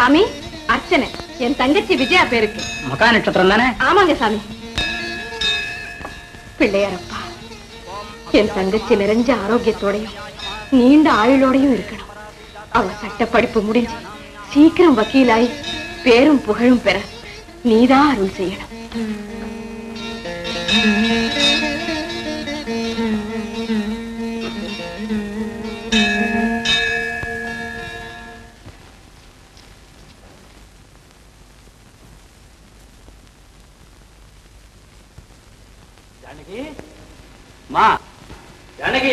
சாமி அர்ச்சனை என் தங்கச்சி விஜயா பேருக்கு மகா நட்சத்திரம் தானே ஆமாங்க சாமி பிள்ளையாரப்பா என் தங்கச்சி நிறைஞ்ச ஆரோக்கியத்தோடையும் நீண்ட ஆயுளோடையும் இருக்கணும் அவ சட்ட படிப்பு முடிஞ்சு சீக்கிரம் வக்கீலாய் பேரும் புகழும் பெற நீதான் அருள் செய்யணும் ஜானகி மா ஜானகி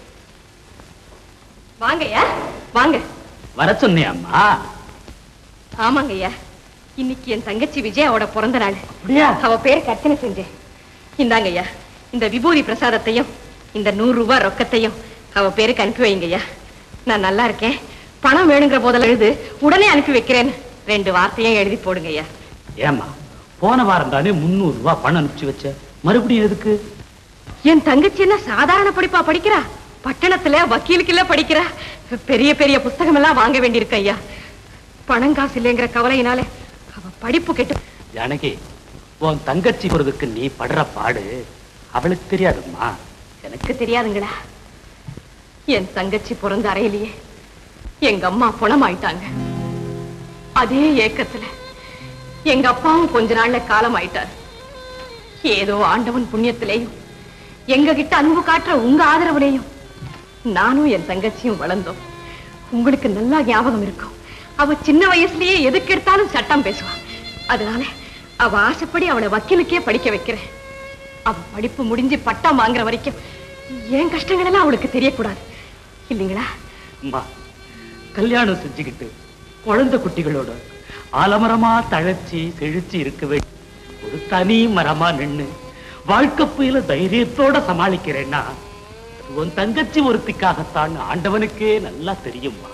வாங்கய்யா வாங்க வர சொன்னியம்மா ஆமாங்கய்யா இன்னைக்கு என் தங்கச்சி விஜயாவோட பிறந்த நாள் அப்படியா அவ பேருக்கு அர்ச்சனை செஞ்சேன் இந்தாங்கய்யா இந்த விபூதி பிரசாதத்தையும் இந்த நூறு ரூபாய் ரொக்கத்தையும் அவ பேருக்கு அனுப்பி வைங்கய்யா நான் நல்லா இருக்கேன் பணம் வேணுங்கிற போதெல்லாம் எழுது உடனே அனுப்பி வைக்கிறேன்னு ரெண்டு வார்த்தையும் எழுதி போடுங்கய்யா ஏம்மா போன வாரம் தானே முந்நூறு ரூபாய் பணம் அனுப்பிச்சு வச்ச மறுபடியும் எதுக்கு என் தங்கச்சி என்ன சாதாரண படிப்பா படிக்கிறா பட்டணத்துல வக்கீலுக்குள்ள படிக்கிறா பெரிய பெரிய புஸ்தகம் எல்லாம் வாங்க வேண்டியிருக்கு ஐயா பணம் காசு இல்லைங்கிற கவலையினால அவ படிப்பு கெட்டு ஜானகி உன் தங்கச்சி போறதுக்கு நீ படுற பாடு அவளுக்கு தெரியாதும்மா எனக்கு தெரியாதுங்களா என் தங்கச்சி பிறந்த அறையிலேயே எங்க அம்மா புணமாயிட்டாங்க அதே ஏக்கத்துல எங்க அப்பாவும் கொஞ்ச நாள்ல காலம் ஆயிட்டார் ஏதோ ஆண்டவன் புண்ணியத்திலேயும் எங்க கிட்ட அன்பு காட்டுற உங்க ஆதரவுலேயும் நானும் என் தங்கச்சியும் வளர்ந்தோம் உங்களுக்கு நல்லா ஞாபகம் இருக்கும் அவ சின்ன வயசுலயே எதுக்கு எடுத்தாலும் சட்டம் பேசுவா அதனால அவ ஆசைப்படி அவளை வக்கீலுக்கே படிக்க வைக்கிறேன் அவ படிப்பு முடிஞ்சு பட்டம் வாங்குற வரைக்கும் என் கஷ்டங்கள் எல்லாம் அவளுக்கு தெரியக்கூடாது இல்லைங்களா அம்மா கல்யாணம் செஞ்சுக்கிட்டு குழந்தை குட்டிகளோட ஆலமரமா தழைச்சி செழிச்சு இருக்கவே ஒரு தனி மரமா நின்னு வாழ்க்கை புயல தைரியத்தோட சமாளிக்கிறேன்னா அது உன் தங்கச்சி ஒருத்திக்காகத்தான் ஆண்டவனுக்கே நல்லா தெரியும்மா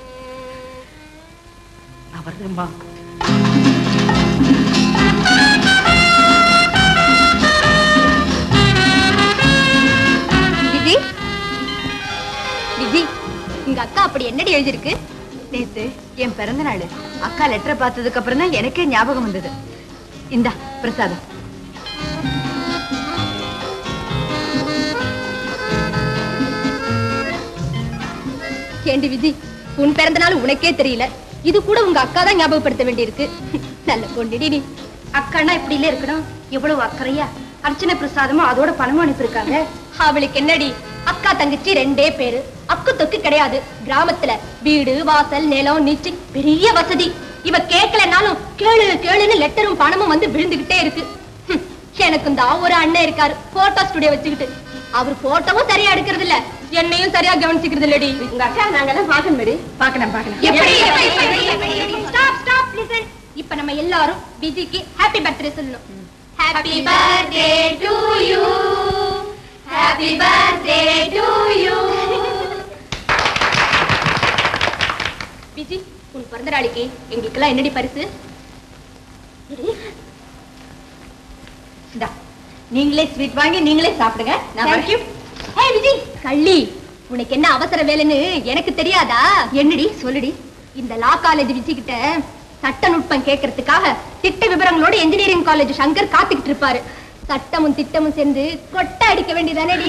நான் வர்றேம்மா விஜி விஜி உங்க அக்கா அப்படி என்னடி எழுதிருக்கு நேத்து என் பிறந்த நாள் அக்கா லெட்டரை பார்த்ததுக்கு அப்புறம் தான் எனக்கே ஞாபகம் வந்தது இந்தா பிரசாதம் ஏண்டி விஜி உன் பிறந்த நாள் உனக்கே தெரியல இது கூட உங்க அக்கா தான் ஞாபகப்படுத்த வேண்டியிருக்கு நல்ல பொண்டிடி நீ அக்கானா இப்படி இல்ல இருக்கணும் எவ்வளவு அக்கறையா அர்ச்சனை பிரசாதமும் அதோட பணமும் அனுப்பியிருக்காங்க அவளுக்கு என்னடி அக்கா தங்கச்சி ரெண்டே பேரு அக்கு தொக்கு கிடையாது கிராமத்துல வீடு வாசல் நிலம் நீச்சு பெரிய வசதி இவ கேட்கலனாலும் கேளு கேளுன்னு லெட்டரும் பணமும் வந்து விழுந்துகிட்டே இருக்கு ஹம், எனக்கும் தான் ஒரு அண்ணன் இருக்காரு போட்டோ ஸ்டுடியோ வச்சுக்கிட்டு அவர் போட்டோவும் சரியா எடுக்கிறது இல்ல என்னையும் சரியா கவனிச்சுக்கிறது இல்லடி உங்க அக்கா நாங்கெல்லாம் பார்க்கணும் மேடி பார்க்கலாம் பார்க்கலாம் எப்படி ஸ்டாப் ஸ்டாப் லிசன் இப்ப நம்ம எல்லாரும் விஜிக்கு ஹாப்பி பர்த்டே சொல்லணும் happy birthday to you happy birthday to you Viji உன் பிறந்த நாளைக்கு எங்களுக்கெல்லாம் என்னடி பரிசு இந்தா நீங்களே ஸ்வீட் வாங்கி நீங்களே சாப்பிடுங்க நான் Thank you. Hey, விஜி கள்ளி உனக்கு என்ன அவசர வேலைன்னு எனக்கு தெரியாதா என்னடி சொல்லுடி இந்த லா காலேஜ் விஜிக்கிட்ட சட்ட நுட்பம் கேட்கறதுக்காக திட்ட விவரங்களோட என்ஜினியரிங் காலேஜ் சங்கர் காத்துக்கிட்டு இருப்பாரு சட்டமும் திட்டமும் சேர்ந்து கொட்டை அடிக்க வேண்டியதானேடி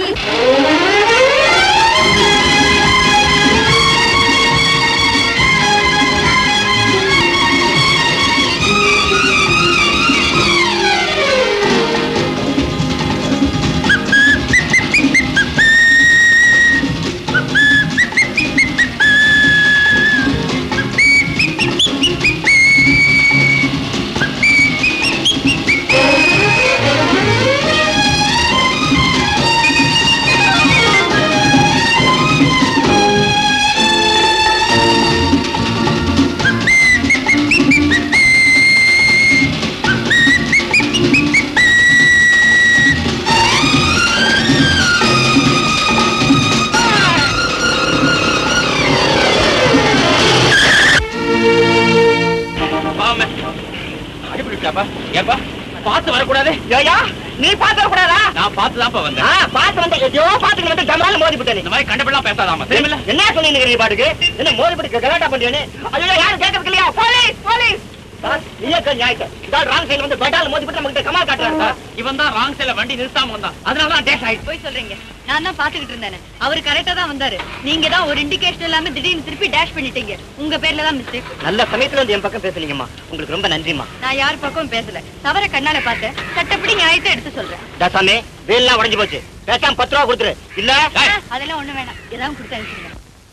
அடிபிடிச்சாப்பா ஏப்பா பார்த்து வரக்கூடாது ஏயா நீ பாத்துக்க கூடாதா நான் பார்த்து தான் ஆ, வந்தேன் பாத்து வந்து எதையோ பாத்துக்கு வந்து ஜமால மோதி விட்டேன் இந்த மாதிரி கண்டபெல்லாம் பேசாதாமா தெரியுமில்ல என்ன சொன்னீங்க நீ பாட்டுக்கு என்ன மோதி விட்டு கலாட்டா பண்றேன்னு ஐயோ யாரும் கேட்கறது இல்லையா போலீஸ் போலீஸ் சார் நீங்க நியாயத்தை இந்த ராங் சைடு வந்து பெட்டால் மோதி விட்டு நம்ம கமா காட்டுறாரு சார் இவன் தான் ராங் சைடுல வண்டி நிறுத்தாம வந்தான் அதனால தான் டேஷ் ஆயிடுச்சு போய் சொல்றீங்க நான் தான் பாத்துக்கிட்டு இருந்தேன் அவரு கரெக்டா தான் வந்தாரு நீங்க தான் ஒரு இண்டிகேஷன் இல்லாம திடீர்னு திருப்பி டேஷ் பண்ணிட்டீங்க உங்க பேர்ல தான் மிஸ்டேக் நல்ல சமயத்துல வந்து என் பக்கம் பேசுனீங்கம்மா உங்களுக்கு ரொம்ப நன்றிம்மா நான் யார் பக்கமும் பேசல தவற கண்ணால பார்த்தேன் சட்டப்படி நியாயத்தை எடுத்து சொல்றேன் தாசாமி வேல்லாம் உடைஞ்சு போச்சு பேசாம பத்து ரூபா கொடுத்துரு இல்ல ஆ, அதெல்லாம் ஒண்ணு வேணாம் ஏதாவது கொடுத்து அனுப்பிச்சிருங்க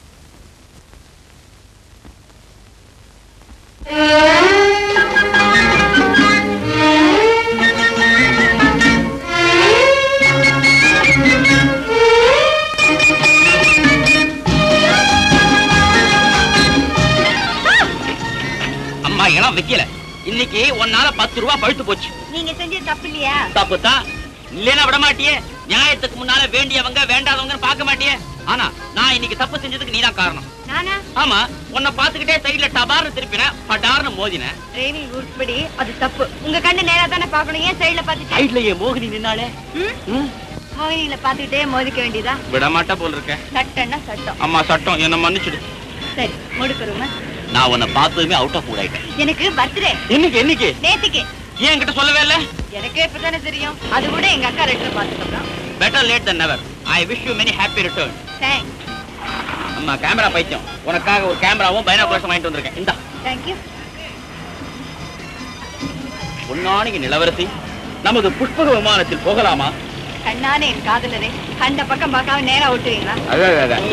அம்மா இடம் வைக்கல இன்னைக்கு உன்னால பத்து ரூபா பழுத்து போச்சு நீங்க செஞ்சது தப்பு இல்லையா தப்பு தான் இல்லைன்னா விட மாட்டியே நியாயத்துக்கு முன்னால வேண்டியவங்க வேண்டாதவங்க பார்க்க மாட்டியே ஆனா நான் இன்னைக்கு தப்பு செஞ்சதுக்கு நீதான் காரணம் நானா ஆமா உன்னை பாத்துக்கிட்டே சைடுல டபார்னு திருப்பினேன் படார்னு மோதினேன் டிரைவிங் ரூல்ஸ் படி அது தப்பு உங்க கண்ணு நேரா தானே பாக்கணும் ஏன் சைடுல பாத்துட்டு சைடுலயே மோகினி நின்னாலே மோகினியில பாத்துக்கிட்டே மோதிக்க வேண்டியதா விட மாட்டா போல இருக்க சட்டம்னா சட்டம் அம்மா சட்டம் என்ன மன்னிச்சிடு சரி முடுக்குறோங்க நான் உன்னை பார்த்ததுமே அவுட் ஆஃப் மூட் ஆயிட்டேன் எனக்கு பர்த்டே என்னைக்கு என்னைக்கு நேத்துக்கு ஏன் என்கிட்ட சொல்லவே இல்ல எனக்கே இப்பதானே தெரியும் அது கூட எங்க அக்கா லெட்டர் பாத்துக்கலாம் better late than never I wish you many happy return thanks அம்மா கேமரா பைத்தியம் உனக்காக ஒரு கேமராவும் பைனாகுலர்ஸும் வாங்கிட்டு வந்திருக்கேன் இந்தா தேங்க்யூ பொன்னானிக்கு நிலவரசி நமது புஷ்பக விமானத்தில் போகலாமா கண்ணானே என் காதலரே கண்ட பக்கம் பார்க்காம நேரா ஓட்டுவீங்களா அதான்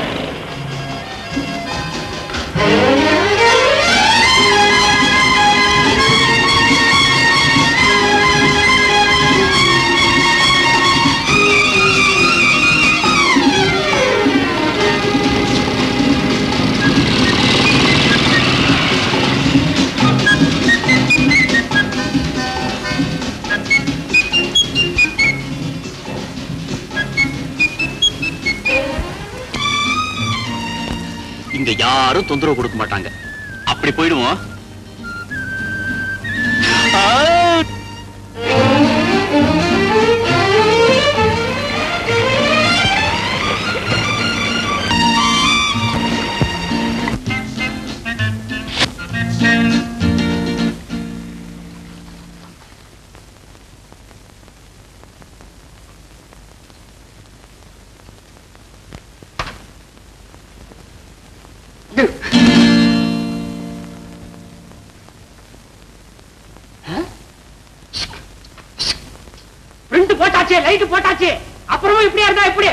இங்க யாரும் தொந்தரவு கொடுக்க மாட்டாங்க அப்படி போயிடுவோம் பிரிண்ட் போட்டாச்சு லைட் போட்டாச்சு அப்புறமும் இப்படியா இருந்தா இப்படி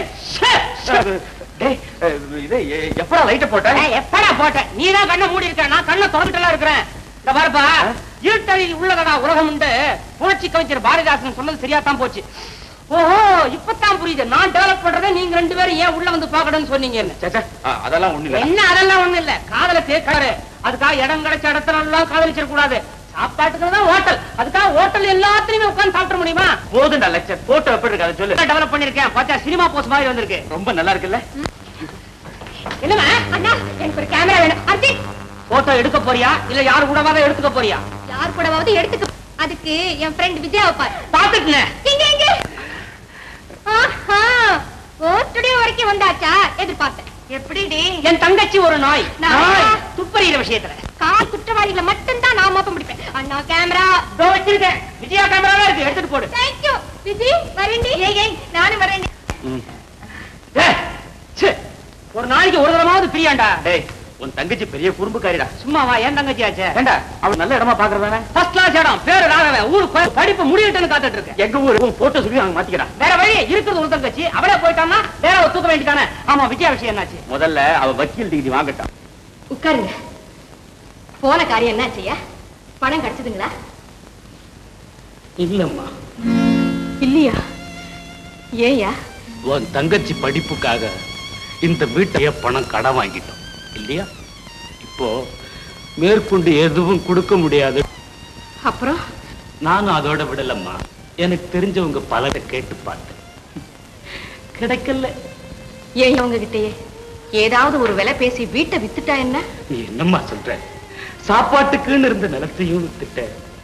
எப்படா லைட்ட போட்ட எப்படா போட்டேன் நீ தான் கண்ணை மூடி இருக்க நான் கண்ணை திறந்துட்டலாம் இருக்கிறேன் இந்த பாருப்பா இருட்டழில் உள்ளதடா உலகம் உண்டு புரட்சி கவிஞர் பாரதிதாசன் சொன்னது சரியா தான் போச்சு ஓஹோ இப்பதான் புரியுது நான் டெவலப் பண்றதை நீங்க ரெண்டு பேரும் ஏன் உள்ள வந்து பாக்கணும்னு சொன்னீங்கன்னு அதெல்லாம் ஒண்ணு என்ன அதெல்லாம் ஒண்ணு இல்ல காதல தேக்காரு அதுக்காக இடம் கிடைச்ச இடத்துல எல்லாம் காதலிச்சிட கூடாது சாப்பாட்டுக்கு தான் ஹோட்டல் அதுக்காக ஹோட்டல் எல்லாத்துலயுமே உட்கார்ந்து சாப்பிட முடியுமா போதுண்டா லட்சம் போட்டோ எப்படி இருக்கு அதை சொல்லு டெவலப் பண்ணிருக்கேன் பார்த்தா சினிமா போஸ்ட் மாதிரி வந்திருக்கு ரொம்ப நல்லா இருக்குல்ல என்னமா அண்ணா எனக்கு ஒரு கேமரா வேணும் அர்ஜி போட்டோ எடுக்க போறியா இல்ல யாரு கூடவாத எடுத்துக்க போறியா யார் கூடவாவது எடுத்துக்க அதுக்கு என் ஃப்ரெண்ட் விஜயா வைப்பார் பாத்துட்டேன் எங்க எங்க ஆஹா ஓ ஸ்டுடியோ வரைக்கும் வந்தாச்சா எதிர்பார்த்தேன் எப்படிடி என் தங்கச்சி ஒரு நாய் நாயா? நாய் துப்பறிகிற விஷயத்துல கார் குற்றவாளிகளை மட்டும்தான் நான் மோப்பம் பிடிப்பேன் அண்ணா கேமரா இதோ வச்சிருக்கேன் விஜயா கேமரா இருக்கு எடுத்துட்டு போடு தேங்க்யூ விஜி வரேன்டி ஏய் ஏய் நானும் வரேன்டி ஏய், ச்சே, ஒரு நாளைக்கு ஒரு தடவாவது பிரியாண்டா டேய் உன் தங்கச்சி பெரிய குறும்புக்காரிடா சும்மாவா ஏன் தங்கச்சி ஆச்சே ஏண்டா அவன் நல்ல இடமா பாக்குறதானே ஃபர்ஸ்ட் கிளாஸ் இடம் பேரு ராகவன் ஊருக்கு போய் படிப்பு முடியட்டுன்னு காத்துட்டு இருக்கேன் எங்க ஊரு உன் போட்டோ சொல்லி அவங்க மாத்திக்கிறான் வேற வழி இருக்கிறது ஒரு தங்கச்சி அவளே போயிட்டான்னா வேற ஒரு தூக்க வேண்டியதானே ஆமா விஜயா விஷயம் என்னாச்சு முதல்ல அவ வக்கீல் டிகிரி வாங்கட்டான் உட்காருங்க போன காரியம் என்னாச்சியா பணம் கிடைச்சதுங்களா இல்லம்மா இல்லையா ஏயா உன் தங்கச்சி படிப்புக்காக இந்த வீட்டைய பணம் கடன் வாங்கிட்டோம் இல்லையா இப்போ மேற்கொண்டு எதுவும் கொடுக்க முடியாது அப்புறம் நானும் அதோட விடலம்மா எனக்கு தெரிஞ்சவங்க பலரை கேட்டு பார்த்தேன் கிடைக்கல ஏன் உங்ககிட்டயே ஏதாவது ஒரு விலை பேசி வீட்டை வித்துட்டா என்ன நீ என்னம்மா சொல்ற சாப்பாட்டுக்குன்னு இருந்த நிலத்தையும் வித்துட்ட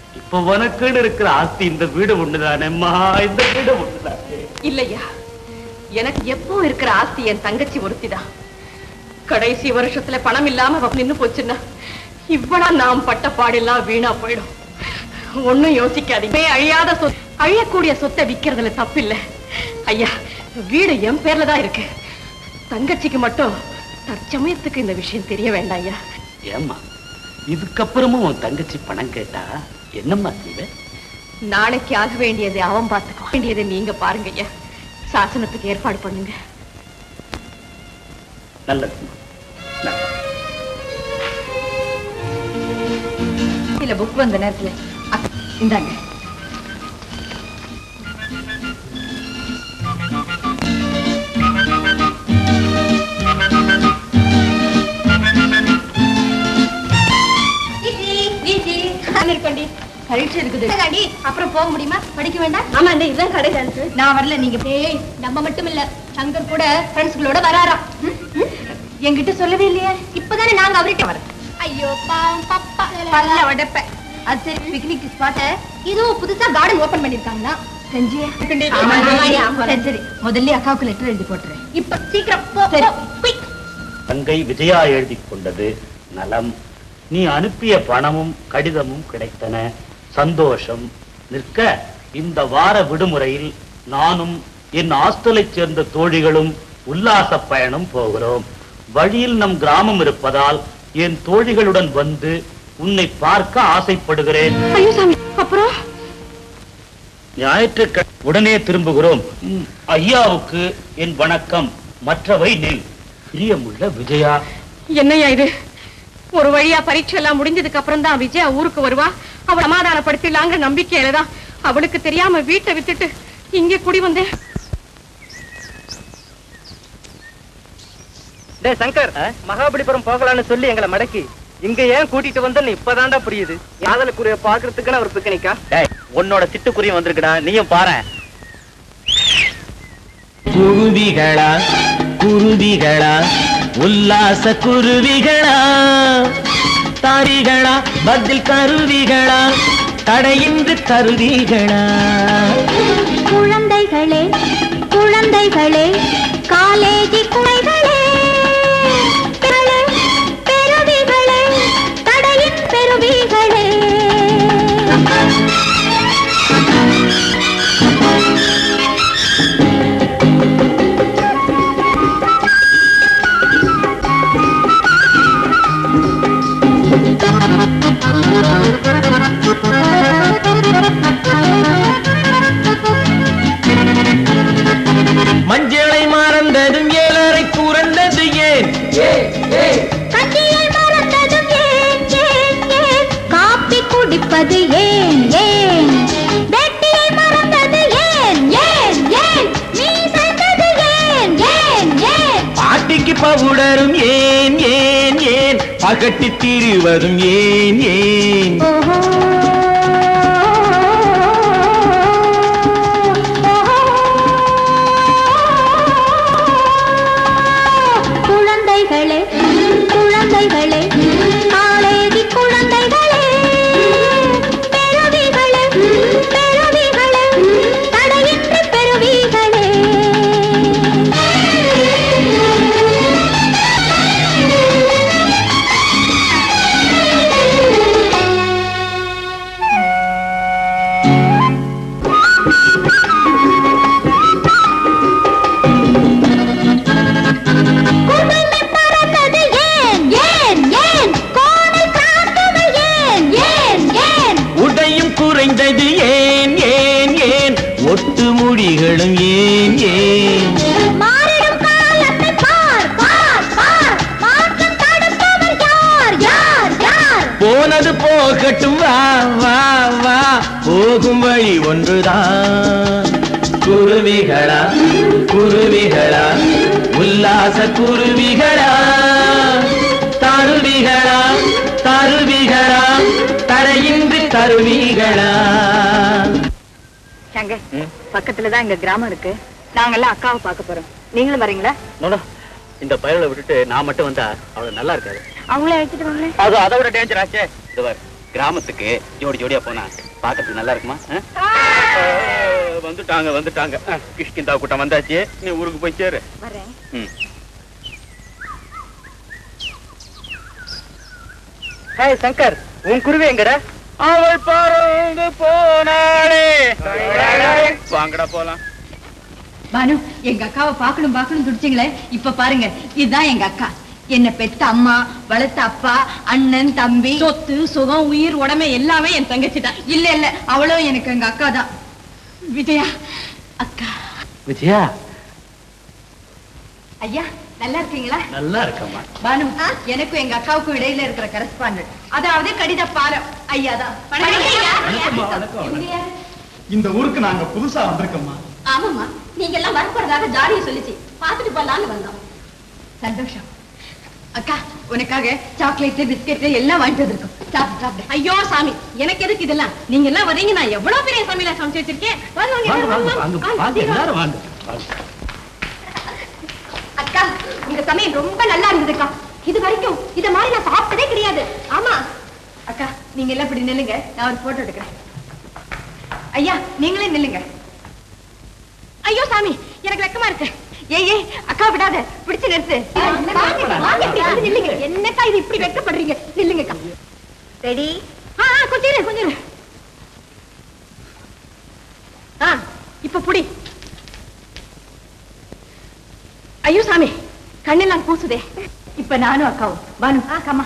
இப்ப உனக்குன்னு இருக்கிற ஆஸ்தி இந்த வீடு ஒண்ணுதானேம்மா இந்த வீடு ஒண்ணுதானே இல்லையா எனக்கு எப்போ இருக்கிற ஆஸ்தி என் தங்கச்சி ஒருத்திதான் கடைசி வருஷத்துல பணம் இல்லாம அவ நின்னு போச்சுன்னா இவ்வளவு நாம் பட்ட பாடெல்லாம் வீணா போயிடும் ஒண்ணும் யோசிக்காதீங்க அழியாத சொத்து அழியக்கூடிய சொத்தை விக்கிறதுல தப்பில்ல ஐயா வீடு என் பேர்ல தான் இருக்கு தங்கச்சிக்கு மட்டும் தற்சமயத்துக்கு இந்த விஷயம் தெரிய வேண்டாம் ஐயா ஏம்மா இதுக்கப்புறமும் உன் தங்கச்சி பணம் கேட்டா என்னம்மா செய்வ நாளைக்கு ஆக வேண்டியதை அவன் பார்த்துக்க வேண்டியதை நீங்க பாருங்க ஐயா சாசனத்துக்கு ஏற்பாடு பண்ணுங்க நல்லதும்மா நல்லது. இல்ல புக் வந்த நேரத்துல அக்- இந்தாங்க இருக்கண்டி பரீட்சை இருக்குது அப்புறம் போக முடியுமா படிக்க வேண்டாம் ஆமா இந்த இதுதான் கடை டான்ஸ் நான் வரல நீங்க ஏய் நம்ம மட்டும் இல்ல சங்கர் கூட ஃப்ரெண்ட்ஸ்களோட வராராம் ம், ம். என்கிட்ட சொல்லவே இல்லையா இப்பதானே நாங்க அவர்கிட்ட வரோம் ஐயோ பாவம் பாப்பா பல்ல உடைப்ப அது சரி பிக்னிக் ஸ்பாட் இதுவும் புதுசா கார்டன் ஓபன் பண்ணிருக்காங்களா செஞ்சியா சரி சரி முதல்ல அக்காவுக்கு லெட்டர் எழுதி போட்டுறேன் இப்ப சீக்கிரம் போ சரி குயிக் தங்கை விஜயா எழுதி கொண்டது நலம் நீ அனுப்பிய பணமும் கடிதமும் கிடைத்தன சந்தோஷம் நிற்க இந்த வார விடுமுறையில் நானும் என் ஹாஸ்டலைச் சேர்ந்த தோழிகளும் உல்லாச பயணம் போகிறோம் வழியில் நம் கிராமம் இருப்பதால் என் தோழிகளுடன் வந்து உன்னை பார்க்க ஆசைப்படுகிறேன் ஐயோ சாமி அப்புறம் ஞாயிற்றுக்கிழமை உடனே திரும்புகிறோம் ம், ஐயாவுக்கு என் வணக்கம் மற்றவை நெல் பிரியமுள்ள விஜயா என்னய்யா இது ஒரு வழியா பரீட்சை எல்லாம் முடிஞ்சதுக்கு அப்புறம் தான் விஜயா ஊருக்கு வருவா அவள சமாதானப்படுத்திடலாங்கிற நம்பிக்கையில தான் அவளுக்கு தெரியாம வீட்டை விட்டுட்டு இங்க குடி வந்தேன் டேய் சங்கர் மகாபலிபுரம் போகலான்னு சொல்லி எங்களை மடக்கி இங்க ஏன் கூட்டிட்டு வந்தன்னு இப்பதான்டா புரியுது காதலுக்குரிய பாக்குறதுக்குன்னு ஒரு பிக்கனிக்கா டேய் உன்னோட சிட்டுக்குருவி வந்திருக்குடா நீயும் பாரு குருவிகளா குருவிகளா உல்லாச குருவிகளா தாரிகளா பதில் கருவிகளா தடையின்றி கருவிகளா குழந்தைகளே குழந்தைகளே காலேஜி குழைகளே பெருளே, பெருவிகளே தடையின் பெருவிகளே மஞ்சளை மறந்ததும் ஏழரை புரண்டது ஏன் கஞ்சியை மறந்ததும் ஏன் ஏன் ஏன் காப்பி குடிப்பது ஏன் ஏன் வெட்டியை மறந்தது ஏன் ஏன் ஏன் நீ சென்றது ஏன் ஏன் ஏன் பாட்டிக்கு பவுடரும் ஏன் ஏன் ஏன் பகட்டி திரிவதும் ஏன் ஏன் ஓஹோ குழந்தைகளே குழந்தைகளே காலேஜி குழந்தைகளே பெருவிகளே பெருவிகளே தடையின்றி பெருவிகளே குடும்பை பறந்தது ஏன் ஏன் ஏன் கோணல் காத்தது ஏன் ஏன் ஏன் உடையும் குறைந்தது ஏன் ஏன் ஏன் ஒட்டு முடிகளும் ஏன் ஏன் மாறிடும் காலத்தை பார் பார் பார் மாற்றம் தடுப்பவர் யார் யார் யார் போனது போகட்டும் வா வா வா போகும் வழி ஒன்றுதான் குருவிகளா குருவிகளா உல்லாச குருவிகளா தருவிகளா தருவிகளா தடையின்றி தருவிகளா சங்க பக்கத்துலதான் எங்க கிராமம் இருக்கு நாங்கெல்லாம் அக்காவை பார்க்க போறோம் நீங்களும் வரீங்களா நோடா இந்த பயலை விட்டுட்டு நான் மட்டும் வந்தா அவளுக்கு நல்லா இருக்காது அவங்கள எடுத்துட்டு வாங்களேன் அது அதை விட டேஞ்சர் ஆச்சே இது பாரு கிராமத்துக்கு ஜோடி ஜோடியா போனா பாக்கிறதுக்கு நல்லா இருக்குமா ஆ? ஆ, வந்துட்டாங்க வந்துட்டாங்க ஆ, கிஷ்கிந்தா கூட்டம் வந்தாச்சு நீ ஊருக்கு போய் சேரு வரேன் ம். ஹேய் சங்கர் உன் குருவி எங்கடா அவள் பறந்து போனாளே வாங்கடா போலாம் பானு எங்க அக்காவை பார்க்கணும் பார்க்கணும் துடிச்சிங்களே இப்ப பாருங்க இதுதான் எங்க அக்கா என்ன பெத்த அம்மா வளர்த்த அப்பா அண்ணன் தம்பி சொத்து சுகம் உயிர் உடமை எல்லாமே என் தங்கச்சி தான் இல்ல இல்ல அவளும் எனக்கு எங்க அக்கா தான் விஜயா அக்கா விஜயா ஐயா நல்லா இருக்கீங்களா நல்லா இருக்கம்மா பானு எனக்கும் எங்க அக்காவுக்கும் இடையில இருக்கிற கரஸ்பாண்டன்ட் அதாவது கடித பாலம் ஐயா தான் இந்த ஊருக்கு நாங்க புதுசா வந்திருக்கோம்மா ஆமாம்மா நீங்க எல்லாம் வரப்போறதாக ஜாடியை சொல்லிச்சு பாத்துட்டு போலான்னு வந்தோம் சந்தோஷம் அக்கா உனக்காக சாக்லேட் பிஸ்கெட் எல்லாம் வாங்கிட்டு வந்திருக்கோம் சாப்பிடு சாப்பிடு ஐயோ சாமி எனக்கு எதுக்கு இதெல்லாம் நீங்க எல்லாம் வர்றீங்க நான் எவ்வளவு பெரிய சமையல சமைச்சு வச்சிருக்கேன் வாங்க, வாங்க, வாங்க வாங்க வாங்க, வாங்க வாங்க, வாங்க சீக்கிரம். எல்லாரும் வாங்க வாங்க. அக்கா உங்க சமையல் ரொம்ப நல்லா இருந்ததுக்கா இது வரைக்கும் இத மாதிரி நான் சாப்பிட்டதே கிடையாது ஆமா அக்கா நீங்க எல்லாம் இப்படி நில்லுங்க நான் ஒரு போட்டோ எடுக்கிறேன் ஐயா நீங்களே நில்லுங்க ஐயோ சாமி எனக்கு வெக்கமா இருக்கு ஏய் ஏய் அக்கா விடாத பிடிச்சு நிறுத்து வாங்க, வாங்க, இப்படி வந்து நில்லுங்க என்னக்கா இது இப்படி வெட்கப்படுறீங்க நில்லுங்கக்கா ரெடி ஆ ஆ, கொஞ்சம் இரு, கொஞ்சம் இரு. ஆ இப்ப புடி ஐயோ சாமி கண்ணெல்லாம் கூசுதே இப்ப நானும் அக்காவும் பானு ஆ கம்மா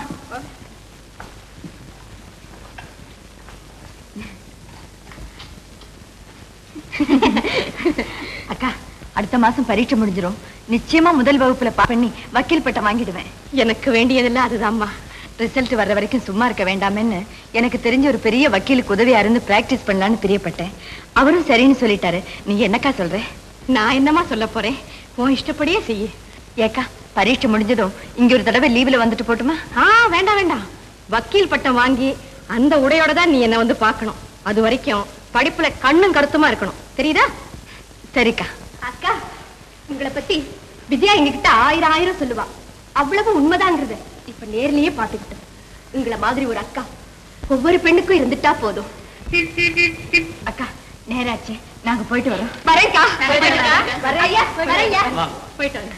அக்கா அடுத்த மாசம் பரீட்சை முடிஞ்சிரும் நிச்சயமா முதல் வகுப்புல பாஸ் பண்ணி வக்கீல் பட்டம் வாங்கிடுவேன் எனக்கு வேண்டியதில்ல அதுதாம்மா ரிசல்ட் வர்ற வரைக்கும் சும்மா இருக்க வேண்டாமேன்னு எனக்கு தெரிஞ்ச ஒரு பெரிய வக்கீலுக்கு உதவியா இருந்து பிராக்டிஸ் பண்ணலான்னு பிரியப்பட்டேன் அவரும் சரின்னு சொல்லிட்டாரு நீ என்னக்கா சொல்ற நான் என்னம்மா சொல்ல போறேன் உன் இஷ்டப்படியே செய்யு ஏக்கா பரீட்சை முடிஞ்சதும் இங்க ஒரு தடவை லீவ்ல வந்துட்டு போட்டுமா ஆ வேண்டாம் வேண்டாம் வக்கீல் பட்டம் வாங்கி அந்த உடையோட தான் நீ என்ன வந்து பார்க்கணும் அது வரைக்கும் படிப்புல கண்ணும் கருத்துமா இருக்கணும் தெரியுதா சரிக்கா அக்கா உங்களை பத்தி விஜயா எங்ககிட்ட ஆயிரம் ஆயிரம் சொல்லுவா அவ்வளவு உண்மைதாங்கிறது இப்ப நேர்லயே பாத்துக்கிட்டோம் உங்களை மாதிரி ஒரு அக்கா ஒவ்வொரு பெண்ணுக்கும் இருந்துட்டா போதும் அக்கா நேராச்சு நாங்க போயிட்டு வரோம் வரேன்க்கா வரேன்க்கா. வரேன் ஐயா வரேன் ஐயா போயிட்டு வாங்க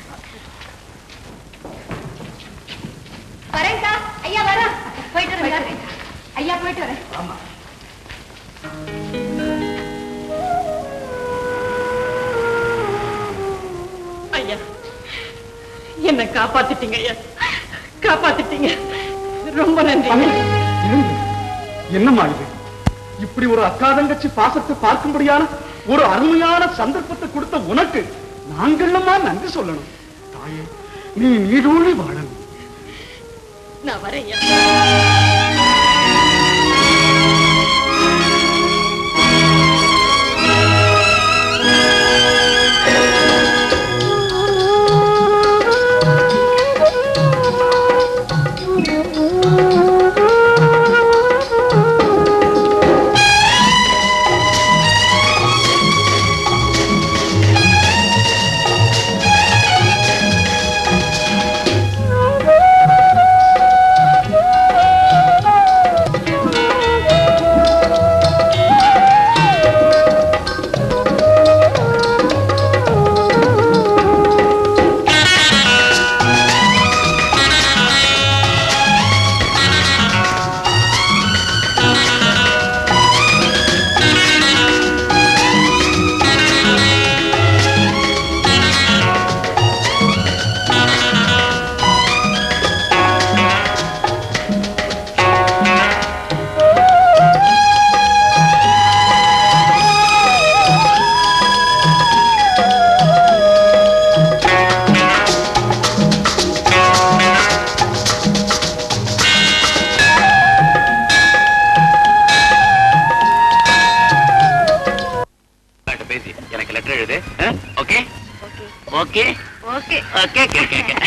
வரேன்க்கா ஐயா வரேன் போயிட்டு வரேன் ஐயா போயிட்டு வரேன் ஐயா என்ன காப்பாத்திட்டீங்க ஐயா காப்பாத்திட்டீங்க ரொம்ப நன்றி இருங்க. என்னம்மா இது இப்படி ஒரு அக்கா தங்கச்சி பாசத்தை பார்க்கும்படியான ஒரு அருமையான சந்தர்ப்பத்தை கொடுத்த உனக்கு நாங்கள்லமா நன்றி சொல்லணும் தாயே நீ நீடூழி வாழணும் நான் வரேன் ஐயா உங்கள்ட்ட பேசி எனக்கு லெட்டர் எழுது okay okay okay okay okay okay okay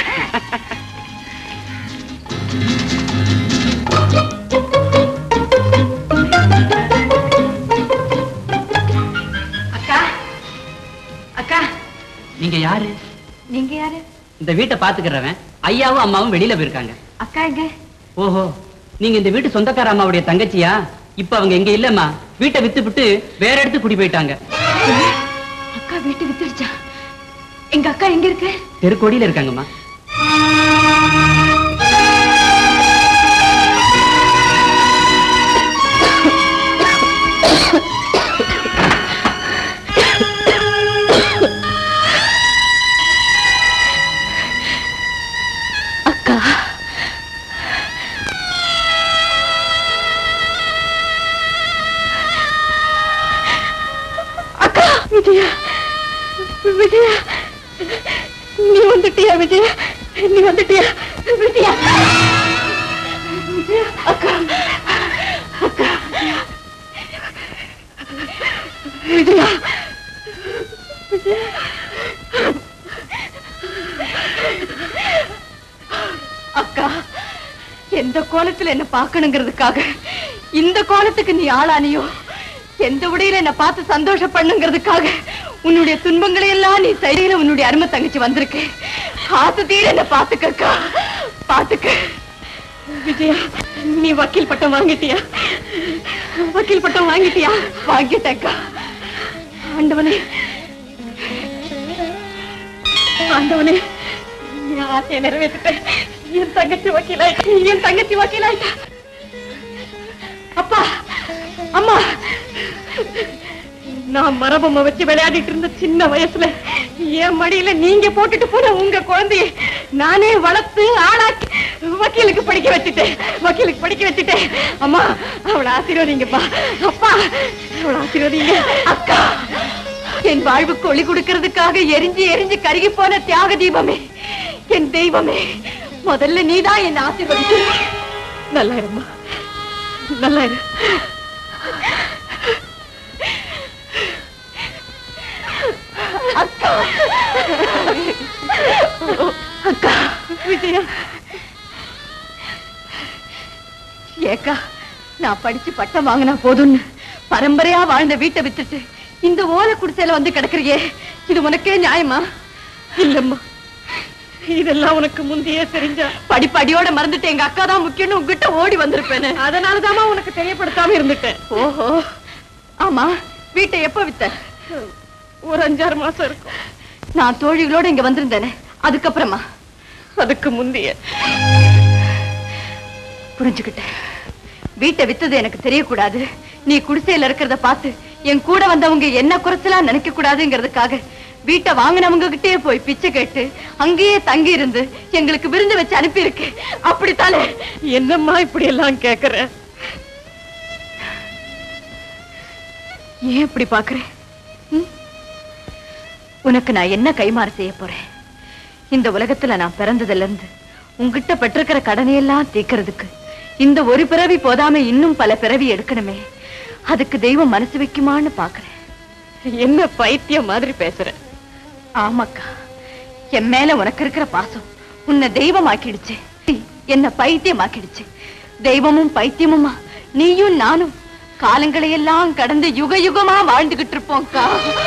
அக்கா அக்கா நீங்க யாரு நீங்க யாரு இந்த வீட்டை பாத்துக்கிறவன் ஐயாவும் அம்மாவும் வெளியில போயிருக்காங்க அக்கா எங்க ஓஹோ நீங்க இந்த வீட்டு சொந்தக்கார அம்மாவுடைய தங்கச்சியா இப்ப அவங்க எங்க இல்லம்மா வீட்டை வித்து விட்டு வேற இடத்துக்கு குடி போயிட்டாங்க அக்கா வீட்டு வித்துடுச்சா எங்க அக்கா எங்க இருக்கு தெருக்கோடியில இருக்காங்கம்மா அக்கா அக்கா விஜயா விஜயா நீ வந்துட்டியா விஜயா நீ வந்துட்டியா விஜயா விஜயா அக்கா அக்கா விஜயா அக்கா எந்த கோலத்துல என்ன பார்க்கணுங்கிறதுக்காக இந்த கோலத்துக்கு நீ ஆளானியோ எந்த உடையில என்ன பார்த்து சந்தோஷப்பண்ணுங்கிறதுக்காக உன்னுடைய துன்பங்களை எல்லாம் நீ சரியில உன்னுடைய அருமை தங்கச்சி வந்திருக்கு ஆசை தீர என்ன பாத்துக்கக்கா பாத்துக்க விஜயா நீ வக்கீல் பட்டம் வாங்கிட்டியா வக்கீல் பட்டம் வாங்கிட்டியா வாங்கிட்டேக்கா ஆண்டவனே ஆண்டவனே என் ஆசையை நிறைவேற்றிட்டேன் என் தங்கச்சி வக்கீலாயிட்டா என் தங்கச்சி வக்கீலாயிட்டா அப்பா அம்மா நான் மரபொம்மை வச்சு விளையாடிட்டு இருந்த சின்ன வயசுல என் மடியில நீங்க போட்டுட்டு போன உங்க குழந்தைய நானே வளர்த்து ஆளாக்கி வக்கீலுக்கு படிக்க வச்சுட்டேன் வக்கீலுக்கு படிக்க வச்சுட்டேன் அம்மா அவளை ஆசீர்வதிங்கப்பா அப்பா அவளை ஆசீர்வதிங்க அக்கா என் வாழ்வுக்கு ஒளி கொடுக்கறதுக்காக எரிஞ்சு எரிஞ்சு கருகி போன தியாக தீபமே என் தெய்வமே முதல்ல நீதான் என் ஆசீர்வதிச்சு நல்லா இருமா நல்லா இரு அக்கா அக்கா விஜயா ஏக்கா நான் படிச்சு பட்டம் வாங்கினா போதும்னு பரம்பரையா வாழ்ந்த வீட்டை வித்துட்டு இந்த ஓலை குடிசையில வந்து கிடக்குறியே இது உனக்கே நியாயமா இல்லம்மா இதெல்லாம் உனக்கு முந்தையே தெரிஞ்சா படிப்படியோட மறந்துட்டு எங்க அக்கா தான் முக்கியம்னு உங்ககிட்ட ஓடி வந்திருப்பேனே அதனாலதாம்மா உனக்கு தெரியப்படுத்தாம இருந்துட்டேன் ஓஹோ ஆமா வீட்டை எப்ப வித்த ஒரு அஞ்சாறு மாசம் இருக்கும் நான் தோழிகளோட இங்க வந்திருந்தேனே அதுக்கப்புறமா அதுக்கு முந்தைய புரிஞ்சுக்கிட்டேன் வீட்டை வித்தது எனக்கு தெரியக்கூடாது நீ குடிசையில இருக்கிறத பார்த்து என் கூட வந்தவங்க என்ன குறைச்சலா நினைக்க கூடாதுங்கிறதுக்காக வீட்டை வாங்கினவங்க கிட்டே போய் பிச்சை கேட்டு அங்கேயே தங்கி இருந்து எங்களுக்கு விருந்து வச்சு அனுப்பி இருக்கு அப்படித்தானே என்னம்மா இப்படி எல்லாம் கேக்குற ஏன் இப்படி பாக்குறேன் ம்? உனக்கு நான் என்ன கைமாறு செய்ய போறேன் இந்த உலகத்துல நான் பிறந்ததுல இருந்து உன்கிட்ட பெற்றிருக்கிற கடனையெல்லாம் தீர்க்கறதுக்கு இந்த ஒரு பிறவி போதாம இன்னும் பல பிறவி எடுக்கணுமே அதுக்கு தெய்வம் மனசு வைக்குமான்னு பாக்குறேன் என்ன பைத்தியம் மாதிரி பேசுற ஆமாக்கா என் மேல உனக்கு இருக்கிற பாசம் உன்னை தெய்வம் ஆக்கிடுச்சு என்ன பைத்தியம் ஆக்கிடுச்சு தெய்வமும் பைத்தியமுமா நீயும் நானும் காலங்களை எல்லாம் கடந்து யுக யுகமா வாழ்ந்துகிட்டு இருப்போம்க்கா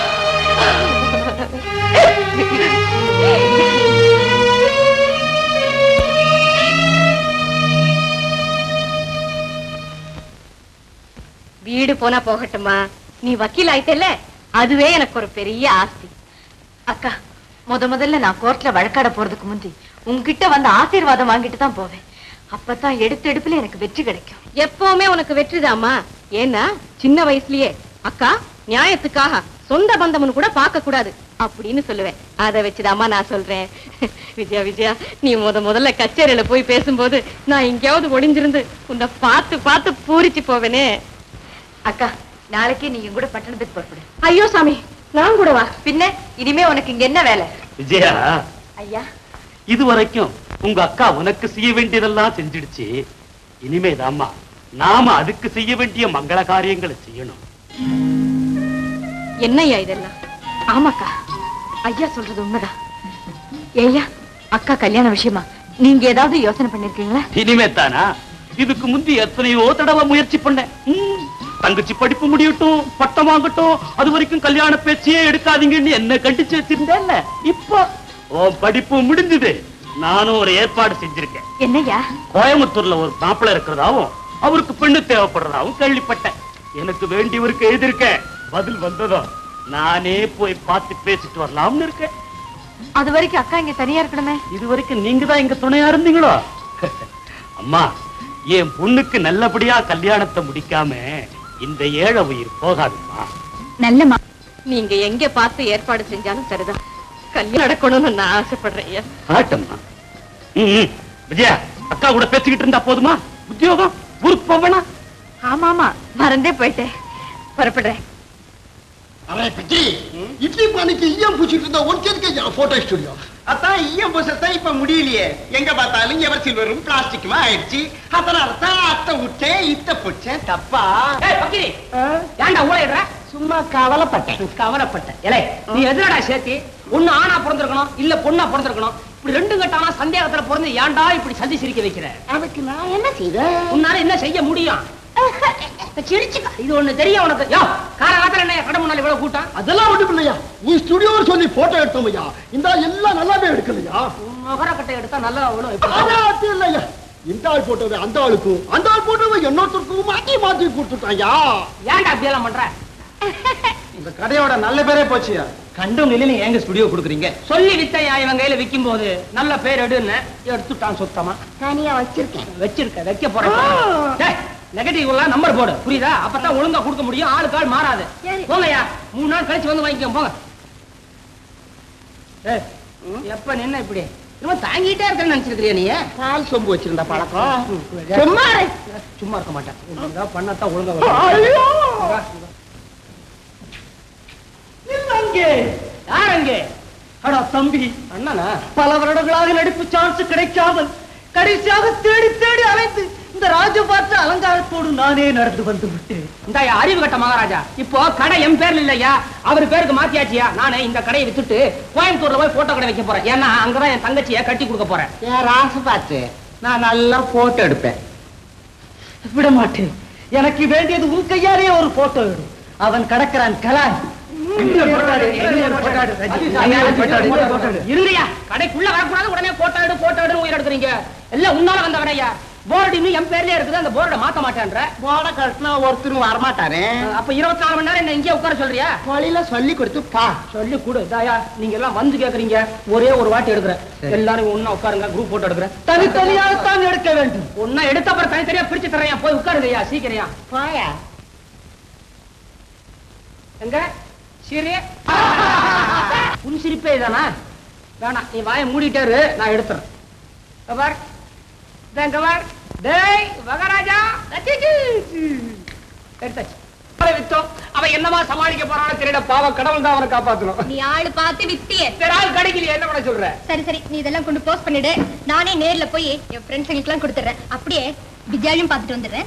வீடு போனா போகட்டுமா நீ வக்கீல் ஆயிட்டல்ல அதுவே எனக்கு ஒரு பெரிய ஆஸ்தி அக்கா முத முதல்ல நான் கோர்ட்ல வழக்காட போறதுக்கு முந்தி உன்கிட்ட வந்து ஆசீர்வாதம் வாங்கிட்டு தான் போவேன் அப்பதான் எடுத்த எடுப்புல எனக்கு வெற்றி கிடைக்கும் எப்பவுமே உனக்கு வெற்றிதாம்மா ஏன்னா சின்ன வயசுலயே அக்கா நியாயத்துக்காக சொந்த பந்தம்னு கூட பார்க்க கூடாது அப்படின்னு சொல்லுவேன் அதை வச்சுதாம்மா நான் சொல்றேன் விஜயா விஜயா நீ முத முதல்ல கச்சேரியில போய் பேசும்போது நான் எங்கேயாவது ஒளிஞ்சிருந்து உன்னை பார்த்து பார்த்து பூரிச்சு போவேனே அக்கா நாளைக்கு நீ என் கூட பட்டணத்துக்கு புறப்படு ஐயோ சாமி நான் கூட வா பின்ன இனிமே உனக்கு இங்க என்ன வேலை விஜயா ஐயா இதுவரைக்கும் உங்க அக்கா உனக்கு செய்ய வேண்டியதெல்லாம் செஞ்சிடுச்சு இனிமேதாம்மா நாம அதுக்கு செய்ய வேண்டிய மங்கள காரியங்களை செய்யணும் என்னய்யா இதெல்லாம் ஆமாக்கா ஐயா சொல்றது உண்மைதான் ஏய்யா அக்கா கல்யாண விஷயமா நீங்க ஏதாவது யோசனை பண்ணிருக்கீங்களா இனிமே தானா இதுக்கு முந்தி எத்தனையோ தடவை முயற்சி பண்ணேன் ம், தங்கச்சி படிப்பு முடியட்டும் பட்டம் வாங்கட்டும் அது வரைக்கும் கல்யாண பேச்சையே எடுக்காதீங்கன்னு என்ன கண்டிச்சு வச்சிருந்தேன்ல இப்போ உன் படிப்பு முடிஞ்சது நானும் ஒரு ஏற்பாடு செஞ்சிருக்கேன் என்னய்யா கோயம்புத்தூர்ல ஒரு மாப்பிள்ளை இருக்கிறதாவும் அவருக்கு பெண்ணு தேவைப்படுறதாவும் கேள்விப்பட்டேன் எனக்கு வேண்டியவருக்கு எழுதிருக்க பதில் வந்ததும் நானே போய் பார்த்து பேசிட்டு வரலாம்னு இருக்கேன் அது வரைக்கும் அக்கா இங்க தனியா இருக்கணுமே இது வரைக்கும் நீங்க தான் எங்க துணையா இருந்தீங்களோ அம்மா என் பொண்ணுக்கு நல்லபடியா கல்யாணத்தை முடிக்காம இந்த ஏழை உயிர் போகாதும்மா நல்ல நீங்க எங்க பார்த்து ஏற்பாடு செஞ்சாலும் சரிதான் கல்யாணம் நடக்கணும்னு நான் ஆசைப்படுறேன் ஐயா ஆட்டம்மா ம், ம். விஜயா அக்கா கூட பேசிக்கிட்டு இருந்தா போதுமா உத்தியோகம் ஊருக்கு போவேனா ஆமா ஆமா மறந்தே போயிட்டேன் புறப்படுறேன் அரே பிச்சி இட்லி பானைக்கு ஈயம் பூச்சிட்டு இருந்தா உனக்கு எதுக்கு போட்டோ ஸ்டுடியோ அதான் ஈயம் பூசத்தான் இப்ப முடியலையே எங்க பார்த்தாலும் எவர் சில்வரும் பிளாஸ்டிக்குமா ஆயிடுச்சு அதனால தான் அத்தை விட்டேன் இத்த புடிச்சேன் தப்பா ஏய் பக்கிரி ஏன்டா ஊழையிடுற சும்மா கவலைப்பட்டேன் கவலைப்பட்டேன் ஏலே நீ எதுலடா சேர்த்தி ஒண்ணு ஆணா பிறந்திருக்கணும் இல்ல பொண்ணா பிறந்திருக்கணும் இப்படி ரெண்டு கட்டானா சந்தேகத்துல பிறந்து ஏன்டா இப்படி சந்தி சிரிக்க வைக்கிற அதுக்கு நான் என்ன செய்தேன் உன்னால என்ன செய்ய முடியும் சிரிச்சுக்க இது ஒண்ணு தெரியும் உனக்கு யோ காலகாலத்துல என்ன கடை முன்னால இவ்வளவு கூட்டம் அதெல்லாம் ஒண்ணும் இல்லையா நீ ஸ்டுடியோ சொல்லி போட்டோ எடுத்தோம் ஐயா இந்த எல்லாம் நல்லாவே எடுக்கலையா முகர கட்டை எடுத்தா நல்லா அவ்வளவு அது அது இல்லையா இந்த ஆள் போட்டோவை அந்த ஆளுக்கும் அந்த ஆள் போட்டோவை இன்னொருத்தருக்கும் மாத்தி மாத்தி கொடுத்துட்டாயா ஏன்டா அப்படி எல்லாம் பண்ற இந்த கடையோட நல்ல பேரே போச்சியா கண்டும் நிலையில எங்க ஸ்டுடியோ கொடுக்குறீங்க சொல்லி வித்தையா இவன் கையில விக்கும் போது நல்ல பேர் எடுன்னு எடுத்துட்டான் சுத்தமா தனியா வச்சிருக்கேன் வச்சிருக்க வைக்க போறேன் நெகட்டிவ் எல்லாம் நம்பர் போடு புரியுதா அப்பதான் ஒழுங்கா கொடுக்க முடியும் ஆளுக்கு ஆள் மாறாது போங்கய்யா மூணு நாள் கழிச்சு வந்து வாங்கிக்கோ போங்க ஏய், எப்ப நின்ன இப்படி இன்னும் தாங்கிட்டே இருக்கேன்னு நினைச்சிருக்கிறியா நீ பால் சொம்பு வச்சிருந்த பழக்கம் சும்மா இரு. சும்மா இருக்க மாட்டேன் ஒழுங்கா பண்ணத்தான் ஒழுங்கா வரும். யார் அங்கே அடா தம்பி அண்ணனா பல வருடங்களாக நடிப்பு சான்ஸ் கிடைக்காமல் கடைசியாக தேடி தேடி அலைந்து இந்த ராஜபாற்ற அலங்காரத்தோடு நானே நடந்து வந்து விட்டேன் இந்த அறிவு கட்ட மகாராஜா இப்போ கடை என் பேர்ல இல்லையா அவர் பேருக்கு மாத்தியாச்சியா நானே இந்த கடையை வித்துட்டு கோயம்புத்தூர்ல போய் போட்டோ கடை வைக்க போறேன் ஏன்னா அங்கதான் என் தங்கச்சியை கட்டி கொடுக்க போறேன் என் ராசு பார்த்து நான் நல்லா போட்டோ எடுப்பேன் விட மாட்டேன் எனக்கு வேண்டியது உன் கையாலே ஒரு போட்டோ எடு அவன் கடக்கிறான் கலாய் இருங்கய்யா கடைக்குள்ள வரக்கூடாது உடனே போட்டோ எடு போட்டோ எடு உயிர் எடுக்கிறீங்க எல்லாம் உன்னால வந்தவனையா போர்டு இன்னும் என் பேர்லயே இருக்குது அந்த போர்டை மாத்த மாட்டேன்ற போட கட்டினா ஒருத்தரும் வரமாட்டாரே அப்ப இருபத்தி நாலு மணி நேரம் என்ன இங்கே உட்கார சொல்றியா வழியில சொல்லி கொடுத்து பா சொல்லி கொடு தாயா நீங்க எல்லாம் வந்து கேக்குறீங்க ஒரே ஒரு வாட்டி எடுக்கிறேன் எல்லாரும் ஒண்ணா உட்காருங்க குரூப் போட்டோ எடுக்கிறேன் தனித்தனியாகத்தான் எடுக்க வேண்டும் ஒன்னா எடுத்த அப்புறம் தனித்தனியா பிரிச்சு தரேன் போய் உட்காருங்கய்யா சீக்கிரையா பாயா எங்க சிரி உன் சிரிப்பே இதானா வேணாம் நீ வாயை மூடிட்டே இரு நான் எடுத்துறேன் இங்க பார் இதோ இங்க பார் டேய் மகாராஜா அச்சிச்சி. எடுத்தாச்சு அவரை வித்தோம் அவன் என்னமா சமாளிக்க போறான்னு தெரியல பாவம் கடவுள் தான் அவனை காப்பாத்தணும் நீ ஆளு பார்த்து வித்தியே சரி ஆள் கிடைக்கலையே என்ன பண்ண சொல்ற சரி சரி நீ இதெல்லாம் கொண்டு போஸ்ட் பண்ணிடு நானே நேர்ல போய் என் ஃப்ரெண்ட்ஸுங்களுக்கு எல்லாம் கொடுத்துறேன் அப்படியே விஜயாவையும் பார்த்துட்டு வந்துடுறேன்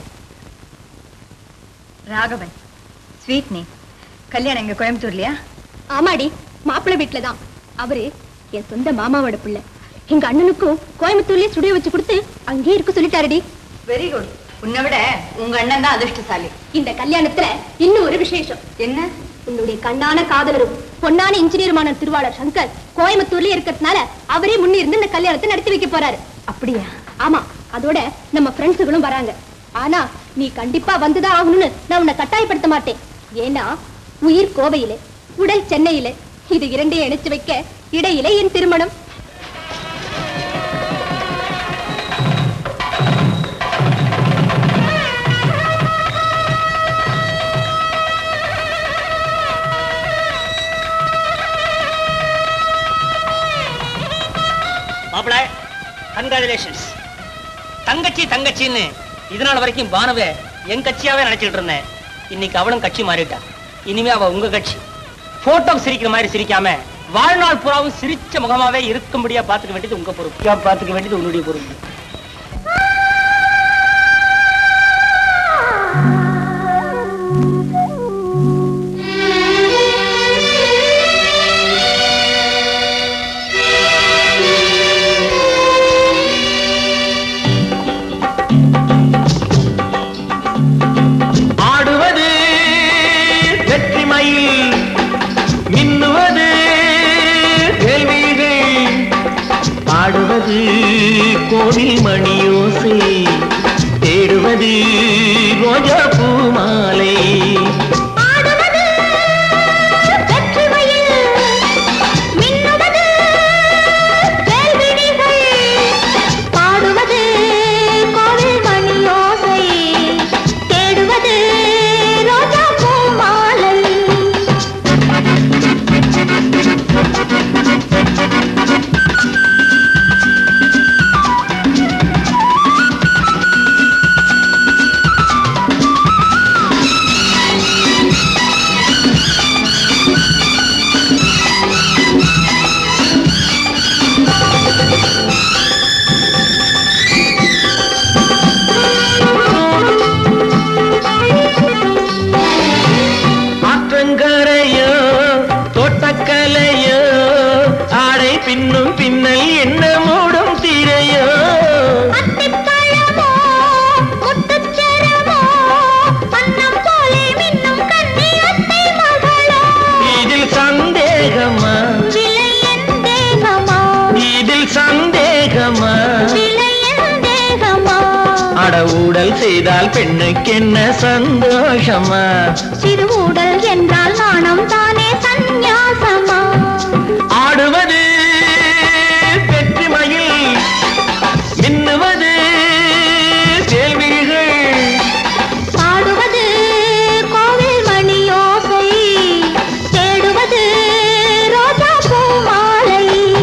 ராகவன் ஸ்வீட் நீ கல்யாணம் எங்க கோயம்புத்தூர்லயா ஆமாடி மாப்பிள்ளை வீட்டுல தான் அவரு என் சொந்த மாமாவோட பிள்ளை எங்க அண்ணனுக்கும் கோயம்புத்தூர்லயே ஸ்டுடியோ வச்சு கொடுத்து அங்கேயே இருக்க சொல்லிட்டாருடி வெரி குட் உன்னை விட உங்க அண்ணன் தான் அதிர்ஷ்டசாலி இந்த கல்யாணத்துல இன்னும் ஒரு விசேஷம் என்ன உன்னுடைய கண்ணான காதலரும் பொன்னான இன்ஜினியருமான திருவாளர் சங்கர் கோயம்புத்தூர்லயே இருக்கிறதுனால அவரே முன்னிருந்து இந்த கல்யாணத்தை நடத்தி வைக்க போறாரு அப்படியா ஆமா அதோட நம்ம ஃப்ரெண்ட்ஸுகளும் வராங்க ஆனா நீ கண்டிப்பா வந்துதான் ஆகணும்னு நான் உன்னை கட்டாயப்படுத்த மாட்டேன் ஏன்னா உயிர் கோவையிலே உடல் சென்னையிலே இது இரண்டையும் இணைச்சு வைக்க இடையிலே என் திருமணம் மாப்பிள கங்க்ராச்சுலேஷன்ஸ் தங்கச்சி தங்கச்சின்னு இதனால வரைக்கும் பானுவே என் கட்சியாவே நினைச்சிட்டு இருந்தேன் இன்னைக்கு அவளும் கட்சி மாறிட்டா இனிமே அவ உங்க கட்சி போட்டோ சிரிக்கிற மாதிரி சிரிக்காம வாழ்நாள் புறாவும் சிரிச்ச முகமாவே இருக்கும்படியா பாத்துக்க வேண்டியது உங்க பொறுப்பு பாத்துக்க வேண்டியது உன்னுடைய பொறுப்பு ஆடுவது வெற்றி மயில் மின்னுவது கேள்விகள் பாடுவது பாடுவது கோவில் மணியோசை தேடுவது ரோஜா பூ மாலை ஆடுவது வெற்றிமயில் மின்னுவது வேல்விழிகள் பாடுவது கோவில் மணியோசை தேடுவது ரோஜா பூ மாலை ஆற்றங்கரையோ தோட்டக்கலையோ ஆடை பின்னும் பின்னல் என்ன மூடும் திரையோ அத்திப்பழமோ முத்துச்சரமோ வண்ணம் போலே மின்னும் கண்ணி அத்தை மகளோ இதில் சந்தேகமா விலை என் தேகமா இதில் சந்தேகமா விலை என் தேகமா அட ஊடல் செய்தால் பெண்ணுக்கென்ன சந்தோஷமா சிறு ஊடல் என்றால் நாணம் தானே சந்நியாசமா ஆடுவது வெற்றிமயில் மின்னுவது கேள்விகள் பாடுவது கோவில் மணியோசை தேடுவது ரோஜா பூ மாலை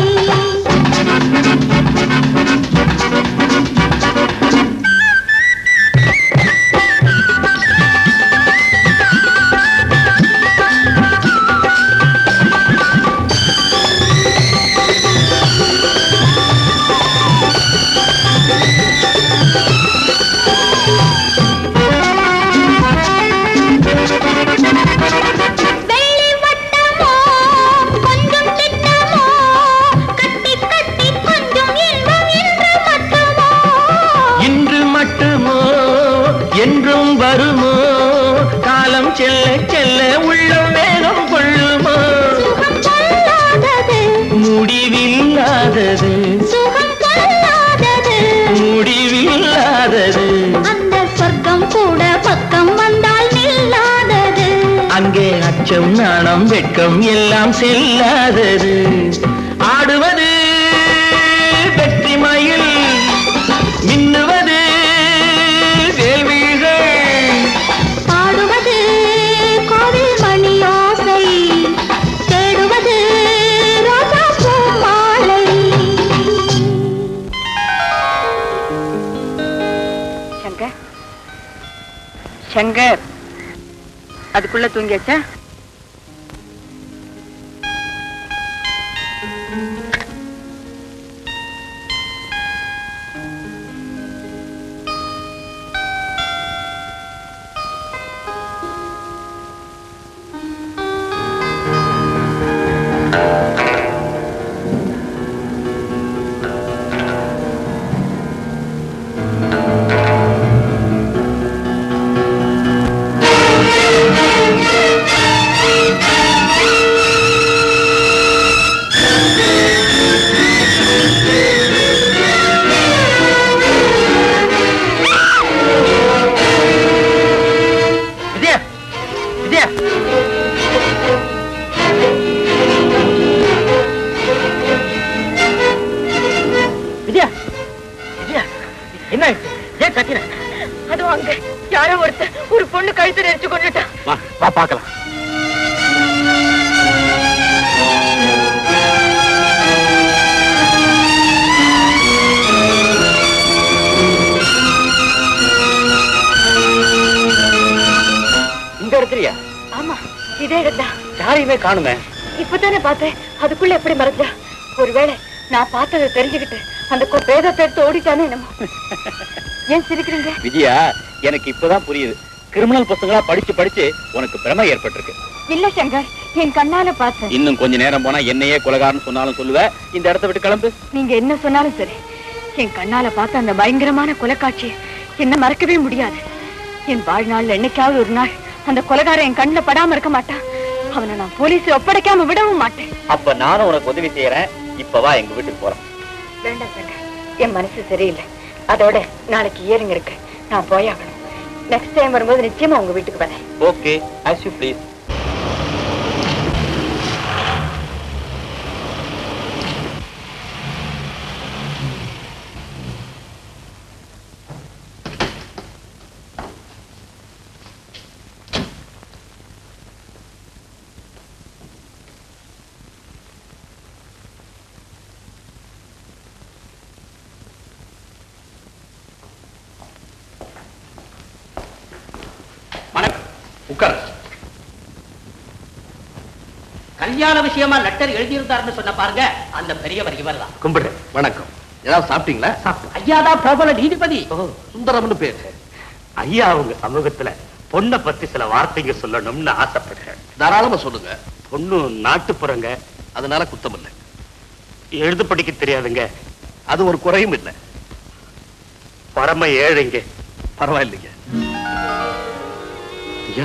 வெள்ளி வட்டமோ கொஞ்சம் திட்டமோ கட்டி கட்டி கொஞ்சம் இன்பம் இன்று மட்டுமோ இன்று மட்டுமோ என்றும் வருமோ காலம் செல்ல செல்ல உள்ளம் வேகம் கொள்ளுமோ சுகம் கொள்ளாதது முடிவில்லாதது சுகம் கொள்ளாதது முடிவில்லாதது அந்த சொர்க்கம் கூட பக்கம் வந்தால் நில்லாதது அங்கே அச்சம் நாணம் வெட்கம் எல்லாம் செல்லாதது ஆடுவது வெற்றி மயில் மின்னுவது வேள்விகள் பாடுவது கோவில் மணியோசை தேடுவது ரோஜா பூ மாலை சங்கர் சங்கர் அதுக்குள்ள தூங்கியாச்சா விஜயா விஜயா விஜயா விஜயா என்ன ஆயிடுச்சு? ஏன் கத்தின அது அங்க யாரோ ஒருத்தர் ஒரு பொண்ணு கழுத்து நெரிச்சு கொண்டுட்டா வா வா பார்க்கலாம் இந்த இடத்துலயா ஆமா இதே இடம்தான் யாரையுமே காணுமே இப்பதானே பார்த்தேன் அதுக்குள்ள எப்படி மறந்தா ஒருவேளை நான் பார்த்ததை தெரிஞ்சுக்கிட்டு அந்த கொ- பேதத்தை எடுத்து ஓடிட்டானே என்னமோ ஏன் சிரிக்கிறீங்க விஜயா எனக்கு இப்பதான் புரியுது கிரிமினல் பசங்களா படிச்சு படிச்சு உனக்கு பிரமை ஏற்பட்டிருக்கு இல்ல சங்கர் என் கண்ணால பார்த்தேன் இன்னும் கொஞ்ச நேரம் போனா என்னையே கொலகாரன்னு சொன்னாலும் சொல்லுவ இந்த இடத்த விட்டு கிளம்பு நீங்க என்ன சொன்னாலும் சரி என் கண்ணால பார்த்த அந்த பயங்கரமான கொலைக்காட்சியை என்ன மறக்கவே முடியாது என் வாழ்நாள்ல என்னைக்காவது ஒரு நாள் அந்த கொலைகாரன் என் கண்ணுல படாம இருக்க மாட்டான் அவனை நான் போலீஸ் ஒப்படைக்காம விடவும் மாட்டேன் அப்ப நானும் உனக்கு உதவி செய்யறேன் இப்ப வா எங்க வீட்டுக்கு போறோம் வேண்டாம் சங்கர் என் மனசு சரியில்லை அதோட நாளைக்கு இயரிங் இருக்கு நான் போயாகணும் நெக்ஸ்ட் டைம் வரும்போது நிச்சயமா உங்க வீட்டுக்கு வரேன் ஓகே ஆஸ் யூ ப்ளீஸ் வணக்கம் உட்கார் கல்யாண விஷயமா லெட்டர் எழுதியிருந்தாருன்னு சொன்ன பாருங்க அந்த பெரியவர் இவர் தான் கும்பிடுறேன் வணக்கம் ஏதாவது சாப்பிட்டீங்களா ஐயாதான் பிரபல நீதிபதி சுந்தரம்னு பேரு ஐயா அவங்க சமூகத்துல பொண்ணை பத்தி சில வார்த்தைங்க சொல்லணும்னு ஆசைப்படுறேன் தாராளமா சொல்லுங்க பொண்ணு நாட்டுப்புறங்க அதனால குத்தம் இல்லை எழுது படிக்க தெரியாதுங்க அது ஒரு குறையும் இல்லை பரம ஏழைங்க பரவாயில்லைங்க ஐயா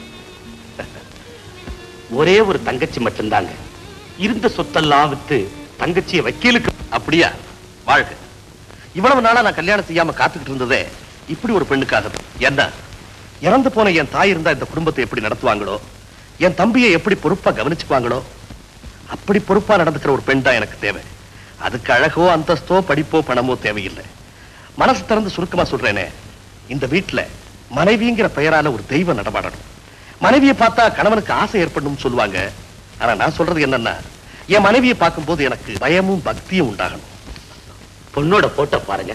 ஒரே ஒரு தங்கச்சி மட்டும்தாங்க இருந்த சொத்தெல்லாம் வித்து தங்கச்சியை வக்கீலுக்கு அப்படியா வாழ்க இவ்வளவு நாளா நான் கல்யாணம் செய்யாம காத்துக்கிட்டு இருந்ததே இப்படி ஒரு பெண்ணுக்காக தான். என்ன இறந்து போன என் தாய் இருந்தா இந்த குடும்பத்தை எப்படி நடத்துவாங்களோ என் தம்பியை எப்படி பொறுப்பா கவனிச்சுக்குவாங்களோ அப்படி பொறுப்பா நடந்துக்கிற ஒரு பெண் தான் எனக்கு தேவை அதுக்கு அழகோ அந்தஸ்தோ படிப்போ பணமோ தேவையில்லை மனசு திறந்து சுருக்கமா சொல்றேனே இந்த வீட்டுல மனைவிங்கிற பெயரால ஒரு தெய்வம் நடமாடணும் மனைவியை பார்த்தா கணவனுக்கு ஆசை ஏற்படணும்னு சொல்லுவாங்க ஆனா நான் சொல்றது என்னன்னா என் மனைவியை பார்க்கும்போது எனக்கு பயமும் பக்தியும் உண்டாகணும் பொண்ணோட போட்டோ பாருங்க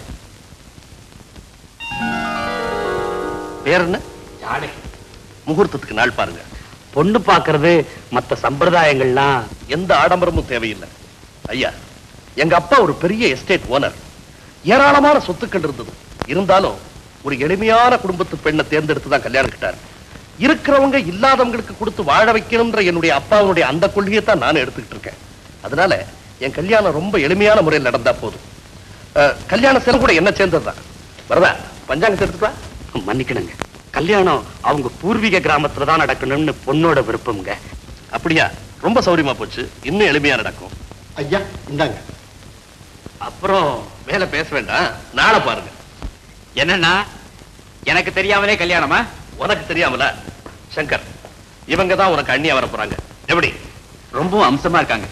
பேர் என்ன ஜானகி முகூர்த்தத்துக்கு நாள் பாருங்க பொண்ணு பாக்குறது மத்த சம்பிரதாயங்கள்லாம் எந்த ஆடம்பரமும் தேவையில்லை ஐயா எங்க அப்பா ஒரு பெரிய எஸ்டேட் ஓனர் ஏராளமான சொத்துக்கள் இருந்தது இருந்தாலும் ஒரு எளிமையான குடும்பத்து பெண்ணை தேர்ந்தெடுத்து தான் கல்யாணம் கிட்டார் இருக்கிறவங்க இல்லாதவங்களுக்கு கொடுத்து வாழ வைக்கணும்ன்ற என்னுடைய அப்பாவுடைய அந்த கொள்கையை தான் நான் எடுத்துக்கிட்டு இருக்கேன் அதனால என் கல்யாணம் ரொம்ப எளிமையான முறையில் நடந்தா போதும் அஹ், கல்யாண செலவு கூட என்ன சேர்ந்ததுதான் வரதா பஞ்சாங்கத்தை எடுத்துக்கா மன்னிக்கணுங்க கல்யாணம் அவங்க பூர்வீக கிராமத்துல தான் நடக்கணும்னு பொண்ணோட விருப்பம்ங்க அப்படியா ரொம்ப சௌரியமா போச்சு இன்னும் எளிமையா நடக்கும் ஐயா இந்தாங்க அப்புறம் மேல பேச வேண்டாம் நாளை பாருங்க என்னன்னா எனக்கு தெரியாமலே கல்யாணமா உனக்கு தெரியாமல சங்கர் இவங்க தான் உனக்கு அண்ணியா வர போறாங்க எப்படி ரொம்பவும் அம்சமா இருக்காங்க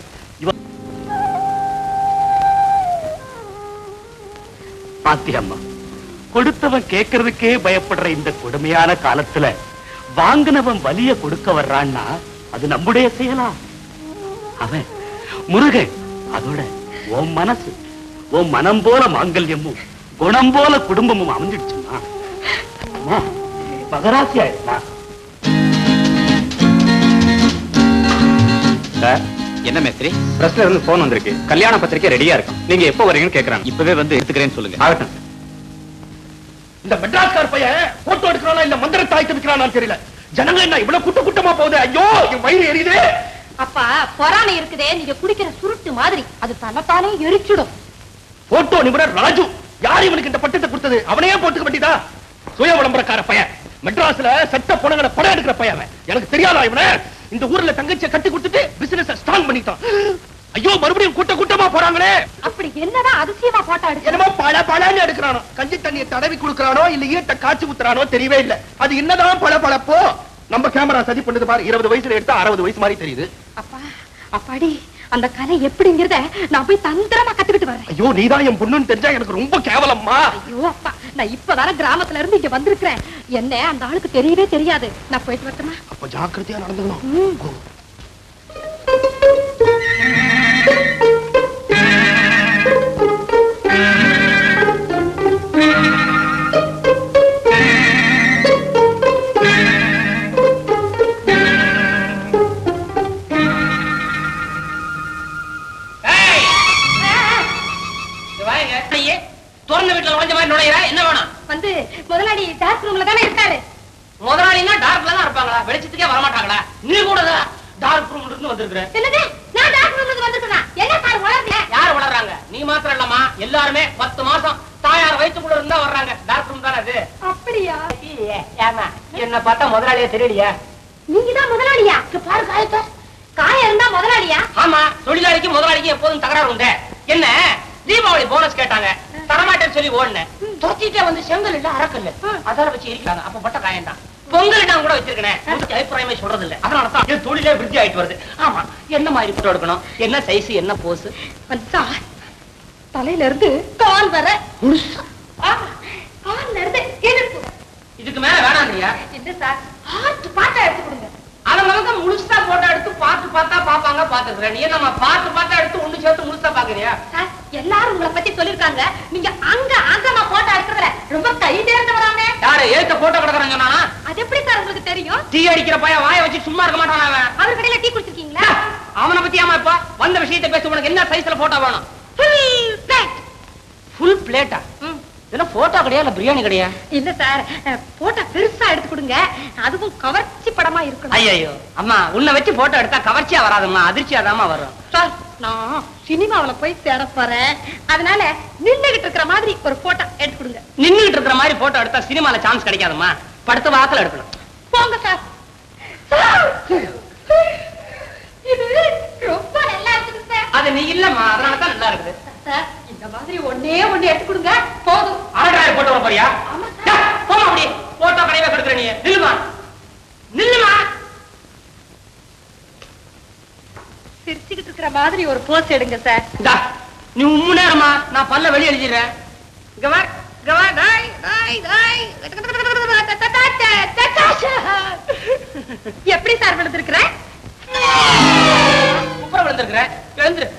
பாத்தியம்மா கொடுத்தவன் கேட்கறதுக்கே பயப்படுற இந்த கொடுமையான காலத்துல வாங்கினவன் வலிய கொடுக்க வர்றான்னா அது நம்முடைய செயலா அவன் முருகன் அதோட உன் மனசு உன் மனம் போல மாங்கல்யமும் குணம் போல குடும்பமும் அமைஞ்சிடுச்சுமா அம்மா, மகராசி ஆயிடுமா சார் என்ன மேஸ்திரி பிரஸ்ல இருந்து போன் வந்திருக்கு கல்யாண பத்திரிக்கை ரெடியா இருக்கும் நீங்க எப்போ வரீங்கன்னு கேக்குறாங்க இப்பவே வந்து எடுத்துக்கிறேன்னு சொல்லுங்க ஆகட்டும் இந்த மெட்ராஸ்கார் பையன் போட்டோ எடுக்கிறானா இல்ல மந்திர தாய்த்து வைக்கிறானான்னு தெரியல ஜனங்க என்ன இவ்வளவு கூட்ட கூட்டமா போகுது ஐயோ என் வயிறு எரியுது அப்பா பொறாமை இருக்குதே நீங்க குடிக்கிற சுருட்டு மாதிரி அது தன்னைத்தானே எரிச்சிடும் போட்டோ நிபுணர் ராஜு யார் இவனுக்கு இந்த பட்டத்தை கொடுத்தது அவனையே போட்டுக்க வேண்டியதா சுய விளம்பரக்கார பையன் மெட்ராஸ்ல சட்ட பொணங்களை படம் எடுக்கிற பையன் அவன். எனக்கு தெரியாதா இவனை இந்த ஊர்ல தங்கச்சியை கட்டி கொடுத்துட்டு பிசினஸ் ஸ்ட்ராங் பண்ணிட்டான் ஐயோ மறுபடியும் கூட்ட கூட்டமா போறாங்களே அப்படி என்னதான் அதிசயமா போட்டோ எடுக்க என்னமோ பல பழன்னு எடுக்கிறானோ கஞ்சி தண்ணியை தடவி கொடுக்கறானோ இல்ல ஈட்ட காய்ச்சி ஊத்துறானோ தெரியவே இல்ல அது என்னதான் பல பழப்போ நம்ம கேமரா சதி பண்ணுது பாரு இருபது வயசுல எடுத்தா அறுபது வயசு மாதிரி தெரியுது அப்பா அப்பாடி அந்த கலை எப்படிங்கிறத நான் போய் தந்திரமா கத்துக்கிட்டு வரேன் ஐயோ நீதான் என் பொண்ணுன்னு தெரிஞ்சா எனக்கு ரொம்ப கேவலம்மா ஐயோ அப்பா நான் இப்பதானே கிராமத்துல இருந்து இங்க வந்திருக்கிறேன் என்ன அந்த ஆளுக்கு தெரியவே தெரியாது நான் போயிட்டு வரட்டுமா அப்ப ஜாக்கிரதையா நடந்துக்கணும் திறந்த வீட்டுல நுழைஞ்ச மாதிரி நுழையிற என்ன வேணும் வந்து முதலாளி டார்க் ரூம்ல தானே இருக்காரு முதலாளினா டார்க்ல தான் இருப்பாங்களா வெளிச்சத்துக்கே வரமாட்டாங்களா நீ கூட டார்க் ரூம்ல இருந்து வந்திருக்கிற என்னது நான் டார்க் ரூம்ல வந்திருக்கேன் என்ன சார் வளர்ல யார் வளர்றாங்க நீ மாத்திரம் இல்லம்மா எல்லாருமே பத்து மாசம் தாயார் வயிற்றுக்குள்ள இருந்தா வர்றாங்க டார்க் ரூம் தானே அது அப்படியா ஏமா என்ன பார்த்தா முதலாளியே தெரியலையா நீங்க தான் முதலாளியா இங்க பாரு காயத்தை காயம் இருந்தா முதலாளியா ஆமா தொழிலாளிக்கு முதலாளிக்கு எப்போதும் தகராறு உண்டு என்ன தீபாவளி போனஸ் கேட்டாங்க தரமாட்டேன்னு சொல்லி ஓடினேன் துரத்திட்டே வந்து செங்கல் இல்ல அரக்கல்ல அதால வச்சு எரிக்கிறாங்க அப்ப பட்ட காயம் தான் பொங்கல் நான் கூட வச்சிருக்கேன் அபிப்பிராயமே சொல்றது இல்ல அதனால தான் என் தொழிலே விருத்தி ஆயிட்டு வருது ஆமா என்ன மாதிரி போட்டோ எடுக்கணும் என்ன சைஸ் என்ன போஸ் சார் தலையில இருந்து கால் வர ஆ, கால்ல இருந்து இடுப்பு இதுக்கு மேல வேணாம் இல்லையா இல்ல சார் பார்த்து பார்த்தா எடுத்து கொடுங்க அவங்க முழுசா போட்டோ எடுத்து பார்த்து பார்த்தா பாப்பாங்க பாத்துக்கிறேன் நீ நம்ம பார்த்து பார்த்தா எடுத்து ஒண்ணு சேர்த்து முழுசா பாக்குறியா சார் எல்லாரும் உங்களை பத்தி சொல்லிருக்காங்க நீங்க அங்க அங்கமா போட்டோ எடுக்கிறதுல ரொம்ப கை தேர்ந்து வராங்க யாரு ஏத்த போட்டோ கிடக்குறாங்க சொன்னானா அது எப்படி சார் உங்களுக்கு தெரியும் டீ அடிக்கிற பையன் வாயை வச்சு சும்மா இருக்க மாட்டான் அவன் அவர் கடையில டீ குடிச்சிருக்கீங்களா அவனை பத்தி ஆமா இப்ப வந்த விஷயத்தை பேச உனக்கு என்ன சைஸ்ல போட்டோ வேணும் ஃபுல் பிளேட் ஃபுல் பிளேட்டா இதெல்லாம் போட்டோ கிடையா இல்ல பிரியாணி கிடையா இல்ல சார் போட்டோ பெருசா எடுத்து கொடுங்க அதுவும் கவர்ச்சி படமா இருக்கணும் ஐயோ அம்மா உன்னை வச்சு போட்டோ எடுத்தா கவர்ச்சியா வராதும்மா அதிர்ச்சியா வரும் சார் நான் சினிமாவுல போய் தேட போறேன் அதனால நின்னுகிட்டு இருக்கிற மாதிரி ஒரு போட்டோ எடுத்து கொடுங்க நின்னுகிட்டு இருக்கிற மாதிரி போட்டோ எடுத்தா சினிமால சான்ஸ் கிடைக்காதும்மா படுத்த வாக்குல எடுக்கணும் போங்க சார் சார் இது ரொம்ப நல்லா இருக்குது சார் அது நீ இல்லம்மா அதனால தான் நல்லா இருக்குது சார் இந்த மாதிரி ஒண்ணே ஒண்ணு எடுத்து கொடுங்க போதும் ஆர்டர் போட்டோ வர போறியா ஆமா டா, போம்மா அப்படி போட்டோ கடையில கொடுக்குற நீ நில்லுமா நில்லுமா சிரிச்சுக்கிட்டு இருக்கிற மாதிரி ஒரு போஸ் எடுங்க சார் இந்தா, நீ உம்மு நேரமா நான் பல்ல வெளிய எழுதிடுறேன் இங்க வா இங்க வா டாய் டாய் டாய் எப்படி சார் விழுந்திருக்கிறேன் குப்புற விழுந்திருக்கிறேன் எழுந்துரு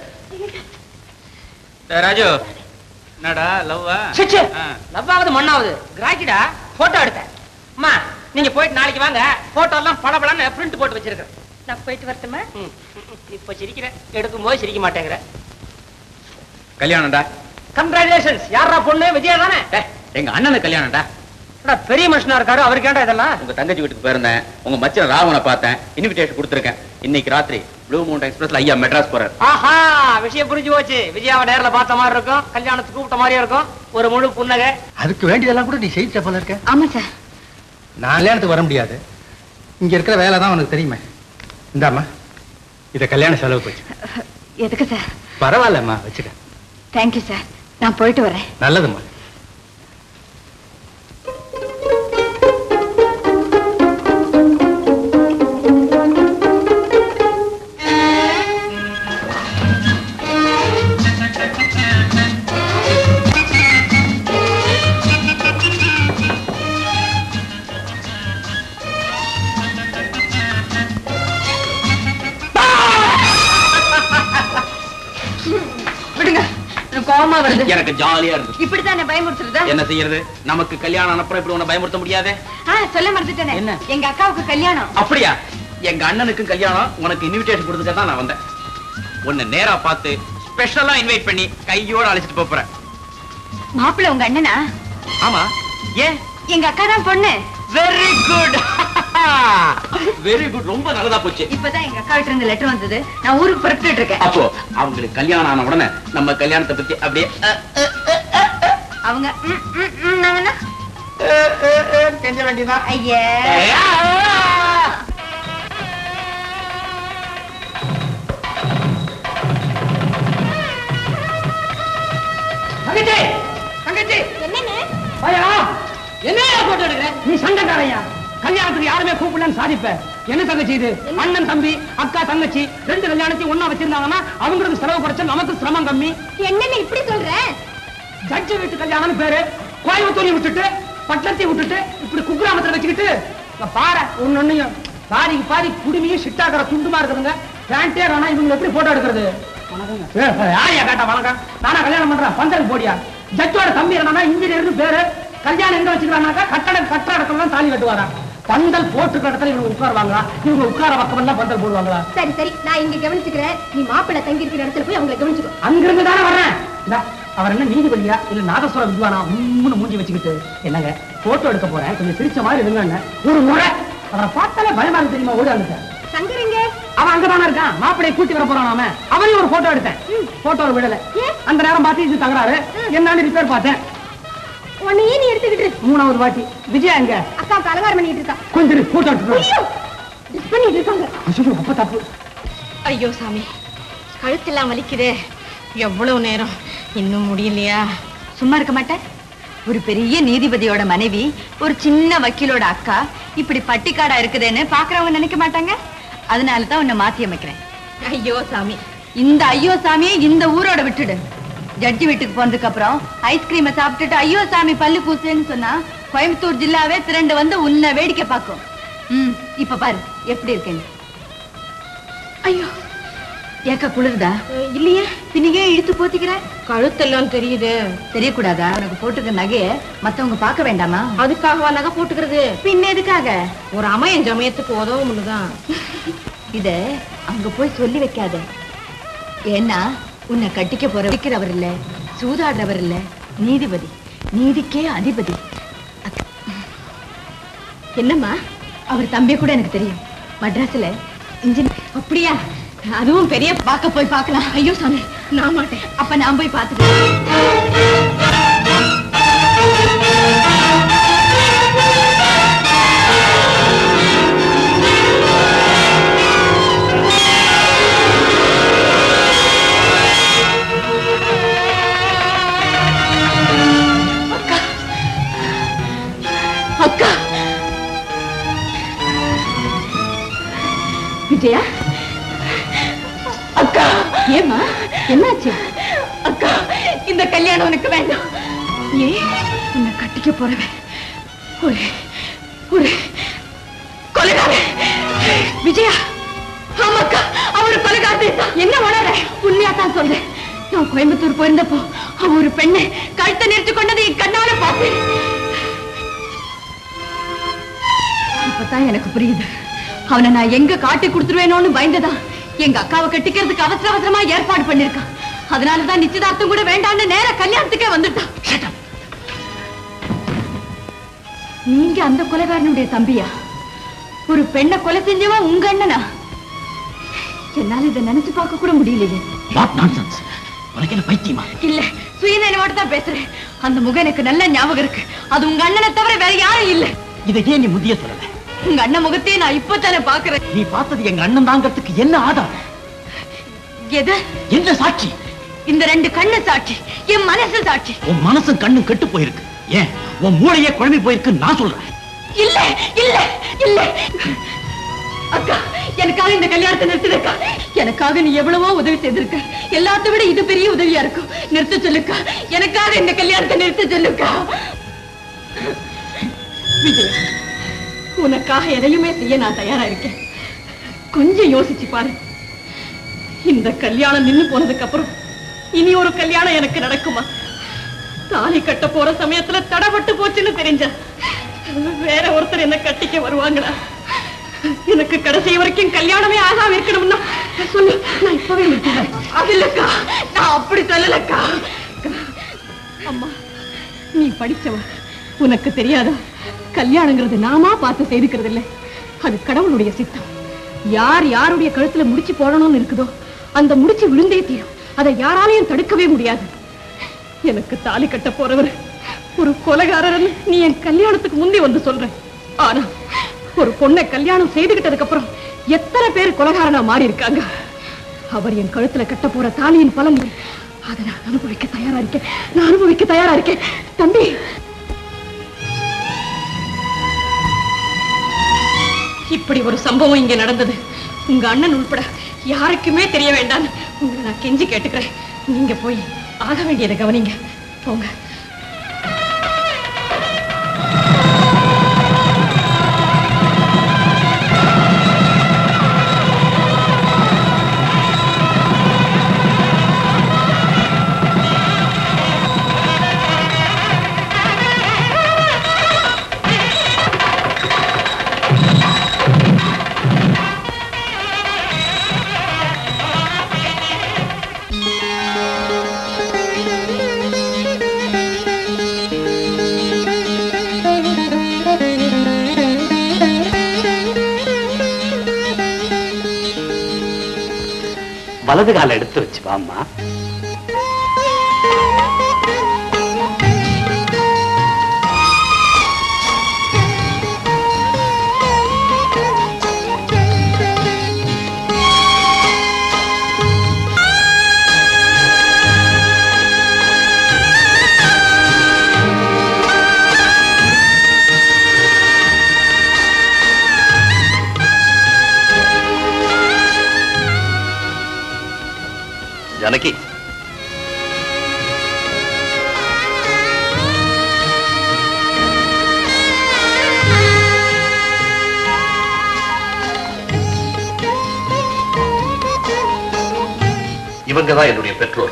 ராஜு என்னடா லவ்வா சிச்சு லவ்வாவது மண்ணாவது கிராக்கிடா போட்டோ எடுத்தேன் அம்மா நீங்க போயிட்டு நாளைக்கு வாங்க போட்டோ எல்லாம் பளபளன்னு பிரிண்ட் போட்டு வச்சிருக்கேன் நான் போயிட்டு வரட்டுமா ம், இப்ப சிரிக்கிறேன் எடுக்கும் போது சிரிக்க மாட்டேங்கிற கல்யாணம்டா கங்க்ராச்சுலேஷன்ஸ் யாரா பொண்ணு விஜயா தானே டேய், எங்க அண்ணனுக்கு கல்யாணம்டா அடா, பெரிய மனுஷனா இருக்காரு அவருக்கு ஏன்டா இதெல்லாம் உங்க தங்கச்சி வீட்டுக்கு போயிருந்தேன் உங்க மச்சன் ராவனை பார்த்தேன் இன்விடேஷன் கொடுத்துருக்கேன் இன்னைக்கு ராத்திரி ப்ளூ மவுண்ட் எக்ஸ்பிரஸ்ல ஐயா மெட்ராஸ் போறாரு ஆஹா விஷயம் புரிஞ்சு போச்சு விஜயாவை நேர்ல பார்த்த மாதிரி இருக்கும் கல்யாணத்துக்கு கூப்பிட்ட மாதிரியே இருக்கும் ஒரு முழு புன்னகை அதுக்கு வேண்டியதெல்லாம் கூட நீ செய்த போல இருக்க ஆமா சார் நான் கல்யாணத்துக்கு வர முடியாது இங்க இருக்கிற வேலை தான் உனக்கு தெரியுமே இந்தாம்மா இத கல்யாண செலவு போச்சு எதுக்கு சார் பரவாயில்லம்மா வச்சுக்க தேங்க்யூ சார் நான் போயிட்டு வரேன் நல்லதும்மா விடுங்க எனக்கு கோவமா வருது எனக்கு ஜாலியா இருக்கு இப்படித்தான் என்ன பயமுறுத்துறதா என்ன செய்யறது நமக்கு கல்யாணம் அனுப்புறம் இப்படி உன்னை பயமுறுத்த முடியாதே ஆ, சொல்ல மறந்துட்டேனே என்ன? எங்க அக்காவுக்கு கல்யாணம் அப்படியா எங்க அண்ணனுக்கு கல்யாணம் உனக்கு இன்விடேஷன் கொடுத்துக்க தான் நான் வந்தேன் உன்னை நேரா பார்த்து ஸ்பெஷலா இன்வைட் பண்ணி கையோட அழைச்சிட்டு போப் போறேன் மாப்பிள்ளை உங்க அண்ணனா ஆமா ஏன் எங்க அக்கா தான் பொண்ணு வெரி குட் வெரி குட் ரொம்ப நல்லதா போச்சு இப்பதான் எங்க அக்கா கிட்ட இருந்து லெட்டர் வந்தது நான் ஊருக்கு புறப்பட்டு இருக்கேன் அப்போ அவங்களுக்கு கல்யாணம் ஆன உடனே நம்ம கல்யாணத்தை பத்தி அப்படியே அஹ், அவங்க ம், ம், ம், நாங்கன்னா கெஞ்ச வேண்டியதான் ஐயா தங்கச்சி தங்கச்சி என்னன்னு பையா என்ன போட்டோ எடுக்கிற நீ சண்டைக்காரையா கல்யாணத்துக்கு யாருமே கூப்பிடலன்னு சாதிப்ப என்ன தங்கச்சி இது அண்ணன் தம்பி அக்கா தங்கச்சி ரெண்டு கல்யாணத்தையும் ஒண்ணா வச்சிருந்தாங்கன்னா அவங்களுக்கு செலவு குறைச்சல் நமக்கு சிரமம் கம்மி என்னன்னு இப்படி சொல்ற ஜட்ஜி வீட்டு கல்யாணம்னு பேரு கோயம்புத்தூரையும் விட்டுட்டு பட்டணத்தையும் விட்டுட்டு இப்படி குக்கிராமத்துல வச்சுக்கிட்டு இங்க பாரு ஒன்னொன்னையும் பாதிக்கு பாதி குடுமையும் சிட்டாக்கிற துண்டுமா இருக்குதுங்க பேண்டே வேணா இவங்க எப்படி போட்டோ எடுக்கிறது வணக்கங்க. ஏ, ஏ, யாரையா கேட்டா வணக்கம் நானா கல்யாணம் பண்றேன் பந்தலுக்கு போடியா ஜட்ஜோட தம்பி என்னன்னா இன்ஜினியர்னு பேரு கல்யாணம் எங்க வச்சுக்கிறானாக்கா கட்டடம் கட்டுற இடத்துல தான் தாலி கட்டுவாரா பந்தல் போட்டுக்கிற இடத்துல இவங்க உட்காருவாங்களா இவங்க உட்கார பக்கம் எல்லாம் பந்தல் போடுவாங்களா சரி சரி நான் இங்க கவனிச்சுக்கிறேன் நீ மாப்பிள்ளை தங்கி இருக்கிற இடத்துல போய் அவங்களை கவனிச்சுக்கோ அங்கிருந்து தானே வர்றேன் இந்தா, அவர் என்ன நீதிபதியா இல்ல நாதஸ்வர வித்வானா உம்முன்னு மூஞ்சி வச்சுக்கிட்டு என்னங்க போட்டோ எடுக்க போறேன் கொஞ்சம் சிரிச்ச மாதிரி இருங்க ஒரு முறை அவரை பார்த்தாலே பயமா இருக்கு தெரியுமா ஓடி வந்துட்டேன் சங்கர் எங்க அவன் அங்கதானே இருக்கான் மாப்பிளைய கூட்டி வர போறான் அவன் அவனையும் ஒரு போட்டோ எடுத்தேன் போட்டோ விடல அந்த நேரம் பார்த்து இது தகராறு என்னன்னு ரிப்பேர் பார்த்தேன் உன்னையே நீ எடுத்துக்கிட்டு இரு. மூணாவது வாட்டி விஜயா எங்க அக்காவுக்கு அலங்காரம் பண்ணிட்டு இருக்கா கொஞ்சம் போட்டோ எடுத்துட்டு ஐயோ மிஸ் பண்ணிட்டு இருக்காங்க ஐயோ, அப்ப தப்பு ஐயோ சாமி கழுத்தெல்லாம் வலிக்குதே எவ்வளவு நேரம் இன்னும் முடியலையா சும்மா இருக்க மாட்டேன் ஒரு பெரிய நீதிபதியோட மனைவி ஒரு சின்ன வக்கீலோட அக்கா இப்படி பட்டிக்காடா இருக்குதுன்னு பாக்குறவங்க நினைக்க மாட்டாங்க அதனால தான் உன்னை மாத்தி அமைக்கிறேன் ஐயோ சாமி இந்த ஐயோ சாமியை இந்த ஊரோட விட்டுடு ஜட்ஜி வீட்டுக்கு போனதுக்கு அப்புறம் ஐஸ்கிரீமை சாப்பிட்டுட்டு ஐயோ சாமி பல்லு கூசுன்னு சொன்னா கோயம்புத்தூர் ஜில்லாவே திரண்டு வந்து உன்னை வேடிக்கை பார்க்கும் ம் இப்ப பாரு எப்படி இருக்கேன்னு ஐயோ ஏக்கா குளிருதா இல்லையே பின்னையே இழுத்து போத்திக்கிற கழுத்தெல்லாம் தெரியுது தெரியக்கூடாதா உனக்கு போட்டுக்க நகைய மத்தவங்க பார்க்க வேண்டாமா அதுக்காகவா நகை போட்டுக்கிறது பின்ன எதுக்காக ஒரு அமையன் சமயத்துக்கு உதவும்னு தான் இத அங்க போய் சொல்லி வைக்காத ஏன்னா உன்னை கட்டிக்க போற வைக்கிறவர் இல்ல சூதாடுறவர் இல்ல நீதிபதி நீதிக்கே அதிபதி அக்- என்னம்மா அவர் தம்பிய கூட எனக்கு தெரியும் மட்ராஸ்ல இன்ஜினியர் அப்படியா அதுவும் பெரிய பார்க்க போய் பார்க்கலாம் ஐயோ சாமி நான் மாட்டேன் அப்ப நான் போய் பார்த்துட்டு அக்கா விஜயா அக்கா ஏமா என்னாச்சு அக்கா இந்த கல்யாணம் உனக்கு வேண்டாம் ஏன் உன்னை கட்டிக்க போறவன் ஒரு ஒரு கொலைகாரன் விஜயா ஆமாக்கா அவர் கொலைகாரன் தான் என்ன உணர உண்மையா தான் சொல்றேன் நான் கோயம்புத்தூர் போயிருந்தப்போ அவ ஒரு பெண்ணை கழுத்தை நிறுத்தி கொண்டதை என் கண்ணால பார்த்தேன் இப்பதான் எனக்கு புரியுது அவனை நான் எங்க காட்டி கொடுத்துருவேனோன்னு பயந்துதான் எங்க அக்காவை கட்டிக்கிறதுக்கு அவசர அவசரமா ஏற்பாடு பண்ணிருக்கான் அதனாலதான் நிச்சயதார்த்தம் கூட வேண்டாம்னு நேர கல்யாணத்துக்கே வந்துட்டான் நீங்க அந்த கொலைகாரனுடைய தம்பியா ஒரு பெண்ணை கொலை செஞ்சவன் உங்க அண்ணனா என்னால இதை நினைச்சு பார்க்க கூட முடியலையே வாட் நான்சென்ஸ் உனக்கு என்ன பைத்தியமா இல்ல சுயநினைவோட தான் பேசுறேன் அந்த முகம் எனக்கு நல்ல ஞாபகம் இருக்கு அது உங்க அண்ணனை தவிர வேற யாரும் இல்ல இதை ஏன் நீ முதிய சொல்லல உங்க அண்ணன் முகத்தையே நான் இப்பதானே பாக்குறேன் நீ பார்த்தது எங்க அண்ணன் தாங்கிறதுக்கு என்ன ஆதாரம் எது என்ன சாட்சி இந்த ரெண்டு கண்ணு சாட்சி என் மனசு சாட்சி உன் மனசும் கண்ணும் கெட்டு போயிருக்கு ஏன் உன் மூளையே குழம்பி போயிருக்கு நான் சொல்றேன் இல்ல இல்ல இல்ல அக்கா எனக்காக இந்த கல்யாணத்தை நிறுத்துறக்கா எனக்காக நீ எவ்வளவோ உதவி செய்திருக்க எல்லாத்த விட இது பெரிய உதவியா இருக்கும் நிறுத்த சொல்லுக்கா எனக்காக இந்த கல்யாணத்தை நிறுத்த சொல்லுக்கா விஜய் உனக்காக எதையுமே செய்ய நான் தயாரா இருக்கேன் கொஞ்சம் யோசிச்சு பாரு இந்த கல்யாணம் நின்னு போனதுக்கு அப்புறம் இனி ஒரு கல்யாணம் எனக்கு நடக்குமா தாலி கட்ட போற சமயத்துல தடப்பட்டு போச்சுன்னு தெரிஞ்ச வேற ஒருத்தர் என்ன கட்டிக்க வருவாங்களா எனக்கு கடைசி வரைக்கும் கல்யாணமே ஆகாம இருக்கணும்னா சொல்லு நான் இப்பவே நிறுத்திடுறேன் அது இல்லக்கா நான் அப்படி சொல்லலக்கா அம்மா நீ படிச்சவ உனக்கு தெரியாதா கல்யாணங்கிறது நாமா பார்த்து செய்துக்கிறது இல்ல அது கடவுளுடைய சித்தம் யார் யாருடைய கழுத்துல முடிச்சு போடணும்னு இருக்குதோ அந்த முடிச்சு விழுந்தே தீரும் அதை யாராலையும் தடுக்கவே முடியாது எனக்கு தாலி கட்ட போறவர் ஒரு கொலைகாரர்னு நீ என் கல்யாணத்துக்கு முந்தி வந்து சொல்ற ஆனா ஒரு பொண்ணை கல்யாணம் செய்துகிட்டதுக்கு அப்புறம் எத்தனை பேர் கொலைகாரனா மாறி இருக்காங்க அவர் என் கழுத்துல கட்ட போற தாலியின் பலன் அதை நான் அனுபவிக்க தயாரா இருக்கேன் நான் அனுபவிக்க தயாரா இருக்கேன் தம்பி இப்படி ஒரு சம்பவம் இங்க நடந்தது உங்க அண்ணன் உள்பட யாருக்குமே தெரிய வேண்டாம் உங்களை நான் கெஞ்சி கேட்டுக்கிறேன் நீங்க போய் ஆக வேண்டியதை கவனிங்க போங்க வலது கால எடுத்து வச்சு வாம்மா ஜானகி இவங்க தான் என்னுடைய பெற்றோர்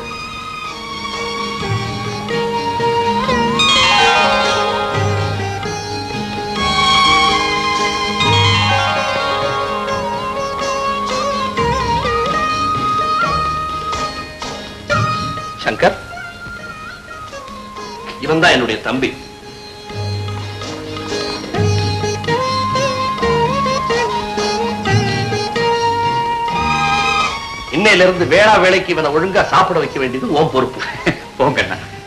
சங்கர் இவன் தான் என்னுடைய தம்பி இன்னையில இருந்து வேளா வேலைக்கு இவனை ஒழுங்கா சாப்பிட வைக்க வேண்டியது உன் பொறுப்பு போங்க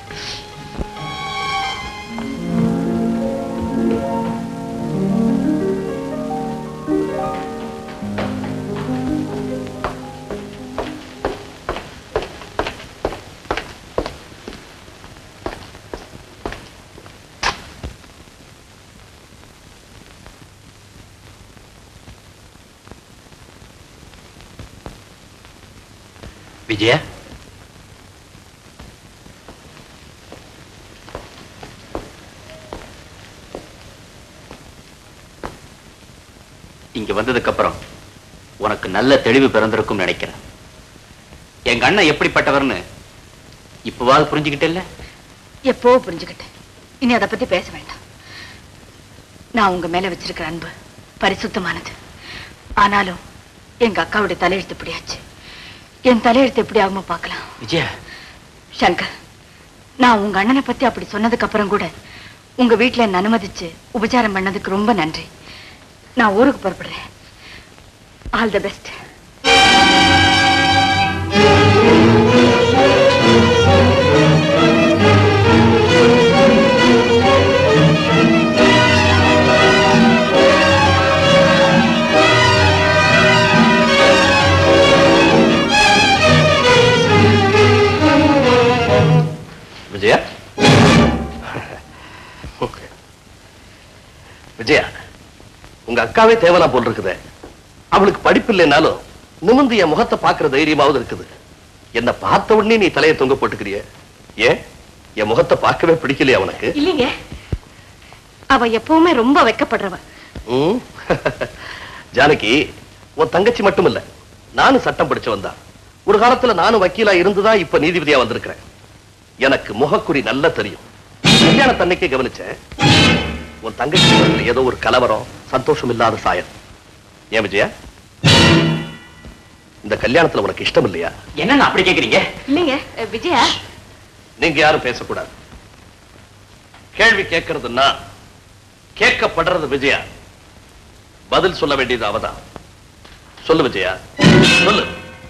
விஜயா இங்க வந்ததுக்கு அப்புறம் உனக்கு நல்ல தெளிவு பிறந்திருக்கும் நினைக்கிறேன் எங்க அண்ணன் எப்படிப்பட்டவர்னு இப்பவாவது புரிஞ்சுக்கிட்டே எப்போ புரிஞ்சுக்கிட்டேன் இனி அதை பத்தி பேச வேண்டாம் நான் உங்க மேல வச்சிருக்கிற அன்பு பரிசுத்தமானது ஆனாலும் எங்க அக்காவுடைய தலையெழுத்து இப்படியாச்சு என் தலையெழுத்து எப்படி ஆகுமோ பார்க்கலாம் விஜயா சங்கர் நான் உங்க அண்ணனை பத்தி அப்படி சொன்னதுக்கு அப்புறம் கூட உங்க வீட்டுல என்ன அனுமதிச்சு உபச்சாரம் பண்ணதுக்கு ரொம்ப நன்றி நான் ஊருக்கு புறப்படுறேன் all the best Vijaya Vijaya உங்க அக்காவே தேவலா போல் இருக்குதே அவளுக்கு படிப்பு இல்லைனாலும் நிமிந்து என் முகத்தை பாக்குற தைரியமாவது இருக்குது என்ன பார்த்த உடனே நீ தலையை தொங்க போட்டுக்கிறிய ஏன் என் முகத்தை பார்க்கவே பிடிக்கலையா உனக்கு இல்லைங்க அவ எப்பவுமே ரொம்ப வெக்கப்படுறவ ம்? ஜானகி உன் தங்கச்சி மட்டும் இல்ல நானும் சட்டம் படிச்சவன் தான் ஒரு காலத்துல நானும் வக்கீலா இருந்துதான் இப்ப நீதிபதியா வந்திருக்கிறேன் எனக்கு முகக்குறி நல்லா தெரியும் கல்யாணத்தன்னைக்கே கவனிச்சேன் உன் தங்கச்சி முகத்துல ஏதோ ஒரு கலவரம் சந்தோஷம் இல்லாத சாயம் ஏன் விஜயா இந்த கல்யாணத்துல உனக்கு இஷ்டம் இல்லையா என்னன்னு அப்படி கேக்குறீங்க இல்லைங்க விஜயா நீங்க யாரும் பேசக்கூடாது கேள்வி கேட்கறதுன்னா கேட்கப்படுறது விஜயா பதில் சொல்ல வேண்டியது அவதான் சொல்லு விஜயா சொல்லு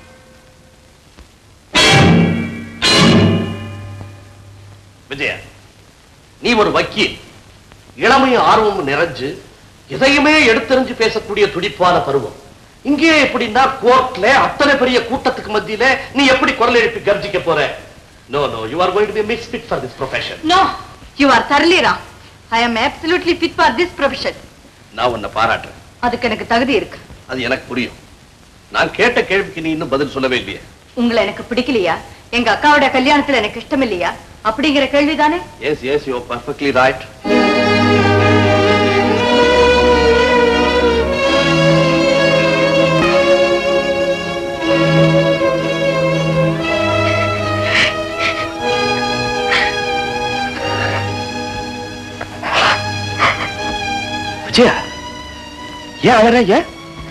விஜயா நீ ஒரு வக்கீல் இளமையும் ஆர்வமும் நிறைஞ்சு எதையுமே எடுத்தெறிஞ்சு பேசக்கூடிய துடிப்பான பருவம் இங்கே எப்படின்னா கோர்ட்ல அத்தனை பெரிய கூட்டத்துக்கு மத்தியில நீ எப்படி குரல் எழுப்பி கர்ஜிக்க போற no no you are going to be misfit for this profession no you are thoroughly wrong I am absolutely fit for this profession நான் உன்னை பாராட்டுறேன் அதுக்கு எனக்கு தகுதி இருக்கு அது எனக்கு புரியும் நான் கேட்ட கேள்விக்கு நீ இன்னும் பதில் சொல்லவே இல்லையே உங்களை எனக்கு பிடிக்கலையா எங்க அக்காவோட கல்யாணத்துல எனக்கு இஷ்டம் இல்லையா அப்படிங்கிற கேள்விதானே yes yes you perfectly right Vijaya ஏன் அழற ஏன்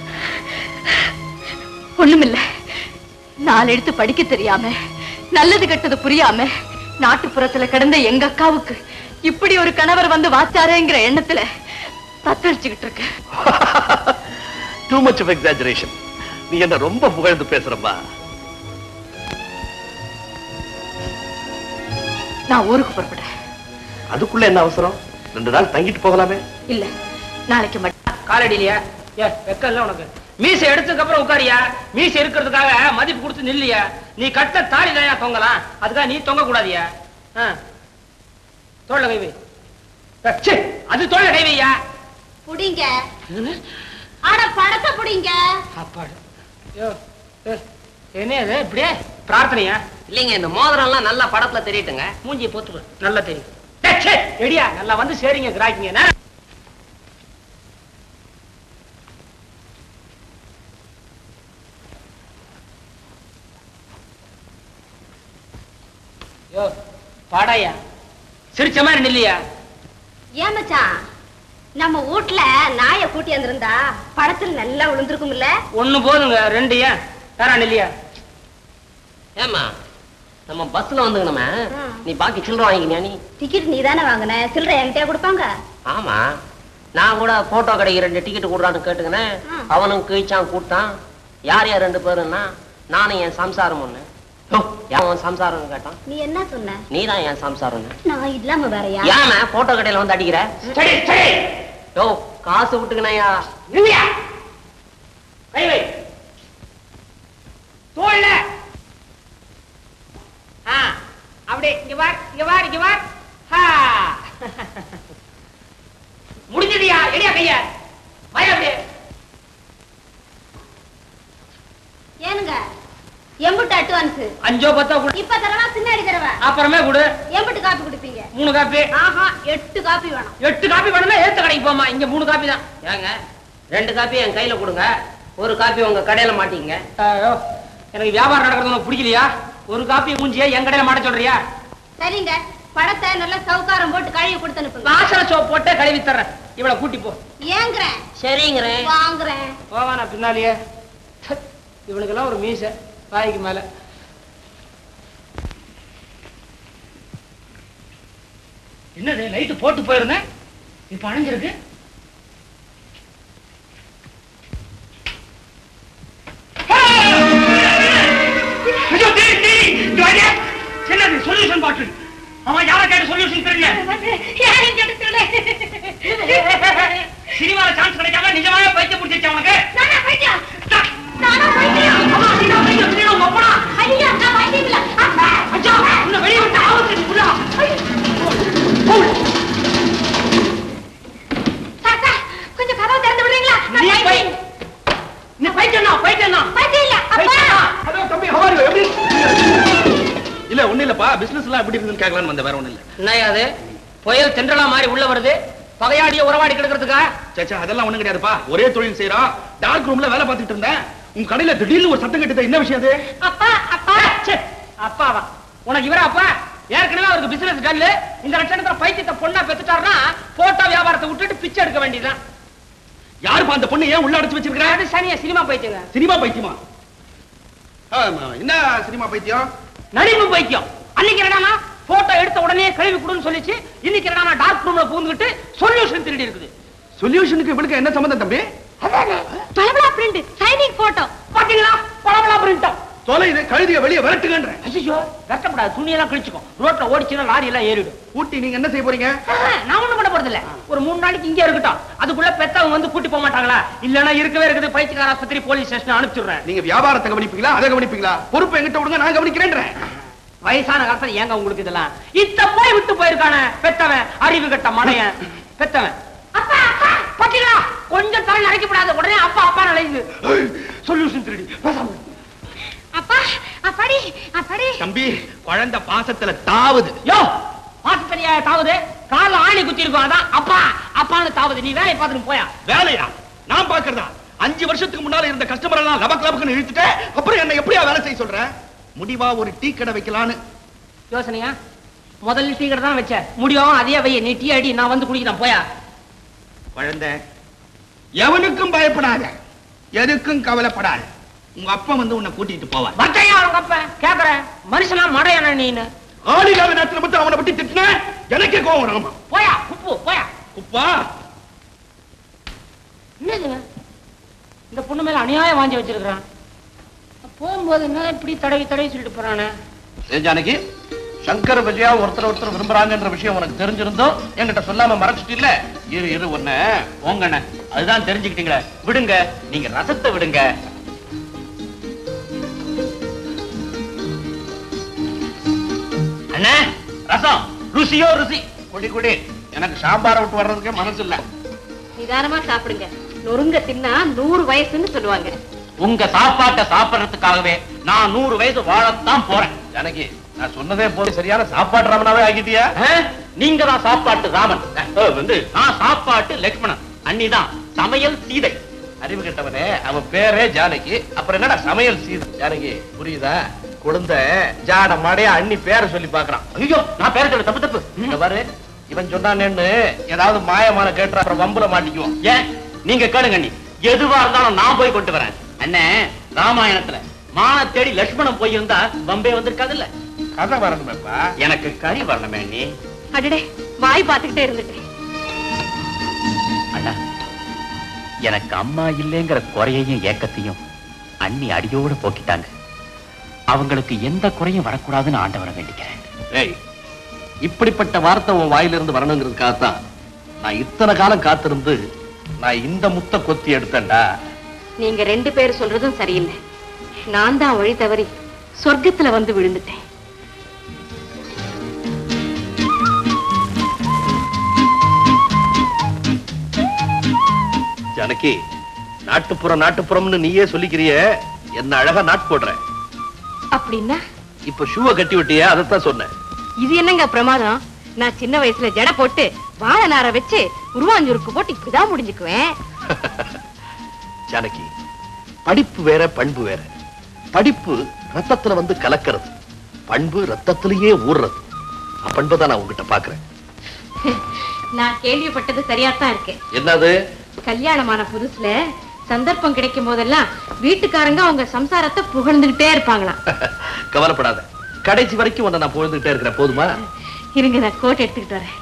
ஒண்ணுமில்ல நாலு எடுத்து படிக்க தெரியாம நல்லது கெட்டது புரியாம நாட்டுப்புறத்துல கிடந்த எங்க அக்காவுக்கு இப்படி ஒரு கணவர் வந்து வாச்சாரேங்கிற எண்ணத்துல தத்தளிச்சுக்கிட்டு இருக்கு டூ மச் ஆஃப் எக்ஸாஜரேஷன் நீ என்ன ரொம்ப புகழ்ந்து பேசுறம்மா நான் ஊருக்கு புறப்படுறேன் அதுக்குள்ள என்ன அவசரம் ரெண்டு நாள் தங்கிட்டு போகலாமே இல்ல நாளைக்கு மட்டும் காலடியிலையா ஏ வெக்கம் இல்ல உனக்கு மீசை எடுத்ததுக்கு அப்புறம் உட்காரியா மீசை இருக்கிறதுக்காக மதிப்பு கொடுத்து நில்லையா நீ கட்ட தாலி தாயா தொங்கலாம் அதுக்காக நீ தொங்க கூடாதியா ஆ. தோள்ல கை வை ஏ, ச்சே, அது தோல்ல கை வையா புடிங்க ஆனா படத்தை புடிங்க அப்பாடு யோ, ஏ, என்ன இது இப்படியே பிரார்த்தனையா இல்லைங்க இந்த மோதிரம் எல்லாம் நல்லா படத்துல தெரியட்டுங்க மூஞ்சி போத்து நல்லா தெரியும் டேய், சே, எடியா நல்லா வந்து சேரிங்க கிராக்கிங்க என்ன? யோ பாடாயா சிரிச்ச மாதிரி நில்லையா ஏன் மச்சான் நம்ம வீட்ல நாய கூட்டி வந்திருந்தா படத்துல நல்லா விழுந்திருக்கும்ல ஒண்ணு போதுங்க ரெண்டு ஏன் யாரா நில்லையா ஏமா நம்ம பஸ்ல வந்துங்கண்ணா நீ பாக்கி சில்லற வாங்கிக்கியா நீ டிக்கெட் நீ தானே வாங்கின சில்லறை என்கிட்டயா கொடுப்பாங்க ஆமா நான் கூட போட்டோ கடைக்கு ரெண்டு டிக்கெட் கொடுறான்னு கேட்டுக்கினேன் அவனும் கிழிச்சான் கூட்டான் யார் யார் ரெண்டு பேருன்னா நானும் என் சம்சாரம் ஒண்ணு ஏன் உன் சம்சாரம் கேட்டான் நீ என்ன சொன்ன நீ தான் என் சம்சாரம் நான் இல்லாம வேறயா ஏன் போட்டோ கடையில வந்து அடிக்கிற சரி சரி யோ காசு விட்டுக்கினையா நில்லையா கை வை தோல்ல ஆ அப்படியே இங்க வார் இங்க வார் இங்க வார் ஹா முடிஞ்சதியா எடியா கைய வய அப்படியே ஏனுங்க எம்புட்டு அட்வான்ஸ் அஞ்சோ பத்தோ கொடு இப்ப தரவா பின்னாடி தரவா அப்புறமே கொடு எம்புட்டு காப்பி குடிப்பீங்க மூணு காப்பி ஆஹா எட்டு காப்பி வேணும் எட்டு காப்பி வேணும்னா ஏத்த கடைக்கு போமா இங்க மூணு காப்பி தான் ஏங்க ரெண்டு காப்பி என் கையில கொடுங்க ஒரு காப்பி உங்க கடையில மாட்டிங்க ஐயோ, எனக்கு வியாபாரம் நடக்கிறது உனக்கு பிடிக்கலையா ஒரு காப்பி மூஞ்சிய என் கடையில மாட்ட சொல்றியா சரிங்க படத்தை நல்லா சவுக்காரம் போட்டு கழுவி கொடுத்து அனுப்புங்க வாசல சோப் போட்டே கழுவி தர்றேன் இவளை கூட்டி போ ஏங்குறேன் சரிங்கிறேன் வாங்குறேன் போவா நான் பின்னாலேயே இவனுக்கெல்லாம் ஒரு மீச வாய்க்கு மேல என்னது லைட் போட்டு போயிருந்தேன் இப்ப அணைஞ்சிருக்கு ஐயோ, தேடி, தேடி, இங்க வாங்க. என்னது சொல்யூஷன் பாட்டில் அவன் யாரை கேட்டு சொல்யூஷன் தெரியல சினிமால சான்ஸ் கிடைக்காம நிஜமாவே பைத்தியம் பிடிச்சிருச்சு அவனுக்கு கொஞ்சம் கதவை திறந்து விடுறீங்களா நான் நீ பைத்தியம். பை- நீ பைத்தியம் பைத்தியம் பைத்தியம் இல்ல அப்பா ஹலோ தம்பி how are you? எப்படி இல்ல ஒண்ணு இல்லப்பா பிசினஸ் எல்லாம் எப்படி இருக்குன்னு கேட்கலான்னு வந்த வேற ஒண்ணு இல்ல என்னய்யா அது புயல் தென்றலா மாதிரி உள்ள வருது பகையாடிய உறவாடி கிடக்கிறதுக்கா சேச்சா அதெல்லாம் ஒண்ணும் கிடையாதுப்பா ஒரே தொழில் செய்யறோம் டார்க் ரூம்ல வேலை பார்த்துட்டு இருந்தேன் உங்க கடையில திடீர்னு ஒரு சத்தம் கேட்டது என்ன விஷயம் அது அப்பா அப்பா ச்சே, அப்பாவா உனக்கு இவரா அப்பா ஏற்கனவே அவருக்கு பிசினஸ் டல்லு இந்த லட்சணத்துல பைத்தியத்தை பொண்ணா பெத்துட்டாருன்னா போட்டோ வியாபாரத்தை விட்டுட்டு பிச்சை எடுக்க வேண்டியதுதான் யாருப்பா அந்த பொண்ணு ஏன் உள்ள அடைச்சு வச்சிருக்கிற அது சனியா சினிமா பைத்தியங்க சினிமா பைத்தியமா ஆமா, என்ன சினிமா பைத்தியம் நடிப்பு பைத்தியம் அன்னைக்கு என்னடா போட்டோ எடுத்த உடனே கழுவி கொடுன்னு சொல்லிச்சு இன்னைக்கு என்னடா டார்க் ரூம்ல பூந்துகிட்டு சொல்யூஷன் திருடி இருக்குது சொல்யூஷனுக்கு இவனுக்கு என்ன சம்பந்தம் தம்பி பளபளா பிரிண்ட் சைனிங் போட்டோ பாத்தீங்களா பளபளா பிரிண்டம் தொலை இது கழுதிய வெளியே விரட்டுங்கன்ற ஐயோ கஷ்டப்படாது துணியெல்லாம் கிழிச்சுக்கும் ரோட்ல ஓடிச்சுன்னா லாரி எல்லாம் ஏறிடும் ஊட்டி நீங்க என்ன செய்ய போறீங்க நான் ஒண்ணும் பண்ண போறது இல்ல ஒரு மூணு நாளைக்கு இங்கே இருக்கட்டும் அதுக்குள்ள பெத்தவங்க வந்து கூட்டி போக மாட்டாங்களா இல்லன்னா இருக்கவே இருக்குது பைத்தியக்கார ஆஸ்பத்திரி போலீஸ் ஸ்டேஷன் அனுப்பிச்சுடுறேன் நீங்க வியாபாரத்தை கவனிப்பீங்களா அதை கவனிப்பீங்களா பொறுப்பு எங்கிட்ட விடுங்க நான் கவனிக்கிறேன்றேன் வயசான காலத்துல ஏங்க உங்களுக்கு இதெல்லாம் இத்த போய் விட்டு போயிருக்கானே பெத்தவன் அறிவு கட்ட மடையன் பெத்தவன் அப்பா அப்பா பாத்தீங்களா கொஞ்சம் தலை நரைக்கப்படாது உடனே அப்பா அப்பா நிலையுது சொல்யூஷன் திருடி பேசாம இரு. அப்பா அப்பாடி அப்பாடி தம்பி குழந்தை பாசத்துல தாவுது யோ ஆஸ்பத்திரியா தாவது கால ஆணி குத்தி இருக்கும் அதான் அப்பா அப்பான்னு தாவது நீ வேலையை பார்த்துட்டு போயா வேலையா நான் பாக்குறதா அஞ்சு வருஷத்துக்கு முன்னால இருந்த கஸ்டமர் எல்லாம் லபக் லபக்குன்னு இழுத்துட்டு அப்புறம் என்ன எப்படியா வேலை செய்ய சொல்ற முடிவா ஒரு டீ கடை வைக்கலான்னு யோசனையா முதல்ல டீ கடை தான் வச்ச முடியும் அதே வை நீ டீ அடி நான் வந்து குடிக்கிறேன் போயா குழந்தை எவனுக்கும் பயப்படாத எதுக்கும் கவலைப்படாத உங்க அப்பா வந்து உன்னை கூட்டிட்டு போவார் வச்சையா அவங்க அப்ப கேக்குறேன் மனுஷனா மடையான நீனு ஆளில்லாத நேரத்துல மட்டும் அவனை பத்தி திட்டின எனக்கே கோவம் வரும் ஆமா போயா உப்பு போயா உப்பா என்னதுங்க இந்த பொண்ணு மேல அநியாயம் வாங்கி வச்சிருக்கான் போகும்போது என்ன இப்படி தடவி தடவி சொல்லிட்டு போறானே ஏ ஜானகி சங்கர் விஜயா ஒருத்தர் ஒருத்தர் விரும்புறாங்கன்ற விஷயம் உனக்கு தெரிஞ்சிருந்தோம் என்கிட்ட சொல்லாம மறைச்சிட்டு இல்ல இரு இரு ஒண்ணு போங்கண்ணே அதுதான் தெரிஞ்சுக்கிட்டீங்களே விடுங்க நீங்க ரசத்தை விடுங்க அண்ணே ரசம் ருசியோ ருசி குடி குடி எனக்கு சாம்பாரை விட்டு வர்றதுக்கே மனசு இல்ல நிதானமா சாப்பிடுங்க நொறுங்க தின்னா நூறு வயசுன்னு சொல்லுவாங்க உங்க சாப்பாட்டை சாப்பிடறதுக்காகவே நான் நூறு வயசு வாழத்தான் போறேன் ஜானகி நான் சொன்னதே போது சரியான சாப்பாட்டு ராமனாவே ஆகிட்டியா நீங்க தான் சாப்பாட்டு ராமன் அஹ், வந்து நான் சாப்பாட்டு லக்ஷ்மணன் அன்னிதான் சமையல் சீதை அறிவு கெட்டவனே அவன் பேரே ஜானகி அப்புறம் என்னடா சமையல் சீது ஜானகி புரியுதா குழந்த ஜாட மாடையா அண்ணி பேரை சொல்லி பாக்குறான் ஐயோ நான் பேர சொல்ல தப்பு தப்பு இங்க பாரு இவன் சொன்னானேன்னு ஏதாவது மாயமான கேட்டு அப்புறம் வம்புல மாட்டிக்குவோம் ஏன் நீங்க கேளுங்க அண்ணி எதுவா இருந்தாலும் நான் போய் கொண்டு வரேன் அண்ணே ராமாயணத்துல மான தேடி லட்சுமணன் போய் இருந்தா பம்பே வந்திருக்காதுல்ல கதை வரணுமேப்பா எனக்கு கறி வரணுமே அண்ணி அடடே வாய் பார்த்துக்கிட்டே இருந்துட்டேன் அண்ணா எனக்கு அம்மா இல்லைங்கிற குறையையும் ஏக்கத்தையும் அண்ணி அடியோட போக்கிட்டாங்க அவங்களுக்கு எந்த குறையும் வரக்கூடாதுன்னு ஆண்டவரை வேண்டிக்கிறேன் ஏய் இப்படிப்பட்ட வார்த்தை உன் வாயிலிருந்து வரணுங்கிறதுக்காகத்தான் நான் இத்தனை காலம் காத்திருந்து நான் இந்த முத்த கொத்தி எடுத்தேன்டா நீங்க ரெண்டு பேர் சொல்றதும் சரியில்லை நான் தான் வழி தவறி சொர்க்கத்துல வந்து விழுந்துட்டேன் ஜானகி நாட்டுப்புறம் நாட்டுப்புறம்னு நீயே சொல்லிக்கிறிய என்ன அழகா நாட்டு போடுற அப்படின்னா இப்ப ஷூவை கட்டி விட்டியே அதைத்தான் சொன்னேன் இது என்னங்க பிரமாதம் நான் சின்ன வயசுல ஜடை போட்டு வாழை நார வச்சு உருவாஞ்சூருக்கு போட்டு இப்படிதான் முடிஞ்சுக்குவேன் ஜானகி படிப்பு வேற பண்பு வேற படிப்பு ரத்தத்துல வந்து கலக்கிறது பண்பு ரத்தத்திலேயே ஊறுறது அப்பண்பை தான் நான் உங்ககிட்ட பாக்குறேன் நான் கேள்விப்பட்டது சரியாத்தான் இருக்கு என்னது கல்யாணமான புதுசுல சந்தர்ப்பம் கிடைக்கும் போதெல்லாம் வீட்டுக்காரங்க அவங்க சம்சாரத்தை புகழ்ந்துகிட்டே இருப்பாங்களாம் கவலைப்படாத கடைசி வரைக்கும் உன்னை நான் பொழுதுகிட்டே இருக்கிறேன் போதுமா இருங்க நான் கோட் எடுத்துக்கிட்டு வரேன்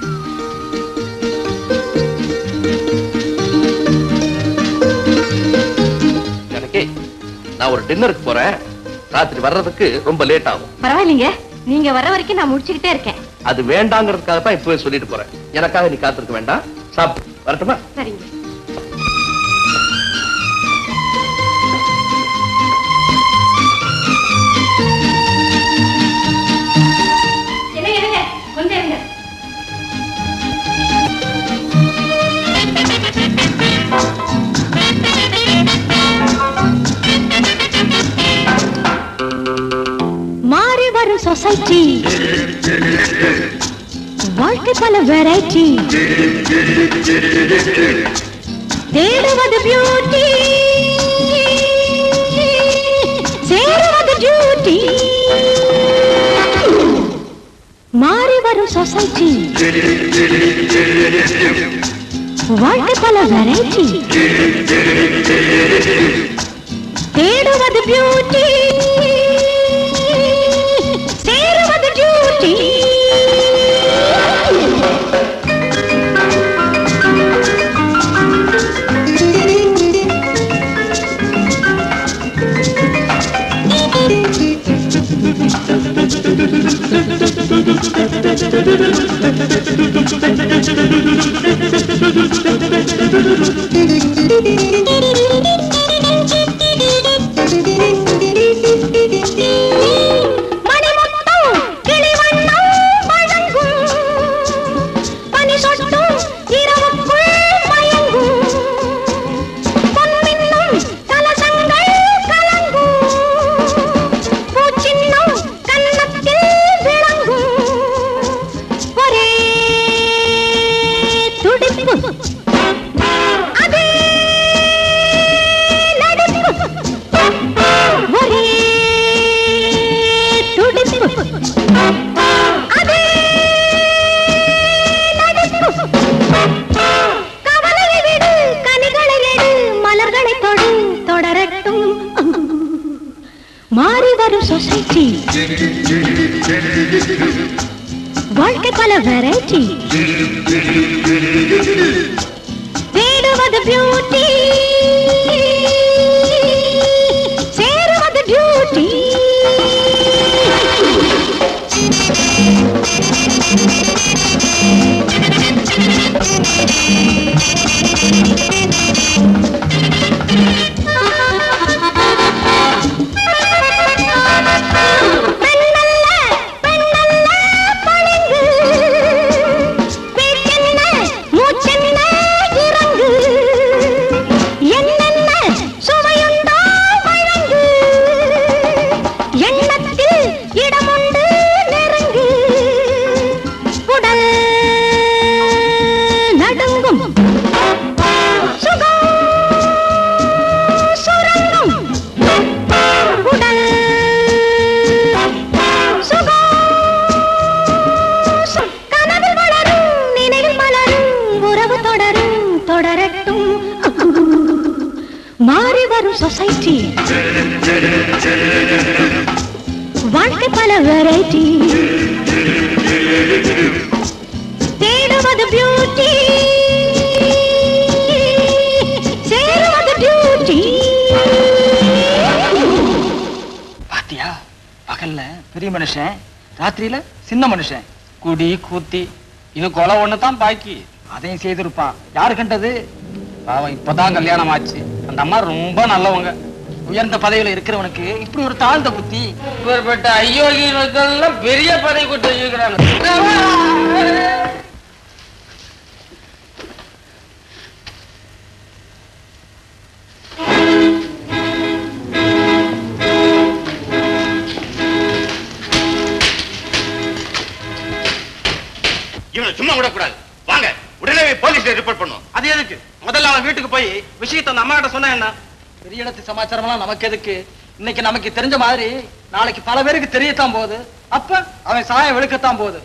ஜானகி நான் ஒரு டின்னருக்கு போறேன் ராத்திரி வர்றதுக்கு ரொம்ப லேட் ஆகும் பரவாயில்லைங்க நீங்க வர வரைக்கும் நான் முடிச்சுக்கிட்டே இருக்கேன் அது வேண்டாங்கிறதுக்காக தான் இப்பவே சொல்லிட்டு போறேன் எனக்காக நீ காத்திருக்க வேண்டாம் சாப்பிட்டு வரட்டுமா சரிங்க என்ன இருங்க கொஞ்சம் இருங்க மாறி வரும் சொசைட்டி வாழ்க்கை பல வெரைட்டி தேடுவது பியூட்டி சேருவது டியூட்டி மாறி வரும் சொசைட்டி வாழ்க்கை பல வெரைட்டி தேடுவது பியூட்டி சேருவது டியூட்டி மணிமுத்தம் கிளிவண்ணம் வழங்கும் பனி சொட்டும் இரவுக்குள் மயங்கும் பொன்மின்னும் கலசங்கள் கலங்கும் பூச்சின்னும் கன்னத்தில் விளங்கும் ஒரே துடிப்பு அதே நடிப்பு ஒரே துடிப்பு அதே நடிப்பு கவலையை விடு கனிகளை எடு மலர்களை தொடு தொடரட்டும் மாறி வரும் சொசைட்டி வாழ்க்கை பல வெரைட்டி தேடுவது பியூட்டி சேருவது டியூட்டி பெண்ணல்ல பெண்ணல்ல பளிங்கு பேச்சென்ன மூச்சென்ன இறங்கு என்னென்ன சொசைட்டி வாழ்க்கை பல வெரைட்டி தேடுவது பியூட்டி சேருவது டியூட்டி பாத்தியா பகல்ல பெரிய மனுஷன் ராத்திரியில சின்ன மனுஷன் குடி கூத்தி இது கொலை ஒண்ணுதான் பாக்கி அதையும் செய்திருப்பான் யாரு கண்டது பாவம் இப்பதான் கல்யாணம் ஆச்சு அந்த அம்மா ரொம்ப நல்லவங்க உயர்ந்த பதவியில இருக்கிறவனுக்கு இப்படி ஒரு தாழ்ந்த புத்தி இப்பேற்பட்ட ஐயோகிகளுக்கெல்லாம் பெரிய பதவி கொடுத்து வச்சிருக்கிறாங்க இவனை சும்மா விடக்கூடாது வாங்க உடனே போலீஸ்ல ரிப்போர்ட் பண்ணும் அது எதுக்கு முதல்ல அவன் வீட்டுக்கு போய் விஷயத்தை அந்த அம்மா கிட்ட சொன்னா என்ன பெரிய இடத்து சமாச்சாரம்லாம் நமக்கு எதுக்கு இன்னைக்கு நமக்கு தெரிஞ்ச மாதிரி நாளைக்கு பல பேருக்கு தெரியத்தான் போகுது அப்ப அவன் சாயம் வெளுக்கத்தான் போகுது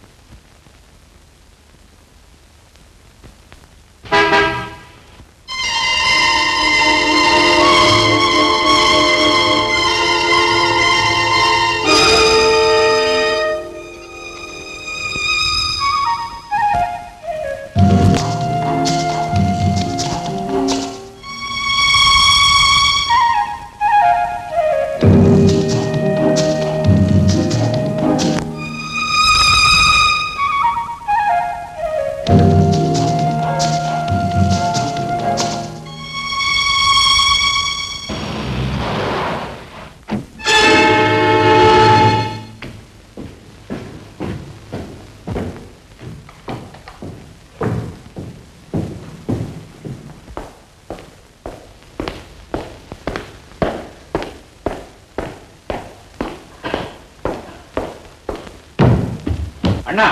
அண்ணா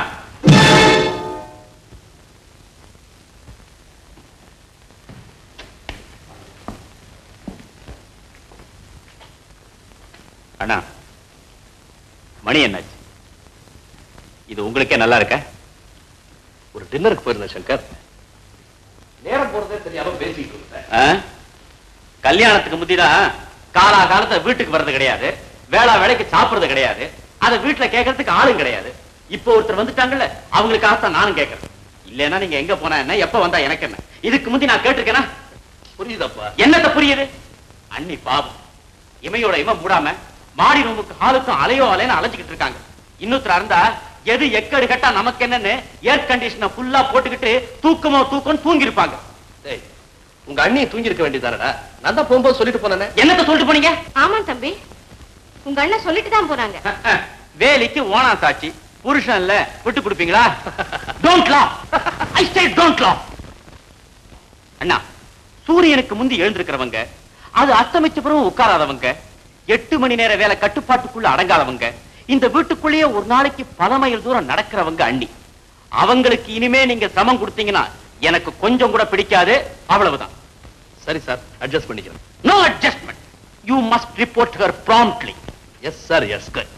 அண்ணா மணி என்னாச்சு இது உங்களுக்கே நல்லா இருக்க ஒரு டின்னருக்கு போயிருந்தேன் சங்கர் நேரம் போறதே தெரியாம பேசிட்டு இருந்தேன் கல்யாணத்துக்கு முந்திதான் காலா காலத்தை வீட்டுக்கு வர்றது கிடையாது வேளா வேலைக்கு சாப்பிடுறது கிடையாது அதை வீட்டுல கேட்கறதுக்கு ஆளும் கிடையாது இப்போ ஒருத்தர் வந்துட்டாங்கல்ல அவங்களுக்காகத்தான் நானும் கேட்கறேன் இல்லைன்னா நீங்க எங்க போனா என்ன எப்ப வந்தா எனக்கு என்ன இதுக்கு முந்தி நான் கேட்டிருக்கேனா புரியுதப்பா என்னத்த புரியுது அண்ணி பாவம் இமையோட இம மூடாம மாடி ரூமுக்கு ஹாலுக்கும் அலையோ அலைன்னு அலைஞ்சுக்கிட்டு இருக்காங்க இன்னொருத்தரா இருந்தா எது எக்கடு கட்டா நமக்கு என்னன்னு ஏர் கண்டிஷனை ஃபுல்லா போட்டுக்கிட்டு தூக்கமோ தூக்கம் தூங்கி இருப்பாங்க டேய், உங்க அண்ணியை தூங்கி இருக்க வேண்டியதானடா நான் தான் போகும்போது சொல்லிட்டு போனேனே என்னத்த சொல்லிட்டு போனீங்க ஆமா தம்பி உங்க அண்ணன் சொல்லிட்டு தான் போறாங்க வேலைக்கு ஓனா சாட்சி புருஷன் இல்ல விட்டு கொடுப்பீங்களா don't laugh I say don't laugh அண்ணா சூரியனுக்கு முந்தி எழுந்திருக்கிறவங்க அது அஸ்தமிச்ச பிறகு உட்காராதவங்க எட்டு மணி நேர வேலை கட்டுப்பாட்டுக்குள்ள அடங்காதவங்க இந்த வீட்டுக்குள்ளேயே ஒரு நாளைக்கு பல மைல் தூரம் நடக்கிறவங்க அண்ணி அவங்களுக்கு இனிமே நீங்க சமம் கொடுத்தீங்கன்னா எனக்கு கொஞ்சம் கூட பிடிக்காது அவ்வளவுதான் சரி சார் அட்ஜஸ்ட் பண்ணிக்கிறேன் no adjustment you must report her promptly yes sir yes good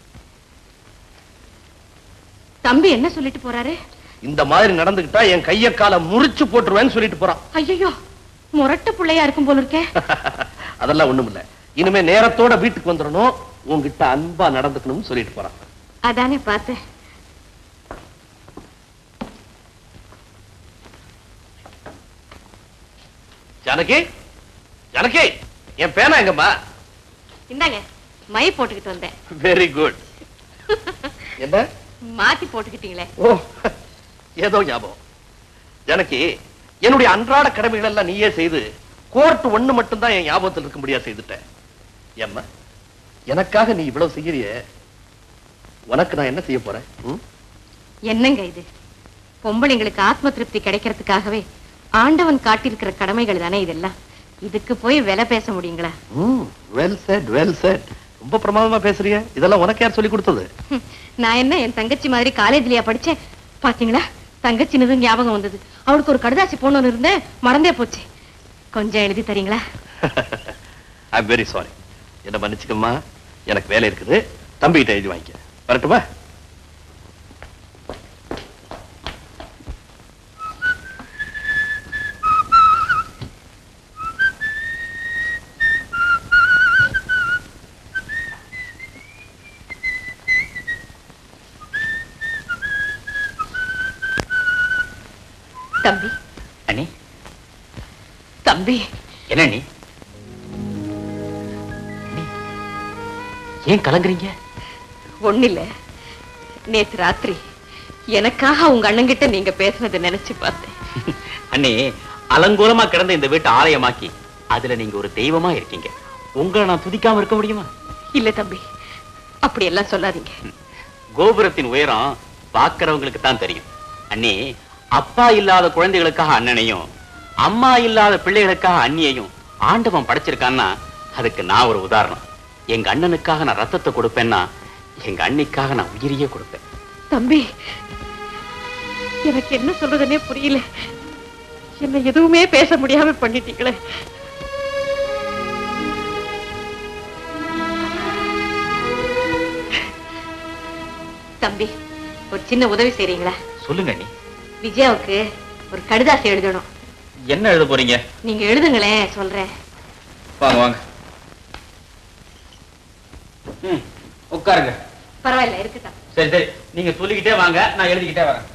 தம்பி என்ன சொல்லிட்டு போறாரு இந்த மாதிரி நடந்துகிட்டா என் கைய காலை முறிச்சு போட்டுருவேன்னு சொல்லிட்டு போறான் ஐயோ முரட்டு பிள்ளையா இருக்கும் போல இருக்கே அதெல்லாம் ஒண்ணும் இல்ல இனிமே நேரத்தோட வீட்டுக்கு வந்துடணும் உன்கிட்ட அன்பா நடந்துக்கணும்னு சொல்லிட்டு போறான் அதானே பார்த்தேன் ஜானகி ஜானகி என் பேனா எங்கம்மா இந்தாங்க மை போட்டுக்கிட்டு வந்தேன் வெரி குட் என்ன மாத்தி போட்டுக்கிட்டீங்களே ஓ ஏதோ ஞாபகம் ஜானகி என்னுடைய அன்றாட கடமைகள் எல்லாம் நீயே செய்து கோர்ட் ஒண்ணு மட்டும்தான் என் ஞாபகத்தில் இருக்க முடியாது செய்துட்டேன் ஏம்மா எனக்காக நீ இவ்வளவு செய்யறியே உனக்கு நான் என்ன செய்ய போறேன் ம்? என்னங்க இது பொம்பளைங்களுக்கு ஆத்ம திருப்தி கிடைக்கிறதுக்காகவே ஆண்டவன் காட்டியிருக்கிற கடமைகள் தானே இதெல்லாம் இதுக்கு போய் விலை பேச முடியுங்களா ம் வெல் செட் வெல் செட் ரொம்ப பிரமாதமா பேசுறீங்க இதெல்லாம் உனக்கு யார் சொல்லி கொடுத்தது ஹம், நான் என்ன என் தங்கச்சி மாதிரி காலேஜ்லயா படிச்சேன் பாத்தீங்களா தங்கச்சினது ஞாபகம் வந்தது அவளுக்கு ஒரு கடுதாசி போனோன்னு இருந்தேன் மறந்தே போச்சு கொஞ்சம் எழுதி தரீங்களா ஐ வெரி சாரி என்ன மன்னிச்சுக்கம்மா எனக்கு வேலை இருக்குது தம்பிகிட்ட எழுதி வாங்கிக்க வரட்டுமா தம்பி அண்ணி தம்பி என்ன நீ ஏன் கலங்குறீங்க ஒண்ணில்ல நேத்து ராத்திரி எனக்காக உங்க அண்ணங்கிட்ட நீங்க பேசுனதை நினைச்சு பார்த்தேன் அண்ணே அலங்கோலமா கிடந்த இந்த வீட்டை ஆலயமாக்கி அதுல நீங்க ஒரு தெய்வமா இருக்கீங்க உங்களை நான் துதிக்காம இருக்க முடியுமா இல்ல தம்பி அப்படி எல்லாம் சொல்லாதீங்க கோபுரத்தின் உயரம் பார்க்கறவங்களுக்கு தான் தெரியும் அண்ணே அப்பா இல்லாத குழந்தைகளுக்காக அண்ணனையும் அம்மா இல்லாத பிள்ளைகளுக்காக அண்ணியையும் ஆண்டவன் படைச்சிருக்கான்னா அதுக்கு நான் ஒரு உதாரணம் எங்க அண்ணனுக்காக நான் ரத்தத்தை கொடுப்பேன்னா எங்க அண்ணிக்காக நான் உயிரையே கொடுப்பேன் தம்பி எனக்கு என்ன சொல்றதுன்னே புரியல என்ன எதுவுமே பேச முடியாம பண்ணிட்டீங்களே தம்பி ஒரு சின்ன உதவி செய்றீங்களா சொல்லுங்க அண்ணி விஜயாவுக்கு ஒரு கடிதாசி எழுதணும் என்ன எழுத போறீங்க நீங்க எழுதுங்களேன் சொல்றேன் வாங்க வாங்க ம், உட்காருங்க பரவாயில்ல இருக்கட்டும் சரி சரி நீங்க சொல்லிக்கிட்டே வாங்க நான் எழுதிக்கிட்டே வரேன்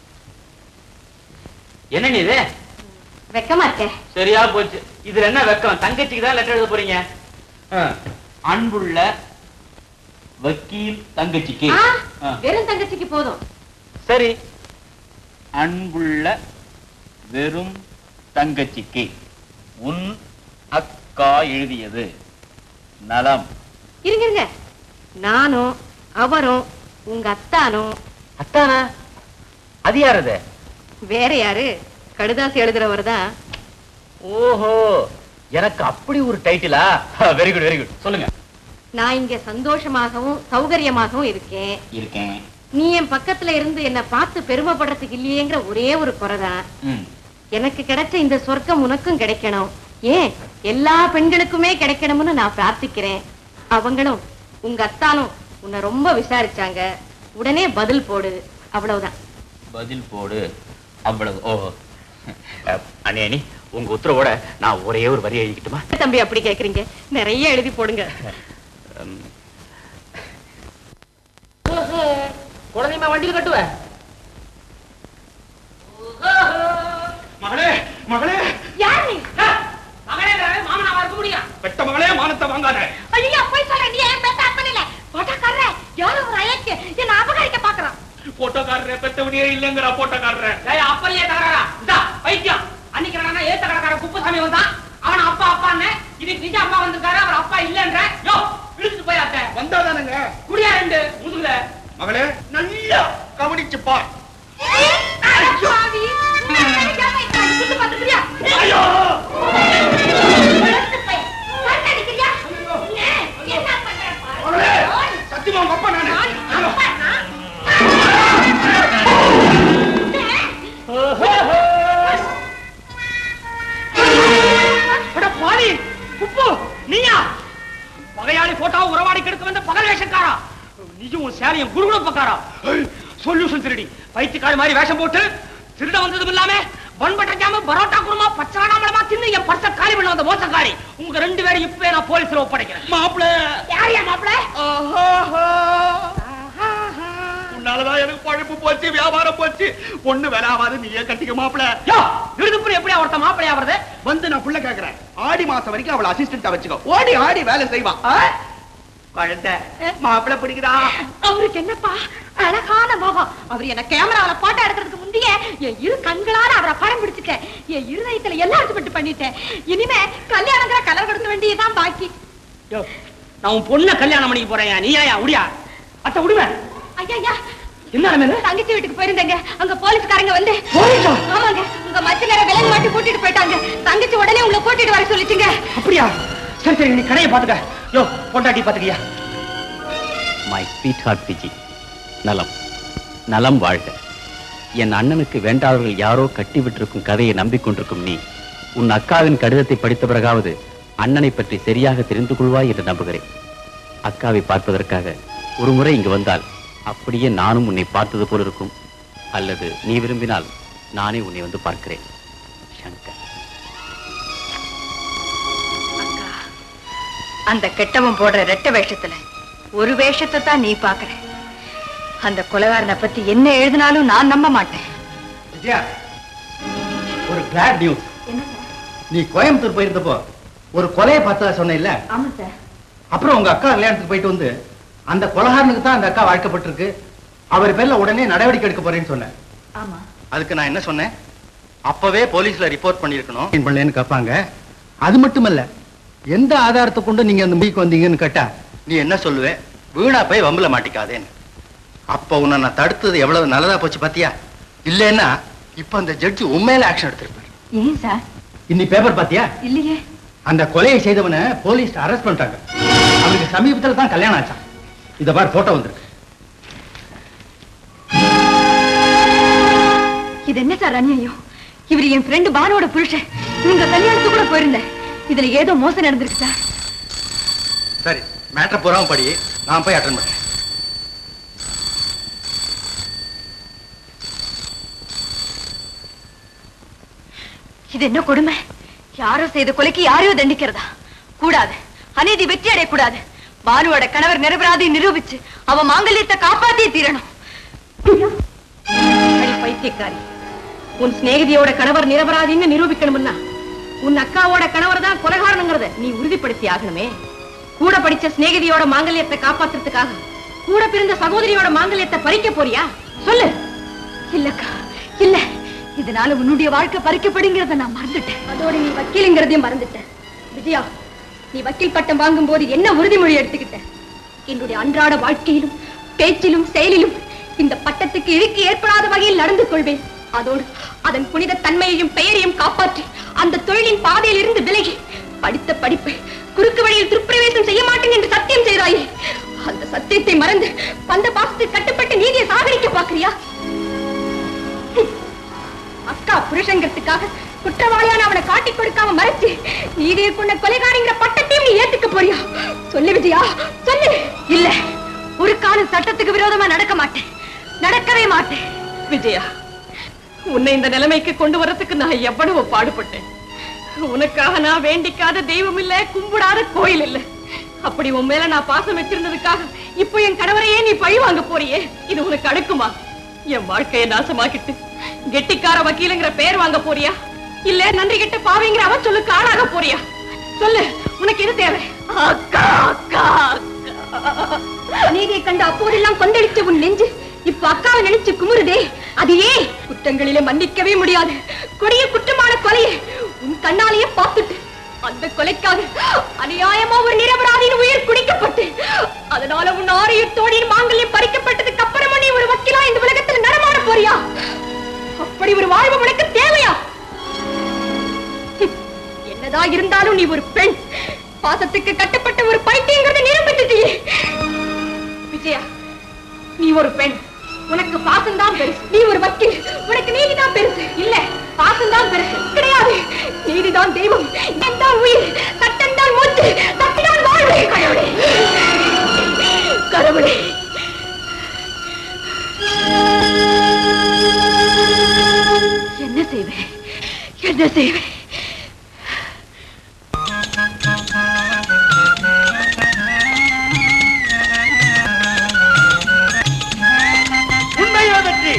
என்ன நீ இது வெக்கமா இருக்கேன் சரியா போச்சு இதுல என்ன வெக்கம் தங்கச்சிக்கு தான் லெட்டர் எழுத போறீங்க ஆ, அன்புள்ள வக்கீல் தங்கச்சிக்கு ஆ, ஆ, வெறும் தங்கச்சிக்கு போதும் சரி அன்புள்ள வெறும் தங்கச்சிக்கு உன் அக்கா எழுதியது நலம் இருங்க இருங்க நானும் அவரும் உங்க அத்தானும் அத்தானா அது யாரது வேற யாரு கடிதாசி எழுதுறவர் தான் ஓஹோ எனக்கு அப்படி ஒரு டைட்டிலா வெரி குட் வெரி குட் சொல்லுங்க நான் இங்க சந்தோஷமாகவும் சௌகரியமாகவும் இருக்கேன் இருக்கேன் நீ என் பக்கத்துல இருந்து என்ன பார்த்து பெருமைப்படுறதுக்கு இல்லையேங்கிற ஒரே ஒரு குறைதான் ம். எனக்கு கிடைச்ச இந்த சொர்க்கம் உனக்கும் கிடைக்கணும் ஏன் எல்லா பெண்களுக்குமே கிடைக்கணும்னு நான் பிரார்த்திக்கிறேன் அவங்களும் உங்க அத்தானும் உன்னை ரொம்ப விசாரிச்சாங்க உடனே பதில் போடு அவ்வளவுதான் பதில் போடு அவ்வளவு ஓஹோ அஹ், அண்ணே அண்ணி உங்க உத்தரவோட நான் ஒரே ஒரு வரி எழுதிக்கிட்டுமா தம்பி அப்படி கேக்குறீங்க நிறைய எழுதி போடுங்க ம், குழந்தைமா வண்டியில் கட்டுவ மகளே மகளே யார் நீ மகனே மாமனாவா இருக்க முடியும் பெட்ட மகளே மானத்தை வாங்காத ஐயோ போய் சொல்ற நீ ஏன் பேச பண்ணல போட்டாக்காரர யாரோ ஒரு அயக்கு என்ன அபகரிக்க பாக்குறான் போட்டோக்காரரே பெத்தவனியே இல்லைங்கிறா போட்டோக்காரரே ஏய் அப்பலையே தகராறா இந்தா பைத்தியம் அன்னைக்கு என்னடா ஏத்த கடைக்கார குப்புசாமி வந்தான் அவன் அப்பா அப்பான்னு இதுக்கு நிஜ அப்பா வந்திருக்காரு அவர் அப்பா இல்லன்ற யோ இழுத்துட்டு போய் அத்தை வந்தாதானுங்க குடியா ரெண்டு முதுகுல மகளே நல்லா கவனிச்சு பார் பாவி குத்து பாத்துக்கிறியா ஐயோ அடிக்கிறியா என்ன பண்ற மகளே சத்தியமா உங்க அப்பா நானு ஐயோ. அட பாவி குப்பு நீயா பகையாளி போட்டோ உறவாடி கெடுக்க வந்த பகல் வேஷக்காரா நீயும் உன் சேலையும் குருகுல பக்காரா சொல்யூஷன் திருடி பைத்தியக்காரி மாதிரி வேஷம் போட்டு திருட வந்ததும் இல்லாம பண்பட்டாம பரோட்டா குருமா பச்சராடாமலமா தின்னு என் பர்ச காலி பண்ண வந்த மோசக்காரி உங்க ரெண்டு பேரும் இப்பவே நான் போலீஸ்ல ஒப்படைக்கிறேன் மாப்பிள யார் யா மாப்பிள உன்னாலதான் எனக்கு பழப்பு போச்சு வியாபாரம் போச்சு பொண்ணு வேலாவாது நீயே கட்டிக்க மாப்பிள யோ விருதுப்புரி எப்படியா ஒருத்த மாப்பிளையா வருது வந்து நான் புள்ள கேக்குறேன் ஆடி மாசம் வரைக்கும் அவளை அசிஸ்டன்டா வச்சுக்கோ ஓடி ஆடி வேலை செய்வா ஆ? குழந்தை மாப்பிள பிடிக்குதா அவருக்கு என்னப்பா அழகான முகம் அவர் என்ன கேமராவில போட்டோ எடுக்கிறதுக்கு முந்தைய என் இரு கண்களால அவரை படம் பிடிச்சிட்டேன் என் இருதயத்துல எல்லாம் அர்த்தப்பட்டு பண்ணிட்டேன் இனிமே கல்யாணங்கிற கலர் கொடுக்க வேண்டியதுதான் பாக்கி யோ நான் உன் பொண்ணை கல்யாணம் பண்ணிக்க போறேன் நீ ஏன் உடியா அத்தை விடுவேன் ஐயா என்ன நிலைமை தங்கச்சி வீட்டுக்கு போயிருந்தேங்க அங்க போலீஸ்காரங்க வந்து போலீஸா? ஆமாங்க உங்க மச்ச நேரம் விலங்கு மாட்டி கூட்டிட்டு போயிட்டாங்க தங்கச்சி உடனே உங்களை கூட்டிட்டு வர சொல்லிச்சுங்க அப்படியா சரி சரி நீ கடையை பாத்துக்க யோ பொண்டாட்டி பாத்துக்கியா மை ஸ்வீட் ஹார்ட் விஜி நலம் நலம் வாழ்க என் அண்ணனுக்கு வேண்டாதவர்கள் யாரோ கட்டி விட்டிருக்கும் கதையை நம்பிக்கொண்டிருக்கும் நீ உன் அக்காவின் கடிதத்தை படித்த பிறகாவது அண்ணனை பற்றி சரியாக தெரிந்து கொள்வாய் என்று நம்புகிறேன் அக்காவை பார்ப்பதற்காக ஒரு முறை இங்கு வந்தால் அப்படியே நானும் உன்னை பார்த்தது போல இருக்கும் அல்லது நீ விரும்பினால் நானே உன்னை வந்து பார்க்கிறேன் சங்கர் அந்த கெட்டவன் போடுற ரெட்ட வேஷத்துல ஒரு வேஷத்தை தான் நீ பாக்குற அந்த கொலகாரனை பத்தி என்ன எழுதினாலும் நான் நம்ப மாட்டேன் விஜயா ஒரு கிளாட் நியூஸ் என்ன சார் நீ கோயம்புத்தூர் போயிருந்தப்போ ஒரு கொலையை பார்த்தா சொன்ன இல்ல ஆமா சார் அப்புறம் உங்க அக்கா கல்யாணத்துக்கு போயிட்டு வந்து அந்த கொலகாரனுக்கு தான் அந்த அக்கா வாழ்க்கப்பட்டிருக்கு அவர் பேர்ல உடனே நடவடிக்கை எடுக்க போறேன்னு சொன்னேன் ஆமா அதுக்கு நான் என்ன சொன்னேன் அப்பவே போலீஸ்ல ரிப்போர்ட் பண்ணிருக்கணும் பண்ணலன்னு கேட்பாங்க அது மட்டுமல்ல எந்த ஆதாரத்தை கொண்டு நீங்க அந்த முடிக்கு வந்தீங்கன்னு கேட்டா நீ என்ன சொல்லுவே வீணா போய் வம்புல மாட்டிக்காதேன்னு அப்ப உன்னை நான் தடுத்தது எவ்வளவு நல்லதா போச்சு பாத்தியா இல்லைன்னா இப்ப அந்த ஜட்ஜி உண்மையில ஆக்ஷன் எடுத்திருப்பாரு ஏன் சார் இன்னி பேப்பர் பாத்தியா இல்லையே அந்த கொலையை செய்தவனை போலீஸ் அரெஸ்ட் பண்ணிட்டாங்க அவனுக்கு சமீபத்துல தான் கல்யாணம் ஆச்சான் இத பாரு போட்டோ வந்திருக்கு இது என்ன சார் அநியாயம் இவர் என் ஃப்ரெண்டு பானுவோட புருஷன் இவங்க கல்யாணத்துக்கு கூட போயிருந்தேன் இதுல ஏதோ மோசம் நடந்திருக்கு சார் சரி மேட்டர் பூராவும் படி நான் போய் அட்டன் பண்றேன் இது என்ன கொடுமை யாரோ செய்த கொலைக்கு யாரையோ தண்டிக்கிறதா கூடாது அநீதி வெற்றி அடையக்கூடாது பானுவோட கணவர் நிரபராதி நிரூபிச்சு அவ மாங்கல்யத்தை காப்பாத்தியே தீரணும் அடி பைத்தியக்காரி உன் சிநேகிதியோட கணவர் நிரபராதின்னு நிரூபிக்கணும்னா உன் அக்காவோட கணவர் தான் கொலைகாரனுங்கிறத நீ உறுதிப்படுத்தி ஆகணுமே கூட படிச்ச சிநேகிதியோட மாங்கல்யத்தை காப்பாத்துறதுக்காக கூட பிறந்த சகோதரியோட மாங்கல்யத்தை பறிக்க போறியா சொல்லு இல்லக்கா இல்ல இதனால உன்னுடைய வாழ்க்கை பறிக்கப்படுங்கிறத நான் மறந்துட்டேன் அதோட நீ வக்கீலுங்கிறதையும் மறந்துட்ட விஜயா நீ வக்கீல் பட்டம் வாங்கும் போது என்ன உறுதிமொழி எடுத்துக்கிட்ட என்னுடைய அன்றாட வாழ்க்கையிலும் பேச்சிலும் செயலிலும் இந்த பட்டத்துக்கு இழுக்கு ஏற்படாத வகையில் நடந்து கொள்வேன் அதோடு அதன் புனித தன்மையையும் பெயரையும் காப்பாற்றி அந்த தொழிலின் பாதையில் இருந்து விலகி படித்த படிப்பை குறுக்கு வழியில் துர்ப்பிரவேசம் செய்ய மாட்டேன் என்று சத்தியம் செய்தாயே அந்த சத்தியத்தை மறந்து பந்த பாசத்துக்கு கட்டுப்பட்டு நீதியை சாகரிக்க பாக்குறியா அக்கா புருஷங்கிறதுக்காக குற்றவாளியான அவனை காட்டி கொடுக்காம மறைச்சு நீதியை கொண்ட கொலைகாரிங்கிற பட்டத்தையும் நீ ஏத்துக்க போறியா சொல்லு விஜயா சொல்லு இல்ல ஒரு காலம் சட்டத்துக்கு விரோதமா நடக்க மாட்டேன் நடக்கவே மாட்டேன் விஜயா உன்னை இந்த நிலைமைக்கு கொண்டு வரதுக்கு நான் எவ்வளவு பாடுபட்டேன் உனக்காக நான் வேண்டிக்காத தெய்வம் இல்ல கும்பிடாத கோயில் இல்ல அப்படி உன் மேல நான் பாசம் வச்சிருந்ததுக்காக இப்போ என் கணவரையே நீ பழி வாங்க போறியே இது உனக்கு அடுக்குமா என் வாழ்க்கையை நாசமாக்கிட்டு கெட்டிக்கார வக்கீலுங்கிற பேர் வாங்க போறியா இல்ல நன்றி கெட்ட பாவிங்கிற அவன் சொல்லுக்கு ஆளாக போறியா சொல்லு உனக்கு எது தேவை அக்கா அக்கா நீதியை கண்டு அப்போதெல்லாம் கொந்தளிச்ச உன் நெஞ்சு இப்ப அக்காவை நினைச்சு குமுறுதே அது ஏன் குற்றங்களிலே மன்னிக்கவே முடியாது கொடிய குற்றமான கொலையை உன் கண்ணாலேயே பார்த்துட்டு அந்த கொலைக்காக அநியாயமா ஒரு நிரபராதியின் உயிர் குடிக்கப்பட்டு அதனால உன் ஆரியத்தோடியின் மாங்கல்யம் பறிக்கப்பட்டதுக்கு அப்புறமா நீ ஒரு வக்கீலா இந்த உலகத்தில் நடமாட போறியா அப்படி ஒரு வாழ்வு உனக்கு தேவையா என்னதான் இருந்தாலும் நீ ஒரு பெண் பாசத்துக்கு கட்டுப்பட்ட ஒரு பைத்தியங்கிறத நிரூபித்துட்டியே விஜயா நீ ஒரு பெண் உனக்கு பாசம் தான் பெருசு நீ ஒரு வக்கீல் உனக்கு நீதிதான் பெருசு இல்ல பாசம் தான் பெருசு கிடையாது நீதிதான் தெய்வம் தான் உயிர் சட்டம் தான் மூச்சு சக்திதான் வாழ்வு கடவுளே கடவுளே என்ன செய்வேன் என்ன செய்வேன் உண்மையோ வெற்றி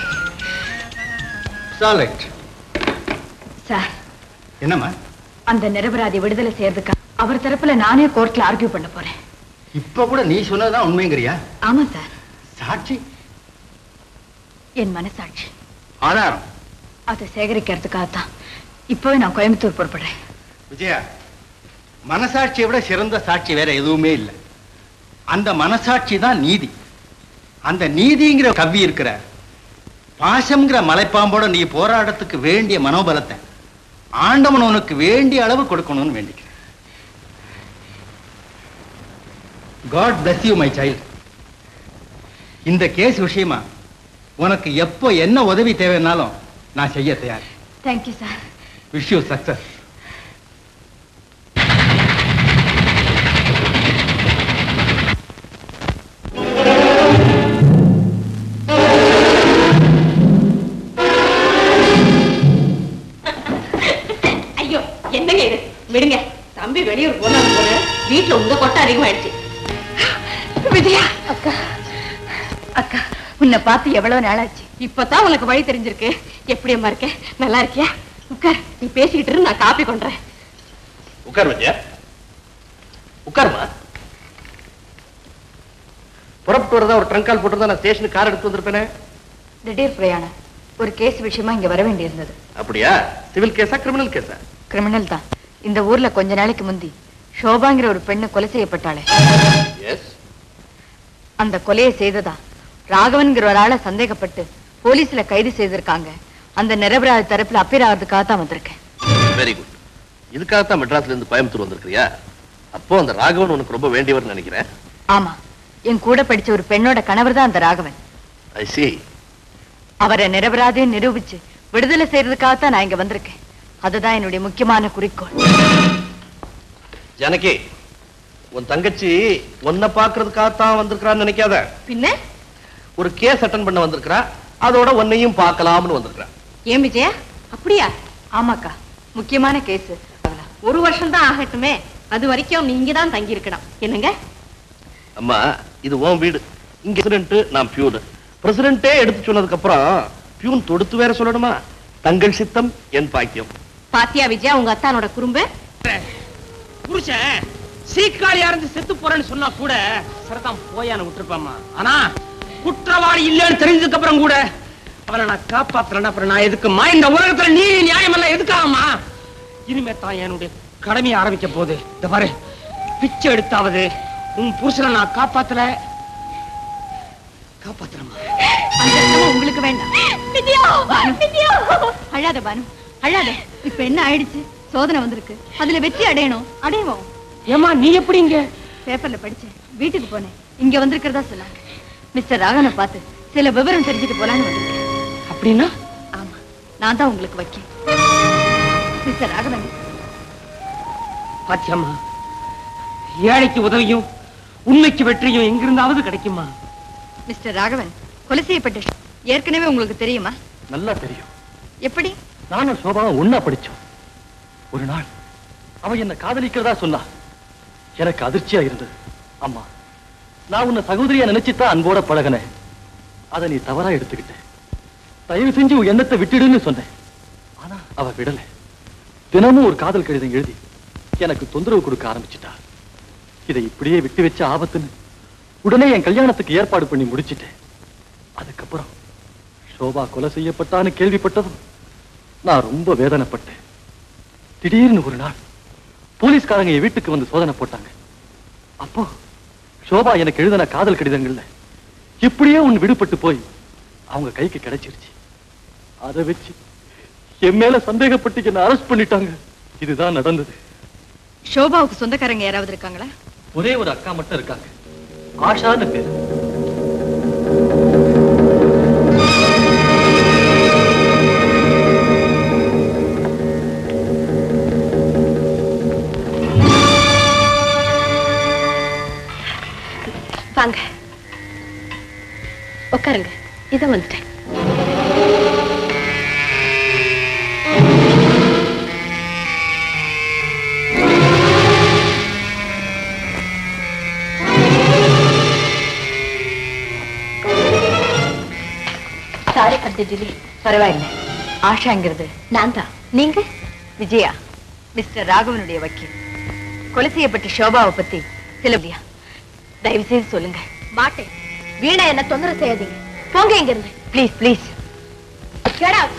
சாலைட் சார் என்னம்மா அந்த நிரபராதி விடுதலை செய்யறதுக்கு அவர் தரப்புல நானே கோர்ட்ல ஆர்கியூ பண்ண போறேன் இப்ப கூட நீ சொன்னதுதான் உண்மைங்கிறியா ஆமா சார் சாட்சி என் மனசாட்சி ஆதாரம் அதை சேகரிக்கிறதுக்காக தான் இப்பவே நான் கோயம்புத்தூர் புறப்படுறேன் விஜயா மனசாட்சியை விட சிறந்த சாட்சி வேற எதுவுமே இல்லை அந்த மனசாட்சி தான் நீதி அந்த நீதிங்கிற கவ்வி இருக்கிற பாசம்ங்கிற மலைப்பாம்போட நீ போராட்டத்துக்கு வேண்டிய மனோபலத்தை ஆண்டவன் உனக்கு வேண்டிய அளவு கொடுக்கணும்னு வேண்டிக்கிறேன் god bless you my child இந்த கேஸ் விஷயமா உனக்கு எப்போ என்ன உதவி தேவைன்னாலும் நான் செய்ய தயார் thank you sir wish you success ஐயோ என்னங்க இது விடுங்க தம்பி வெளியூர் போனாலும் போன வீட்டுல உங்க கொட்டை அதிகமாயிடுச்சு விஜயா அக்கா அக்கா உன்னை பார்த்து எவ்வளவு நாளாச்சு இப்பதான் உனக்கு வழி தெரிஞ்சிருக்கு எப்படி அம்மா இருக்க நல்லா இருக்கியா உட்கார் நீ பேசிக்கிட்டு இரு நான் காப்பி கொண்டுறேன் உட்கார் விஜயா உட்காருமா புறப்பட்டு வரதா ஒரு ட்ரங்க் கால் போட்டு நான் ஸ்டேஷனுக்கு கார் எடுத்து வந்திருப்பேனே திடீர் பிரயாணம் ஒரு கேஸ் விஷயமா இங்க வர வேண்டியிருந்தது அப்படியா சிவில் கேஸா கிரிமினல் கேஸா கிரிமினல் தான் இந்த ஊர்ல கொஞ்ச நாளைக்கு முந்தி ஷோபாங்கிற ஒரு பெண்ணு கொலை செய்யப்பட்டாளே எஸ் அந்த கொலையை செய்ததா ராகவன்கிற ஒரு ஆளை சந்தேகப்பட்டு போலீஸ்ல கைது செய்திருக்காங்க அந்த நிரபராதி தரப்புல அப்பீர் ஆகிறதுக்காக தான் வந்திருக்கேன் வெரி குட் இதுக்காகத்தான் மெட்ராஸ்ல இருந்து கோயம்புத்தூர் வந்திருக்கிறியா அப்போ அந்த ராகவன் உனக்கு ரொம்ப வேண்டியவர்னு நினைக்கிறேன் ஆமா என் கூட படிச்ச ஒரு பெண்ணோட கணவர் தான் அந்த ராகவன் ஐ see அவரை நிரபராதியை நிரூபிச்சு விடுதலை செய்யறதுக்காகத்தான் நான் இங்க வந்திருக்கேன் அதுதான் என்னுடைய முக்கியமான குறிக்கோள் ஜானகி உன் தங்கச்சி உன்னை பாக்குறதுக்காகத்தான் வந்திருக்கிறான்னு நினைக்காத பின்ன ஒரு கேஸ் அட்டன் பண்ண வந்திருக்கிறா அதோட உன்னையும் பார்க்கலாம்னு வந்திருக்கிறா ஏன் விஜயா அப்படியா ஆமாக்கா முக்கியமான கேஸ் ஒரு வருஷம் தான் ஆகட்டுமே அது வரைக்கும் நீங்க தான் தங்கி இருக்கணும் என்னங்க அம்மா இது உன் வீடு இங்க பிரசிடென்ட் நான் பியூன் பிரசிடென்ட்டே எடுத்து சொன்னதுக்கு அப்புறம் பியூன் தொடுத்து வேற சொல்லணுமா தங்கள் சித்தம் என் பாக்கியம் பாத்தியா விஜயா உங்க அத்தானோட குறும்பு புருஷன் சீக்காளியா இருந்து செத்து போறேன்னு சொன்னா கூட சரிதான் போயான்னு விட்டுருப்பாமா ஆனா குற்றவாளி இல்லைன்னு தெரிஞ்சதுக்கு அப்புறம் கூட அவனை நான் காப்பாத்துறேன் அப்புறம் நான் எதுக்குமா இந்த உலகத்துல நீ நியாயம் எல்லாம் எதுக்காகமா இனிமே தான் என்னுடைய கடமையை ஆரம்பிக்க போகுது இந்த பாரு பிச்சை எடுத்தாவது உன் புருஷனை நான் காப்பாத்தல காப்பாத்துறேன் அந்த சிரமம் உங்களுக்கு வேண்டாம் பானு, அழாத பானு அழாத இப்ப என்ன ஆயிடுச்சு சோதனை வந்திருக்கு அதுல வெற்றி அடையணும் அடைவோம் ஏமா நீ எப்படி இங்க பேப்பர்ல படிச்சேன் வீட்டுக்கு போனேன் இங்க வந்திருக்கிறதா சொன்னாங்க மிஸ்டர் ராகவனை பார்த்து சில விவரம் தெரிஞ்சுட்டு போலான்னு வந்திருக்கேன் அப்படின்னா ஆமா நான் தான் உங்களுக்கு வைக்கேன் மிஸ்டர் ராகவன் பாத்தியம்மா ஏழைக்கு உதவியும் உண்மைக்கு வெற்றியும் எங்கிருந்தாவது கிடைக்குமா மிஸ்டர் ராகவன் கொலை செய்யப்பட்ட ஷ- ஏற்கனவே உங்களுக்கு தெரியுமா நல்லா தெரியும் எப்படி நானும் சோபாவும் ஒன்னா படிச்சோம் ஒரு நாள் அவ என்ன காதலிக்கிறதா சொன்னா எனக்கு அதிர்ச்சியா இருந்தது அம்மா நான் உன்னை சகோதரியா நினைச்சுதான் அன்போட பழகினேன் அதை நீ தவறா எடுத்துக்கிட்ட தயவு செஞ்சு உன் எண்ணத்தை விட்டுடுன்னு சொன்னேன் ஆனா அவ விடல தினமும் ஒரு காதல் கடிதம் எழுதி எனக்கு தொந்தரவு கொடுக்க ஆரம்பிச்சிட்டா இதை இப்படியே விட்டு வச்ச ஆபத்துன்னு உடனே என் கல்யாணத்துக்கு ஏற்பாடு பண்ணி முடிச்சிட்டேன் அதுக்கப்புறம் சோபா கொலை செய்யப்பட்டான்னு கேள்விப்பட்டதும் நான் ரொம்ப வேதனைப்பட்டேன் திடீர்னு ஒரு நாள் போலீஸ்காரங்க என் வீட்டுக்கு வந்து சோதனை போட்டாங்க அப்போ சோபா எனக்கு எழுதின காதல் கடிதங்கள்ல இப்படியே ஒண்ணு விடுபட்டு போய் அவங்க கைக்கு கிடைச்சிருச்சு அதை வச்சு என் மேல சந்தேகப்பட்டு என்ன அரெஸ்ட் பண்ணிட்டாங்க இதுதான் நடந்தது ஷோபாவுக்கு சொந்தக்காரங்க யாராவது இருக்காங்களா ஒரே ஒரு அக்கா மட்டும் இருக்காங்க ஆஷான்னு பேரு வாங்க உட்காருங்க இத வந்துட்டேன் சாரி கட்டிஜிலி பரவாயில்லை ஆஷாங்கிறது நான் தான் நீங்க விஜயா மிஸ்டர் ராகவனுடைய வக்கீல் கொலை செய்யப்பட்ட ஷோபாவை பத்தி சில இல்லையா தயவு செய்து சொல்லுங்க மாட்டேன் வீணா என்ன தொந்தரவு செய்யாதீங்க போங்க இங்க இருந்து ப்ளீஸ் ப்ளீஸ் Get out.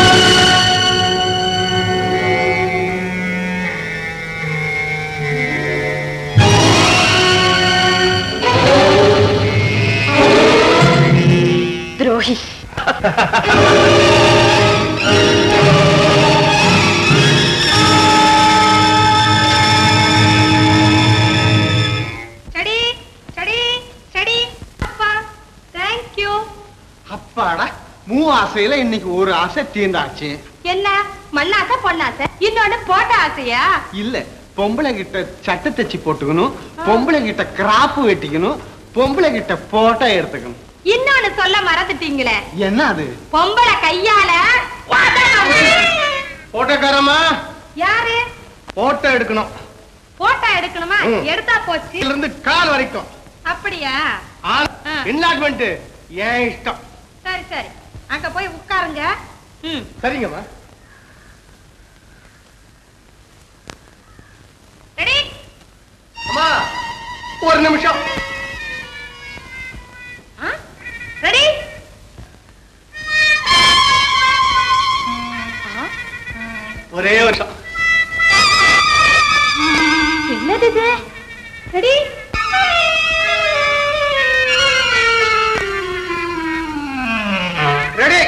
துரோகி சடி சடி சடி அப்பா தேங்க் யூ அப்பாடா மூ ஆசையில இன்னைக்கு ஒரு ஆசை தீர்ந்தாச்சு என்ன மண்ணாசை பொண்ணாசை இன்னொன்னு போட்ட ஆசையா இல்ல பொம்பளை கிட்ட சட்டை தச்சு போட்டுக்கணும் பொம்பளை கிட்ட கிராப்பு வெட்டிக்கணும் பொம்பளை கிட்ட போட்டோ எடுத்துக்கணும் இன்னொன்னு சொல்ல மறந்துட்டீங்களே என்ன அது பொம்பளை கையால போட்டோக்காரமா யாரு போட்டோ எடுக்கணும் போட்டோ எடுக்கணுமா ம். எடுத்தா போச்சு இதுல இருந்து கால் வரைக்கும் அப்படியா இன்லாட்மெண்ட் ஏன் இஷ்டம் சரி சரி அங்க போய் உட்காருங்க ம் சரிங்கம்மா அம்மா ஒரு நிமிஷம் ரெடி ஒரே வருஷம் என்னது இது ரெடி ரெடி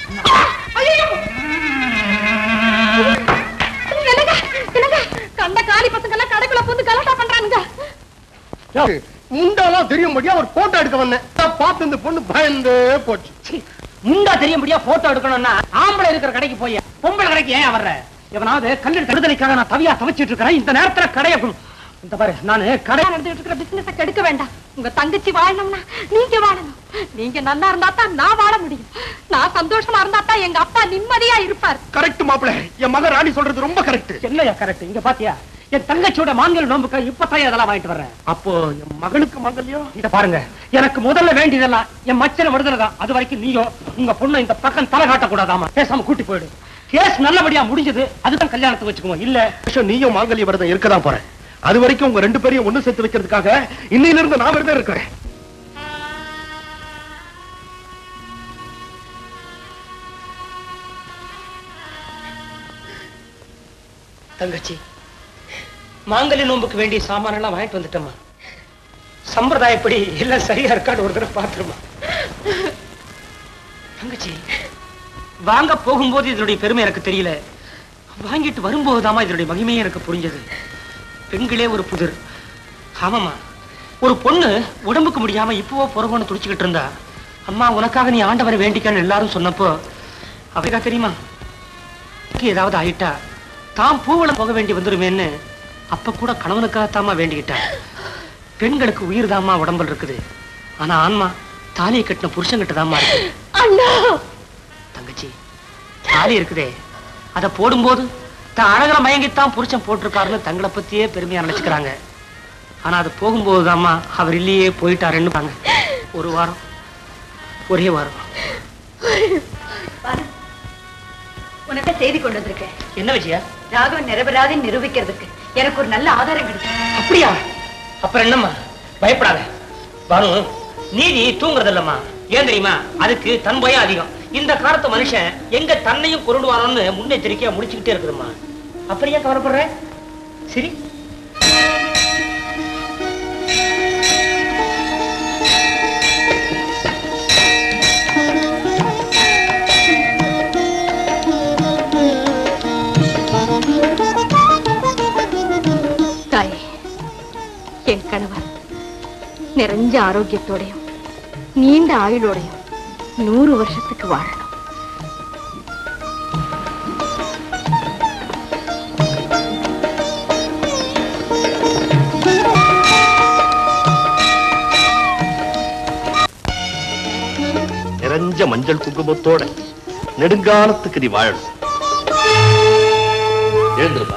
என்னங்க என்னங்க கண்ட காலி பசங்க எல்லாம் கடைக்குள்ள புந்து கலாட்டா பண்றானுங்க முண்டாலாம் தெரியும்படியா ஒரு போட்டோ எடுக்க வந்தேன் நான் பார்த்து இந்த பொண்ணு பயந்து போச்சு முண்டா தெரியும்படியா போட்டோ எடுக்கணும்னா ஆம்பளை இருக்கிற கடைக்கு போய் பொம்பளை கடைக்கு ஏன் வர்ற எவனாவது கல்லெடு கடுதலைக்காக நான் தவியா தவிச்சிட்டு இருக்கிறேன் இந்த நேரத்துல கடைய இந்த பாரு நானு கடை நடந்துட்டு இருக்கிற பிசினஸ கெடுக்க வேண்டாம் உங்க தங்கச்சி வாழணும்னா நீங்க வாழணும் நீங்க நல்லா இருந்தா தான் நான் வாழ முடியும் நான் சந்தோஷமா இருந்தா தான் எங்க அப்பா நிம்மதியா இருப்பார் கரெக்ட் மாப்பிள என் மகன் ராணி சொல்றது ரொம்ப கரெக்ட் என்னையா கரெக்ட் இங்க பாத்தியா என் தங்கச்சியோட மாங்கல் நோம்புக்கு இப்பதான் அதெல்லாம் வாங்கிட்டு வர்றேன் அப்போ என் மகளுக்கு மங்கல்யம் இத பாருங்க எனக்கு முதல்ல வேண்டியதெல்லாம் என் மச்சனை விடுதலை தான் அது வரைக்கும் நீயோ உங்க பொண்ணு இந்த பக்கம் தலை காட்டக்கூடாதாமா பேசாம கூட்டி போயிடு கேஸ் நல்லபடியா முடிஞ்சது அதுதான் கல்யாணத்தை வச்சுக்குவோம் இல்ல வருஷம் நீயும் மாங்கல்ய விரதம் இருக்கதான் போறேன் அது வரைக்கும் உங்க ரெண்டு பேரையும் ஒண்ணு சேர்த்து வைக்கிறதுக்காக இன்னையில இருந்து நான் விரதம் இருக்கிறேன் தங்கச்சி மாங்கல்ய நோம்புக்கு வேண்டிய சாமான எல்லாம் வாங்கிட்டு வந்துட்டோமா சம்பிரதாயப்படி எல்லாம் சரியா இருக்கான்னு ஒரு தடவை பாத்துருமா தங்கச்சி வாங்க போகும்போது இதனுடைய பெருமை எனக்கு தெரியல வாங்கிட்டு வரும்போதுதாம்மா இதனுடைய மகிமையே எனக்கு புரிஞ்சது பெண்களே ஒரு புதிர் ஆமாமா ஒரு பொண்ணு உடம்புக்கு முடியாம இப்பவோ புறகோன்னு துடிச்சுக்கிட்டு இருந்தா அம்மா உனக்காக நீ ஆண்டவரை வேண்டிக்கன்னு எல்லாரும் சொன்னப்போ அவருக்கா தெரியுமா எனக்கு ஏதாவது ஆயிட்டா தாம் பூவளம் போக வேண்டி வந்துருமேன்னு அப்ப கூட கணவனுக்காகத்தாம்மா வேண்டிக்கிட்டா பெண்களுக்கு உயிர் தாம்மா உடம்புல இருக்குது ஆனா ஆன்மா தாலியை கட்டின புருஷன்கிட்ட தாம்மா இருக்கு அண்ணா தங்கச்சி தாலி இருக்குதே அத போடும்போது தான் அழகுல மயங்கித்தான் புருஷன் போட்டிருக்காருன்னு தங்களை பத்தியே பெருமையா நினைச்சுக்கிறாங்க ஆனா அது போகும்போது தாம்மா அவர் இல்லையே போயிட்டாருன்னு பாங்க ஒரு வாரம் ஒரே வாரம் உனக்கு செய்தி கொண்டு வந்திருக்கேன் என்ன விஜயா ராகவன் நிரபராதி நிரூபிக்கிறதுக்கு எனக்கு ஒரு நல்ல ஆதாரம் கிடைக்கும் அப்படியா அப்புறம் என்னம்மா பயப்படாத பானு நீதி தூங்குறது இல்லம்மா ஏன் தெரியுமா அதுக்கு தன் பயம் அதிகம் இந்த காலத்து மனுஷன் எங்க தன்னையும் கொருடுவானோன்னு முன்னெச்சரிக்கையா முடிச்சுக்கிட்டே இருக்குதும்மா அப்படியே கவலைப்படுற சரி தாயே என் கணவர் நிறைஞ்ச ஆரோக்கியத்தோடையும் நீண்ட ஆயுளோடையும் நூறு வருஷத்துக்கு வாழணும் நிறைஞ்ச மஞ்சள் குங்குமத்தோட நெடுங்காலத்துக்கு நீ வாழணும் எழுந்திருப்பா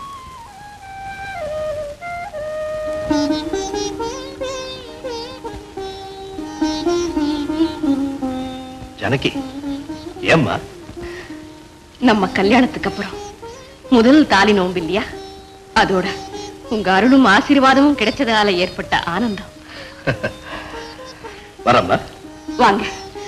ஜனகி ஏம்மா நம்ம கல்யாணத்துக்கு அப்புறம் முதல் தாலி நோம்பு இல்லையா அதோட உங்க அருளும் ஆசீர்வாதமும் கிடைச்சதால ஏற்பட்ட ஆனந்தம் வரம்மா வாங்க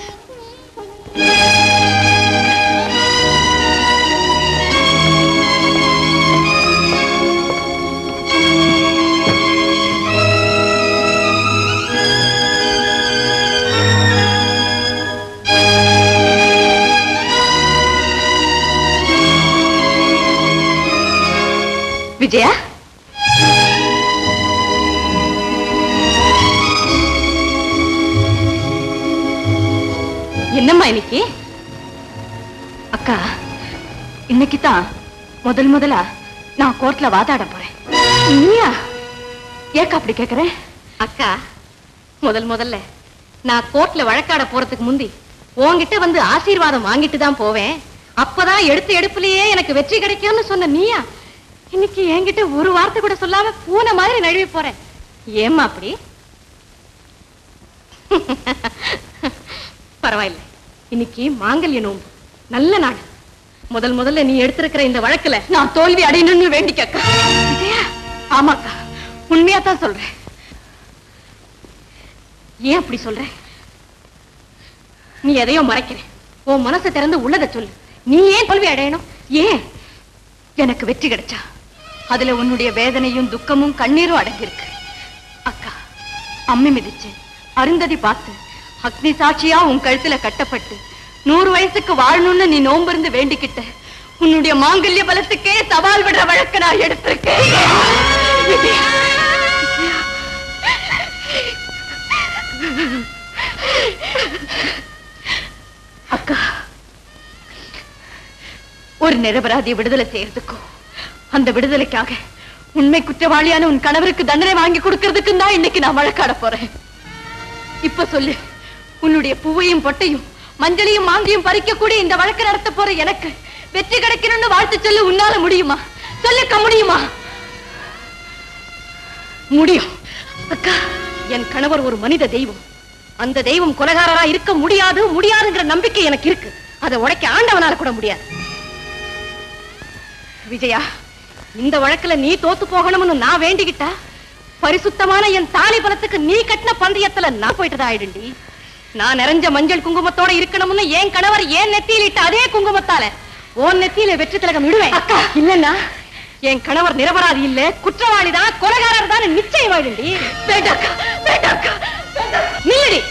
விஜயா என்னம்மா இன்னைக்கு அக்கா இன்னைக்கு தான் முதல் முதலா நான் கோர்ட்ல வாதாட போறேன் நீயா ஏக்கா அப்படி கேக்குற அக்கா முதல் முதல்ல நான் கோர்ட்ல வழக்காட போறதுக்கு முந்தி உன்கிட்ட வந்து ஆசீர்வாதம் வாங்கிட்டு தான் போவேன் அப்பதான் எடுத்த எடுப்புலயே எனக்கு வெற்றி கிடைக்கும்னு சொன்ன நீயா இன்னைக்கு என்கிட்ட ஒரு வார்த்தை கூட சொல்லாம பூனை மாதிரி நழுவி போறேன் ஏம்மா அப்படி பரவாயில்லை இன்னைக்கு மாங்கல்ய நோம்பு நல்ல நாள் முதல் முதல்ல நீ எடுத்திருக்கிற இந்த வழக்குல நான் தோல்வி அடையணும்னு வேண்டிக்க அக்கா. விஜயா ஆமாக்கா உண்மையா தான் சொல்றேன் ஏன் அப்படி சொல்ற நீ எதையோ மறைக்கிற உன் மனசை திறந்து உள்ளதை சொல்லு நீ ஏன் தோல்வி அடையணும் ஏன் எனக்கு வெற்றி கிடைச்சா அதுல உன்னுடைய வேதனையும் துக்கமும் கண்ணீரும் அடங்கியிருக்கு அக்கா அம்மி மிதிச்சு அருந்ததி பார்த்து அக்னி சாட்சியா உன் கழுத்துல கட்டப்பட்டு நூறு வயசுக்கு வாழணும்னு நீ நோம்பிருந்து வேண்டிக்கிட்ட உன்னுடைய மாங்கல்ய பலத்துக்கே சவால் விடுற வழக்க நான் எடுத்திருக்கேன் விஜயா. அக்கா ஒரு நிரபராதியை விடுதலை செய்யறதுக்கும் அந்த விடுதலைக்காக உண்மை குற்றவாளியான உன் கணவருக்கு தண்டனை வாங்கி கொடுக்கறதுக்கு தான் இன்னைக்கு நான் வழக்காட போறேன் இப்ப சொல்லு உன்னுடைய பூவையும் பொட்டையும் மஞ்சளையும் மாந்தியும் பறிக்கக்கூடிய இந்த வழக்கு நடத்த போற எனக்கு வெற்றி கிடைக்கணும்னு வாழ்த்து சொல்லு உன்னால முடியுமா சொல்லிக்க முடியுமா முடியும் அக்கா என் கணவர் ஒரு மனித தெய்வம் அந்த தெய்வம் கொலகாரரா இருக்க முடியாது முடியாதுங்கிற நம்பிக்கை எனக்கு இருக்கு அதை உடைக்க ஆண்டவனால கூட முடியாது விஜயா இந்த வழக்குல நீ தோத்து போகணும்னு நான் வேண்டிக்கிட்டா பரிசுத்தமான என் தாலி பலத்துக்கு நீ கட்டின பந்தயத்துல நான் போயிட்டதா ஆயிடுண்டி நான் நிறைஞ்ச மஞ்சள் குங்குமத்தோட இருக்கணும்னு என் கணவர் ஏன் நெத்தியில் இட்ட அதே குங்குமத்தால உன் நெத்தியில வெற்றி திலகம் இடுவேன் அக்கா இல்லன்னா என் கணவர் நிரபராதி இல்ல குற்றவாளி தான் கொலகாரர் தான் நிச்சயம் ஆயிடுண்டி வேண்டாக்கா வேண்டாக்கா நில்லடி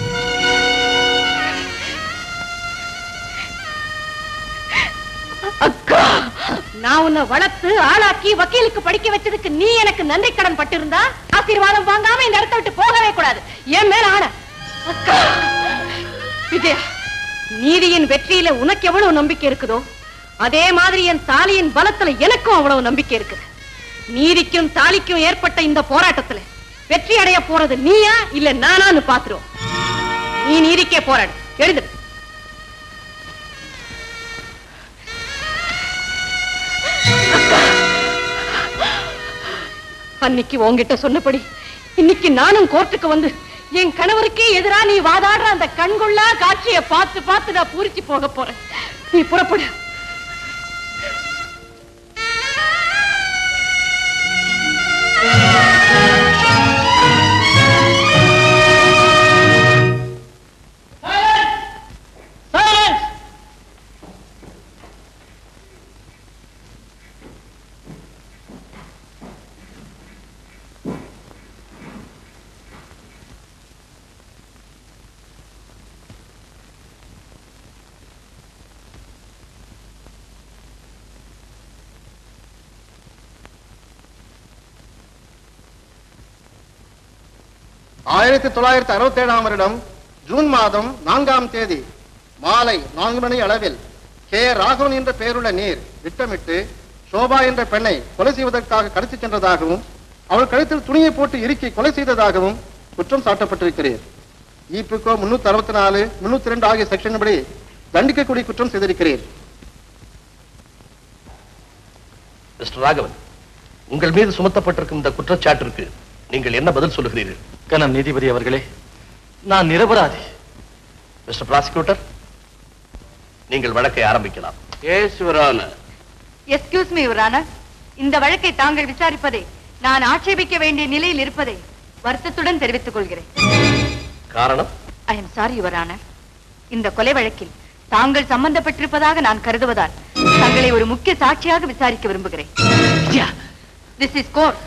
அக்கா நான் உன்னை வளர்த்து ஆளாக்கி வக்கீலுக்கு படிக்க வச்சதுக்கு நீ எனக்கு நன்றி கடன் பட்டிருந்தா ஆசீர்வாதம் வாங்காம இந்த இடத்த விட்டு போகவே கூடாது என் மேல ஆன அக்கா விஜயா நீதியின் வெற்றியில உனக்கு எவ்வளவு நம்பிக்கை இருக்குதோ அதே மாதிரி என் தாலியின் பலத்துல எனக்கும் அவ்வளவு நம்பிக்கை இருக்குது நீதிக்கும் தாலிக்கும் ஏற்பட்ட இந்த போராட்டத்துல வெற்றி அடைய போறது நீயா இல்ல நானான்னு பாத்துருவோம் நீ நீதிக்கே போராடு எழுது அன்னைக்கு உன்கிட்ட சொன்னபடி இன்னைக்கு நானும் கோர்ட்டுக்கு வந்து என் கணவருக்கே எதிரா நீ வாதாடுற அந்த கண்கொள்ளா காட்சியை பார்த்து பார்த்து நான் பூரிச்சு போக போறேன் நீ புறப்படு ஆயிரத்தி தொள்ளாயிரத்தி அறுபத்தி ஏழாம் வருடம் ஜூன் மாதம் நான்காம் தேதி மாலை நான்கு மணி அளவில் கே ராகவன் என்ற பெயருள்ள நீர் திட்டமிட்டு சோபா என்ற பெண்ணை கொலை செய்வதற்காக கடத்திச் சென்றதாகவும் அவள் கழுத்தில் துணியை போட்டு இறுக்கி கொலை செய்ததாகவும் குற்றம் சாட்டப்பட்டிருக்கிறீர் ஈப்புக்கோ முன்னூத்தி அறுபத்தி நாலு முன்னூத்தி ரெண்டு ஆகிய செக்ஷன் படி தண்டிக்கக்கூடிய குற்றம் செய்திருக்கிறீர் மிஸ்டர் ராகவன் உங்கள் மீது சுமத்தப்பட்டிருக்கும் இந்த குற்றச்சாட்டிற்கு நீங்கள் என்ன பதில் சொல்லுகிறீர்கள் கனம் நீதிபதி அவர்களே நான் நிரபராதி மிஸ்டர் பிராசிக்யூட்டர் நீங்கள் வழக்கை ஆரம்பிக்கலாம் எஸ்கியூஸ் மீ யுவரானர் இந்த வழக்கை தாங்கள் விசாரிப்பதை நான் ஆட்சேபிக்க வேண்டிய நிலையில் இருப்பதை வருத்தத்துடன் தெரிவித்துக் கொள்கிறேன் காரணம் ஐ எம் சாரி யுவரானர் இந்த கொலை வழக்கில் தாங்கள் சம்பந்தப்பட்டிருப்பதாக நான் கருதுவதால் தங்களை ஒரு முக்கிய சாட்சியாக விசாரிக்க விரும்புகிறேன் திஸ் இஸ் கோர்ட்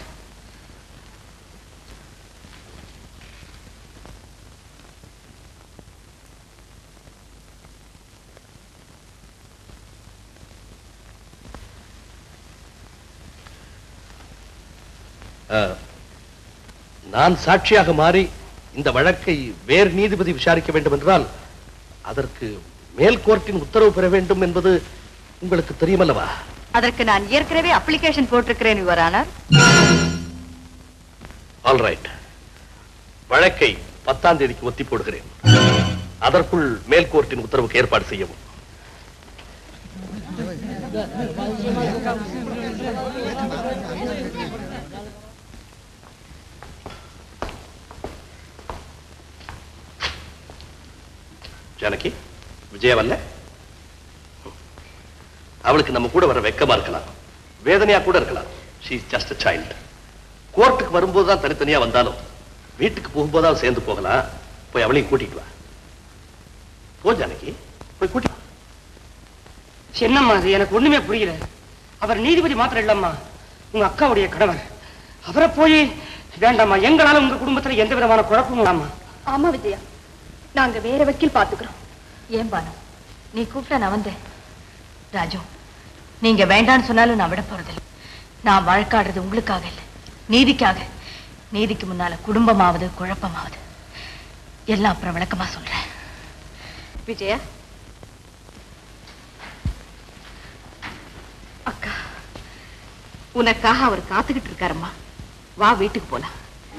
அஹ், நான் சாட்சியாக மாறி இந்த வழக்கை வேறு நீதிபதி விசாரிக்க வேண்டும் என்றால் அதற்கு மேல் கோர்ட்டின் உத்தரவு பெற வேண்டும் என்பது உங்களுக்கு தெரியுமல்லவா அதற்கு நான் ஏற்கனவே அப்ளிகேஷன் போட்டிருக்கிறேன் யுவரானர் ஆல் ரைட் வழக்கை பத்தாம் தேதிக்கு ஒத்தி போடுகிறேன் அதற்குள் மேல் கோர்ட்டின் உத்தரவுக்கு ஏற்பாடு செய்யவும் ஜானகி விஜயா வரல அவளுக்கு நம்ம கூட வர வெக்கமா இருக்கலாம் வேதனையா கூட இருக்கலாம் she is just a child கோர்ட்டுக்கு வரும்போது தான் தனித்தனியா வந்தாலும் வீட்டுக்கு போகும்போதாவது சேர்ந்து போகலாம் போய் அவளையும் கூட்டிட்டு வா போ ஜானகி போய் கூட்டி வா. என்னம்மா அது எனக்கு ஒண்ணுமே புரியல அவர் நீதிபதி மாத்திரம் இல்லம்மா உங்க அக்காவுடைய கணவர் அவரை போய் வேண்டாம்மா எங்களால உங்க குடும்பத்துல எந்த விதமான குழப்பமும் இல்லாமா ஆமா விஜயா நாங்க வேற வக்கீல் பாத்துக்கிறோம் ஏன் பானு நீ கூப்பிட்டா நான் வந்தேன் ராஜு நீங்க வேண்டான்னு சொன்னாலும் நான் விட போறதில்லை நான் வழக்காடுறது உங்களுக்காக இல்லை நீதிக்காக நீதிக்கு முன்னால குடும்பமாவது குழப்பமாவது எல்லாம் அப்புறம் விளக்கமா சொல்றேன் விஜயா அக்கா உனக்காக அவர் காத்துக்கிட்டு இருக்காரும்மா வா வீட்டுக்கு போலாம்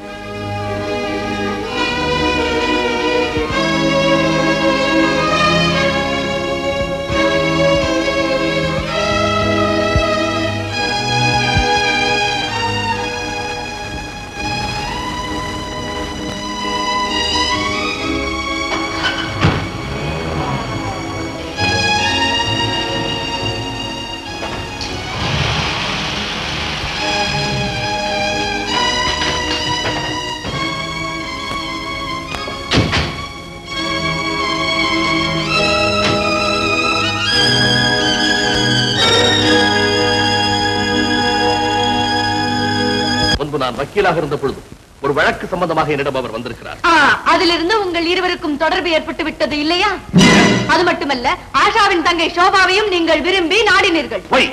முன்பு நான் வக்கீலாக இருந்த பொழுது ஒரு வழக்கு சம்பந்தமாக என்னிடம் அவர் வந்திருக்கிறார் ஆ, அதிலிருந்து உங்கள் இருவருக்கும் தொடர்பு ஏற்பட்டு விட்டது இல்லையா அது மட்டுமல்ல ஆஷாவின் தங்கை சோபாவையும் நீங்கள் விரும்பி நாடினீர்கள் பொய்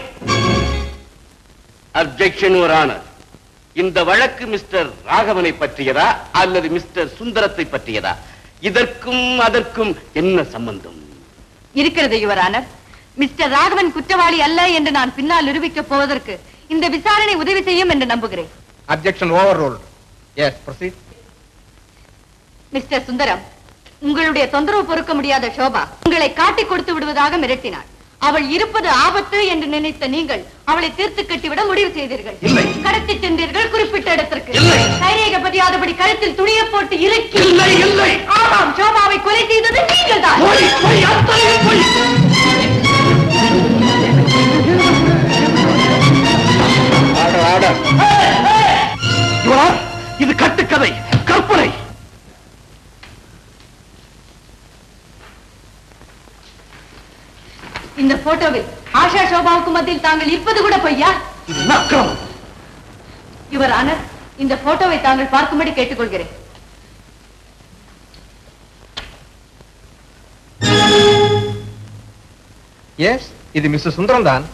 அப்ஜெக்ஷன் ஒரு ஆனர் இந்த வழக்கு மிஸ்டர் ராகவனை பற்றியதா அல்லது மிஸ்டர் சுந்தரத்தை பற்றியதா இதற்கும் அதற்கும் என்ன சம்பந்தம் இருக்கிறது யுவரானர் மிஸ்டர் ராகவன் குற்றவாளி அல்ல என்று நான் பின்னால் நிரூபிக்கப் போவதற்கு இந்த விசாரணை உதவி செய்யும் என்று நம்புகிறேன் objection overrule yes proceed mister Sundaram உங்களுடைய தொந்தரவு பொறுக்க முடியாத சோபா உங்களை காட்டிக் கொடுத்து விடுவதாக மிரட்டினாள் அவள் இருப்பது ஆபத்து என்று நினைத்த நீங்கள் அவளை தீர்த்து கட்டிவிட முடிவு செய்தீர்கள் கடத்தி சென்றீர்கள் குறிப்பிட்ட இடத்திற்கு கைரேக பதியாதபடி கழுத்தில் துணியை போட்டு இறுக்கி ஆமாம் சோபாவை கொலை செய்தது நீங்கள் தான் ஆர்டர் ஆர்டர் இது கட்டுக்கதை கற்பனை இந்த போட்டோவில் ஆஷா சோபாவுக்கு மத்தியில் தாங்கள் இருப்பது கூட பொய்யா இவர் ஆனர் இந்த போட்டோவை தாங்கள் பார்க்கும்படி கேட்டுக்கொள்கிறேன் எஸ் இது மிஸ்டர் சுந்தரம் தான்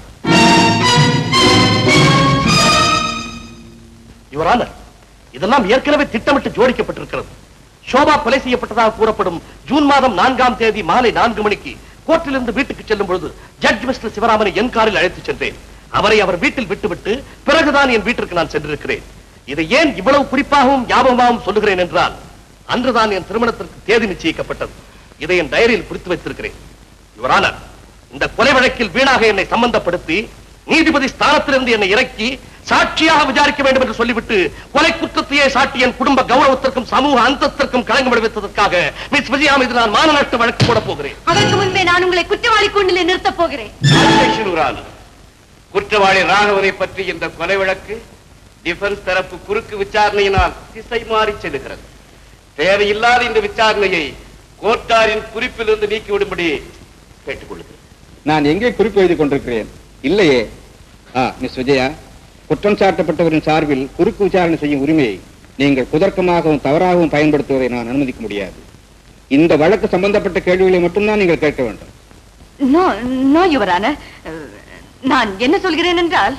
யுவரான இதெல்லாம் ஏற்கனவே திட்டமிட்டு ஜோடிக்கப்பட்டிருக்கிறது சோபா கொலை செய்யப்பட்டதாக கூறப்படும் ஜூன் மாதம் நான்காம் தேதி மாலை நான்கு மணிக்கு கோர்ட்டிலிருந்து வீட்டுக்கு செல்லும் பொழுது ஜட்ஜ் மிஸ்டர் சிவராமனை என் காரில் அழைத்துச் சென்றேன் அவரை அவர் வீட்டில் விட்டுவிட்டு பிறகுதான் என் வீட்டிற்கு நான் சென்றிருக்கிறேன் இதை ஏன் இவ்வளவு குறிப்பாகவும் ஞாபகமாகவும் சொல்லுகிறேன் என்றால் அன்றுதான் என் திருமணத்திற்கு தேதி நிச்சயிக்கப்பட்டது இதை என் டயரியில் குறித்து வைத்திருக்கிறேன் யுவரான இந்த கொலை வழக்கில் வீணாக என்னை சம்பந்தப்படுத்தி நீதிபதி ஸ்தானத்திலிருந்து என்னை இறக்கி சாட்சியாக விசாரிக்க வேண்டும் என்று சொல்லிவிட்டு கொலை குற்றத்தையே சாட்டி என் குடும்ப கௌரவத்திற்கும் சமூக அந்தஸ்திற்கும் களங்கம் விளைவித்ததற்காக மிஸ் விஜயா மீது நான் மான நஷ்ட வழக்கு போட போகிறேன் அதற்கு முன்பே நான் உங்களை குற்றவாளி கூண்டிலே நிறுத்தப் போகிறேன் Objection, Your Honor. குற்றவாளி ராகவனை பற்றி இந்த கொலை வழக்கு டிஃபென்ஸ் தரப்பு குறுக்கு விசாரணையினால் திசை மாறி செல்லுகிறது தேவையில்லாத இந்த விசாரணையை கோர்ட்டாரின் குறிப்பிலிருந்து நீக்கிவிடும்படி கேட்டுக்கொள்கிறேன் நான் எங்கே குறிப்பு எழுதி கொண்டிருக்கிறேன் இல்லையே ஆ மிஸ் விஜயா குற்றம் சாட்டப்பட்டவரின் சார்பில் குறுக்கு விசாரணை செய்யும் உரிமையை நீங்கள் குதர்க்கமாகவும் தவறாகவும் பயன்படுத்துவதை நான் அனுமதிக்க முடியாது இந்த வழக்கு சம்பந்தப்பட்ட கேள்விகளை மட்டும்தான் நீங்கள் கேட்க வேண்டும் நோ நோ யுவரான நான் என்ன சொல்கிறேன் என்றால்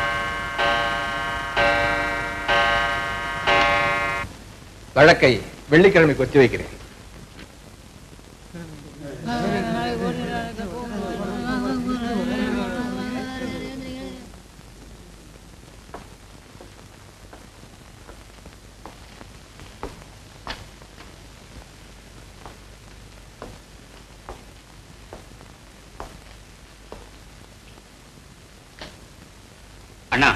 வழக்கை வெள்ளிக்கிழமைக்கு ஒத்தி வைக்கிறேன் அண்ணா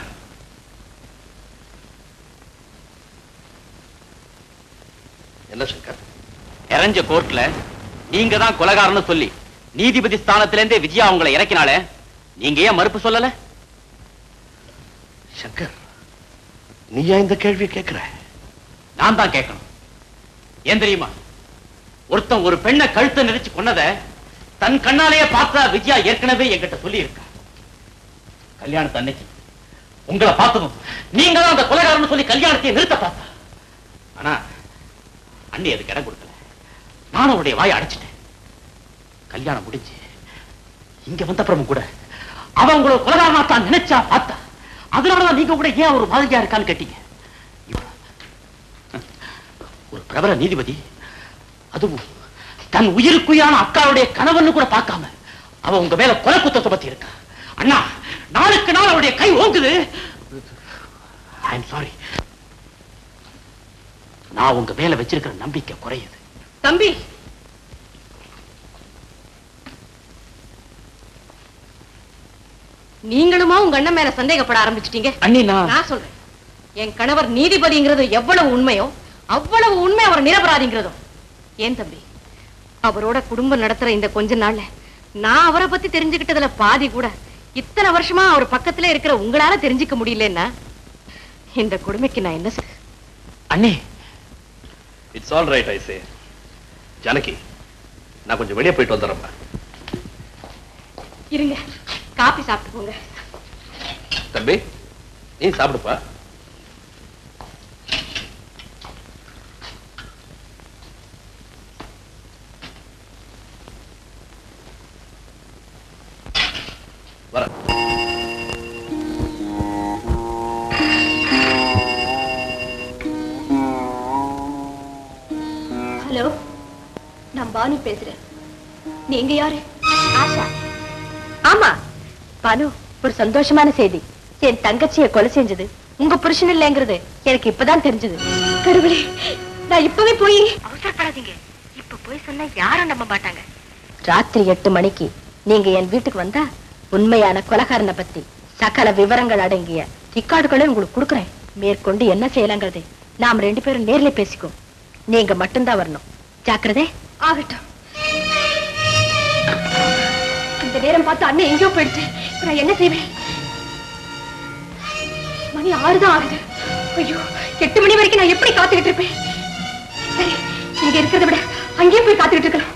என்ன சங்கர் இறஞ்ச கோர்ட்ல நீங்க தான் கொலகாரன்னு சொல்லி நீதிபதி ஸ்தானத்திலிருந்தே விஜயா உங்களை இறக்கினாலே நீங்க ஏன் மறுப்பு சொல்லல சங்கர் நீ ஏன் இந்த கேள்வியை கேட்கிற நான் தான் கேட்கணும் ஏன் தெரியுமா ஒருத்தன் ஒரு பெண்ணை கழுத்தை நெரிச்சு கொன்னத தன் கண்ணாலேயே பார்த்தா விஜயா ஏற்கனவே என்கிட்ட சொல்லி இருக்கா கல்யாணத்து அன்னைக்கு உங்களை பார்த்ததும் நீங்க தான் அந்த கொலைகாரன்னு சொல்லி கல்யாணத்தை நிறுத்த பார்த்தா ஆனா அண்ணி அதுக்கு இடம் கொடுக்கல நானும் அவருடைய வாயை அடைச்சிட்டேன் கல்யாணம் முடிஞ்சு இங்க வந்த அப்புறமும் கூட அவன் உங்களை கொலைகாரனா தான் நினைச்சா பார்த்தா அதனாலதான் நீங்க கூட ஏன் ஒரு மாதிரியா இருக்கான்னு கேட்டீங்க ஒரு பிரபல நீதிபதி அதுவும் தன் உயிருக்குயான அக்காவுடைய கணவன்னு கூட பார்க்காம அவ உங்க மேல கொலை குத்தத்தை பத்தி இருக்கா அண்ணா நாளுக்கு நாள் அவருடைய கை ஓங்குது ஐ எம் சாரி நான் உங்க மேல வச்சிருக்கிற நம்பிக்கை குறையுது தம்பி நீங்களுமா உங்க அண்ணன் மேல சந்தேகப்பட ஆரம்பிச்சிட்டீங்க அண்ணி நான் நான் சொல்றேன் என் கணவர் நீதிபதிங்கிறது எவ்வளவு உண்மையோ அவ்வளவு உண்மை அவர் நிரபராதிங்கிறதும் ஏன் தம்பி அவரோட குடும்பம் நடத்துற இந்த கொஞ்ச நாள்ல நான் அவரை பத்தி தெரிஞ்சுக்கிட்டதுல பாதி கூட இத்தனை வருஷமா அவர் பக்கத்துல இருக்கிற உங்களால தெரிஞ்சுக்க முடியலன்னா இந்த கொடுமைக்கு நான் என்ன செய்ய அண்ணே it's all right I say Janaki நான் கொஞ்சம் வெளியே போயிட்டு வந்துடுறேன் இருங்க காபி சாப்பிட்டு போங்க தம்பி நீ சாப்பிடுப்பா வர ஹலோ நான் பானு பேசுறேன் நீங்க யாரு ஆஷா ஆமா பானு ஒரு சந்தோஷமான செய்தி என் தங்கச்சியை கொலை செஞ்சது உங்க புருஷன் இல்லைங்கிறது எனக்கு இப்பதான் தெரிஞ்சது கடவுளே நான் இப்பவே போய் அவசரப்படாதீங்க இப்ப போய் சொன்னா யாரும் நம்ப மாட்டாங்க ராத்திரி எட்டு மணிக்கு நீங்க என் வீட்டுக்கு வந்தா உண்மையான கொலகாரனை பத்தி சகல விவரங்கள் அடங்கிய ரிக்கார்டுகளை உங்களுக்கு கொடுக்குறேன் மேற்கொண்டு என்ன செய்யலாங்கிறது நாம் ரெண்டு பேரும் நேர்ல பேசிக்கோ நீங்க மட்டும்தான் வரணும் ஜாக்கிரதை ஆகட்டும் இந்த நேரம் பார்த்து அண்ணன் எங்கேயோ போயிடுச்சு இப்ப நான் என்ன செய்வேன் மணி ஆறுதான் ஆகுது ஐயோ எட்டு மணி வரைக்கும் நான் எப்படி காத்துக்கிட்டு இருப்பேன் சரி இங்க இருக்கிறத விட அங்கேயே போய் காத்துக்கிட்டு இருக்கலாம்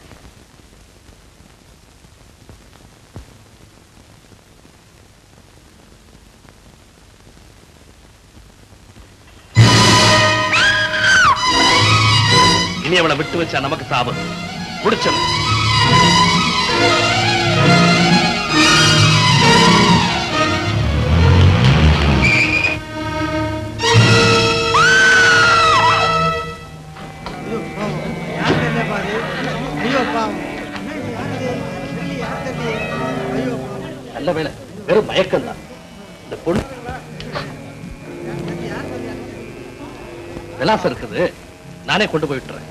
இனி அவளை விட்டு வச்சா நமக்கு சாபம் முடிச்சது நல்ல வேலை வெறும் மயக்கம் தான் இந்த பொண்ணு விலாசம் இருக்குது நானே கொண்டு போய் விட்டுறேன்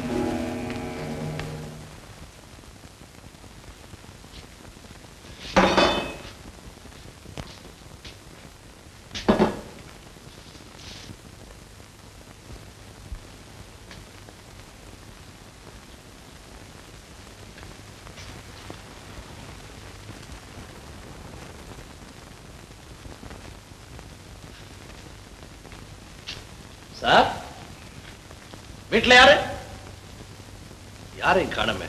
சார் வீட்டுல யாரு யாரையும் காணமே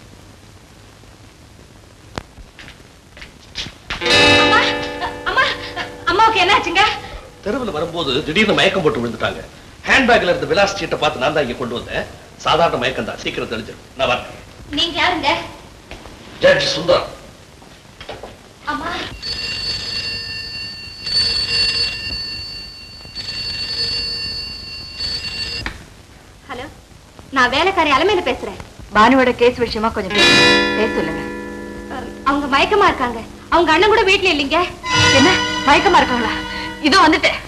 அம்மாவுக்கு என்ன ஆச்சுங்க தெருவில் வரும்போது திடீர்னு மயக்கம் போட்டு விழுந்துட்டாங்க ஹேண்ட்பேக்ல இருந்த விலாஸ் சீட்டை பார்த்து நான் தான் இங்க கொண்டு வந்தேன் சாதாரண மயக்கம் தான் சீக்கிரம் தெரிஞ்சிடும் நான் வரேன் நீங்க யாருங்க ஜட்ஜ் சுந்தரம் அம்மா ஹலோ நான் வேலைக்காரி அலமையில பேசுறேன் பானுவோட கேஸ் விஷயமா கொஞ்சம் பேச- பேச சொல்லுங்க அஹ், அவங்க மயக்கமா இருக்காங்க அவங்க அண்ணன் கூட வீட்டுல இல்லைங்க என்ன மயக்கமா இருக்காங்களா இதோ வந்துட்டேன்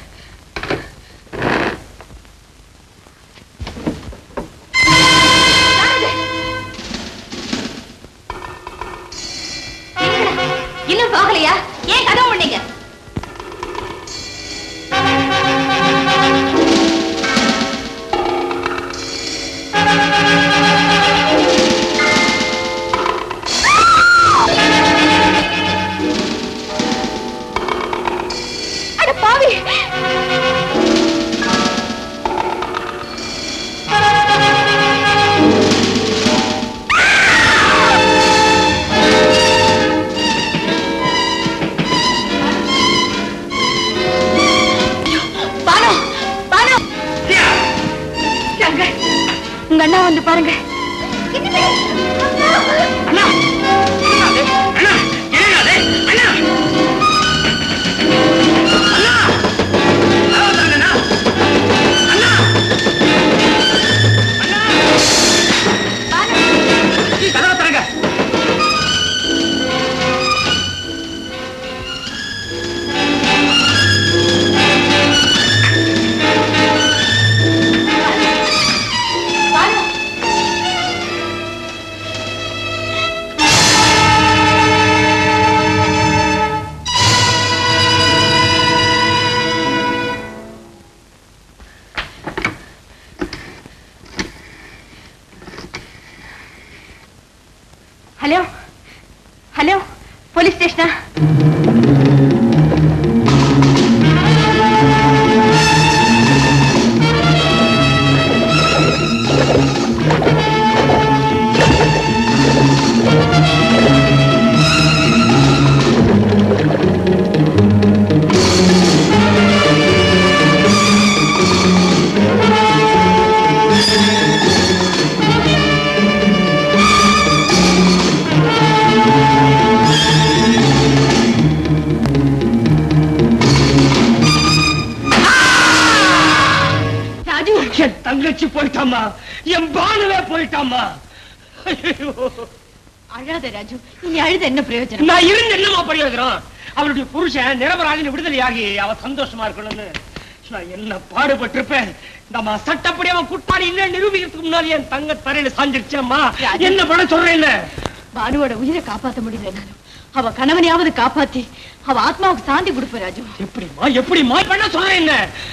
இன்னும் போகலையா ஏன் கதவு பண்ணீங்க அட பாவி உங்க அண்ணா வந்து பாருங்க கதவை திறங்க ஹலோ ஹலோ போலீஸ் ஸ்டேஷனா ராஜு என் தங்கச்சி போயிட்டாமா என் பானுவே போயிட்டாமா ஐயோ. அழாத ராஜு இனி அழுத என்ன பிரயோஜனம் நான் இருந்து என்னமா பிரயோஜனம் அவளுடைய புருஷன் நிரபராஜன் விடுதலையாகி அவ சந்தோஷமா இருக்கணும்னு நான் என்ன பாடுபட்டிருப்பேன் நம்ம சட்டப்படி அவன் குட்டாடி இல்ல நிரூபிக்கிறதுக்கு முன்னாடி என் தங்க தரையில சாஞ்சிருச்சேம்மா ராஜு. என்ன பண்ண சொல்றேன் பானுவோட உயிரை காப்பாத்த முடியலனாலும் அவ கணவனையாவது காப்பாத்தி அவ ஆத்மாவுக்கு சாந்தி கொடுப்ப ராஜு எப்படிமா எப்படிமா பண்ண சொல்றேன்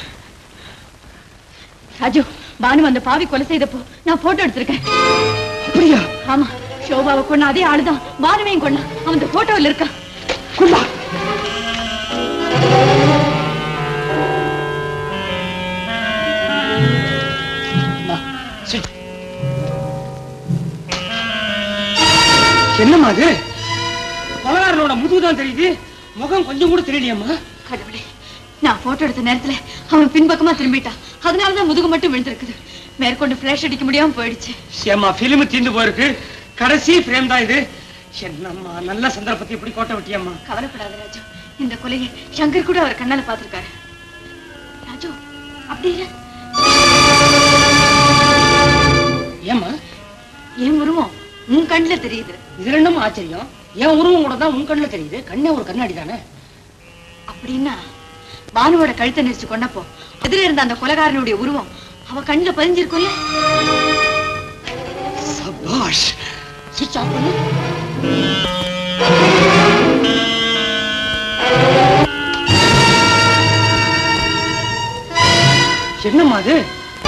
ராஜு பானு அந்த பாவி கொலை செய்தப்போ நான் போட்டோ எடுத்திருக்கேன் அப்படியா ஆமா ஷோபாவை கொன்ன அதே ஆளுதான் பானுவையும் கொன்னா அவன் இந்த போட்டோவில் இருக்கான் கும்பா என்னம்மா அது பலகாரனோட முதுகுதான் தெரியுது முகம் கொஞ்சம் கூட தெரியலையம்மா கடவுளே நான் போட்டோ எடுத்த நேரத்துல அவன் பின்பக்கமா திரும்பிட்டான் அதனாலதான் முதுகு மட்டும் விழுந்திருக்குது மேற்கொண்டு பிளாஷ் அடிக்க முடியாம போயிடுச்சு ஏம்மா பிலிம் தீந்து போயிருக்கு கடைசி பிரேம் தான் இது என்னம்மா நல்ல சந்தர்ப்பத்தை இப்படி கோட்டை விட்டியம்மா கவலைப்படாத ராஜு இந்த கொலையை சங்கர் கூட அவர் கண்ணால பாத்திருக்காரு ராஜு அப்படி இல்ல ஏம்மா என் உருவம் உன் கண்ணுல தெரியுது இதுல என்னம்மா ஆச்சரியம் என் உருவம் கூட தான் உன் கண்ணுல தெரியுது கண்ணே ஒரு கண்ணாடி தானே அப்படின்னா பானுவோட கழுத்தை நெரிச்சு கொண்டப்போ எதிர இருந்த அந்த கொலைகாரனுடைய உருவம் அவ கண்ணுல பதிஞ்சிருக்கும்ல சபாஷ் சுவிட்ச் ஆஃப் பண்ணு என்னம்மா அது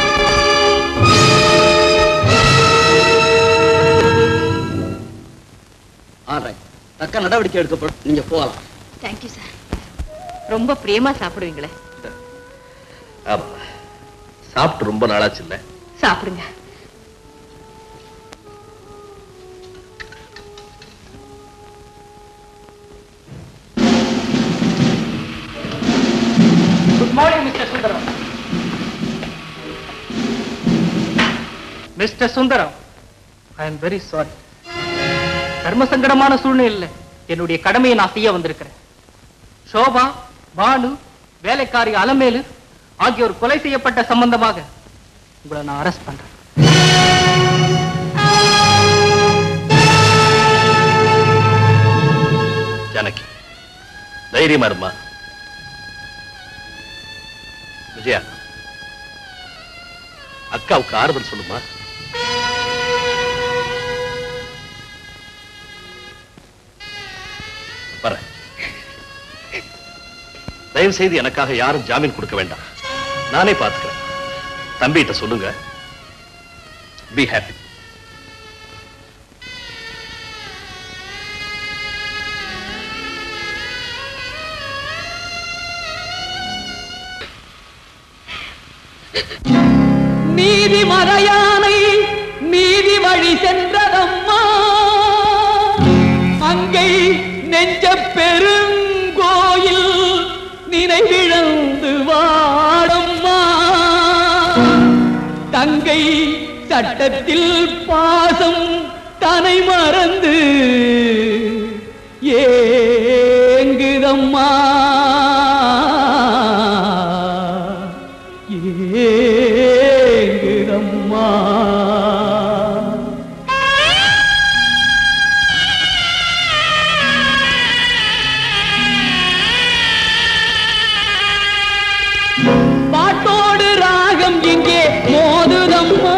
ஆல்ரைட் தக்க நடவடிக்கை எடுக்கப்படும் நீங்க போகலாம் தேங்க்யூ சார் ரொம்ப பிரியமா சாப்பிடுவீங்களே ஆமா சாப்பிட்டு ரொம்ப நாளாச்சு இல்ல சாப்பிடுங்க good morning mister Sundaram mister Sundaram I am very sorry கர்ம சங்கடமான சூழ்நிலையில் என்னுடைய கடமையை நான் செய்ய வந்திருக்கிறேன் சோபா பானு வேலைக்காரி அலமேலு ஆகியோர் கொலை செய்யப்பட்ட சம்பந்தமாக உங்களை நான் அரெஸ்ட் பண்றேன் ஜானகி தைரியமா இருமா விஜயா அக்காவுக்கு ஆறுதல் சொல்லுமா வரேன் தயவு செய்து எனக்காக யாரும் ஜாமீன் கொடுக்க வேண்டாம் நானே பார்த்துக்கிறேன் தம்பிகிட்ட சொல்லுங்க பி ஹாப்பி நீதி மறையானை நீதி வழி சென்றதம்மா அங்கை நெஞ்ச பெருங்கோயில் நினைவிழந்து வாடம்மா தங்கை சட்டத்தில் பாசம் தனை மறந்து ஏங்குதம்மா ஏங்குதம்மா பாட்டோடு ராகம் இங்கே மோதுதம்மா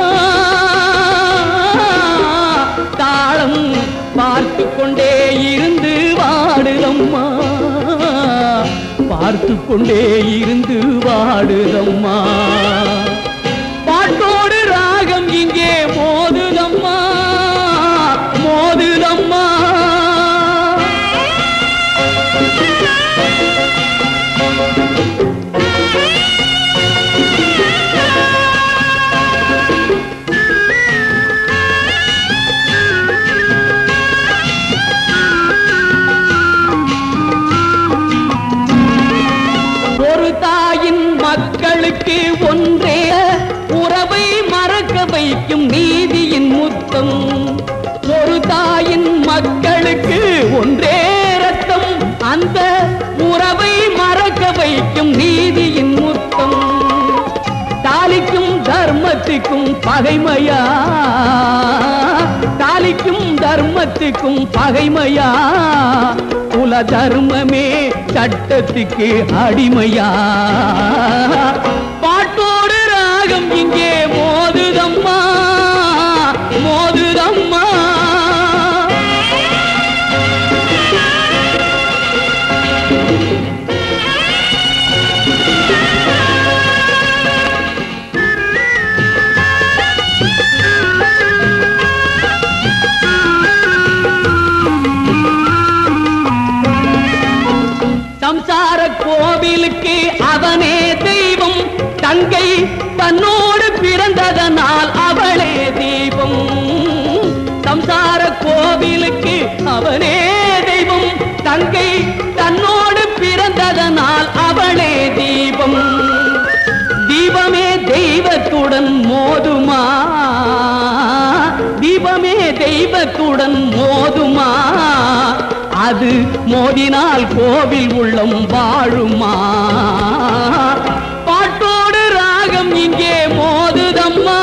தாளம் பார்த்து கொண்டே இருந்து வாடுதம்மா பார்த்து கொண்டே இருந்து வாடுதம்மா பாட்டோடு ராகம் இங்கே மோதுதம்மா மோதுதம்மா ஒரு தாயின் மக்களுக்கு ஒன்றே உறவை மறக்க வைக்கும் நீதியின் முத்தம் ஒரு தாயின் மக்களுக்கு ஒன்றே ரத்தம் அந்த உறவை மறக்க வைக்கும் நீதியின் முத்தம் தாலிக்கும் தர்மத்துக்கும் பகைமையா தாலிக்கும் தர்மத்துக்கும் பகைமையா குல தர்மமே சட்டத்துக்கு அடிமையா பாட்டோடு ராகம் இங்கே மோதுதம்மா மோதுதம்மா சம்சார கோவிலுக்கு அவனே தெய்வம் தங்கை தன்னோடு பிறந்ததனால் அவளே தீபம் சம்சார கோவிலுக்கு அவனே தெய்வம் தங்கை தன்னோடு பிறந்ததனால் அவளே தீபம் தீபமே தெய்வத்துடன் மோதுமா தீபமே தெய்வத்துடன் மோதுமா அது மோதினால் கோவில் உள்ளம் வாழுமா பாட்டோடு ராகம் இங்கே மோதுதம்மா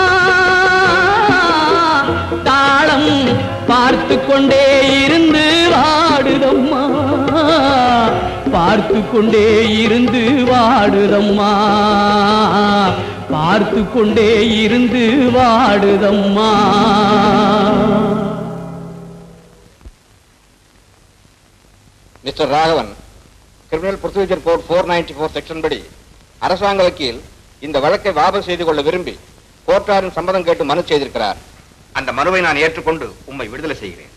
தாளம் பார்த்து கொண்டே இருந்து வாடுதம்மா பார்த்து கொண்டே இருந்து வாடுதம்மா பார்த்து கொண்டே இருந்து வாடுதம்மா mister Raghavan criminal procedure code four ninety four section படி அரசாங்க வக்கீல் இந்த வழக்கை வாபஸ் செய்து கொள்ள விரும்பி கோர்ட்டாரின் சம்மதம் கேட்டு மனு செய்திருக்கிறார் அந்த மனுவை நான் ஏற்றுக்கொண்டு உம்மை விடுதலை செய்கிறேன்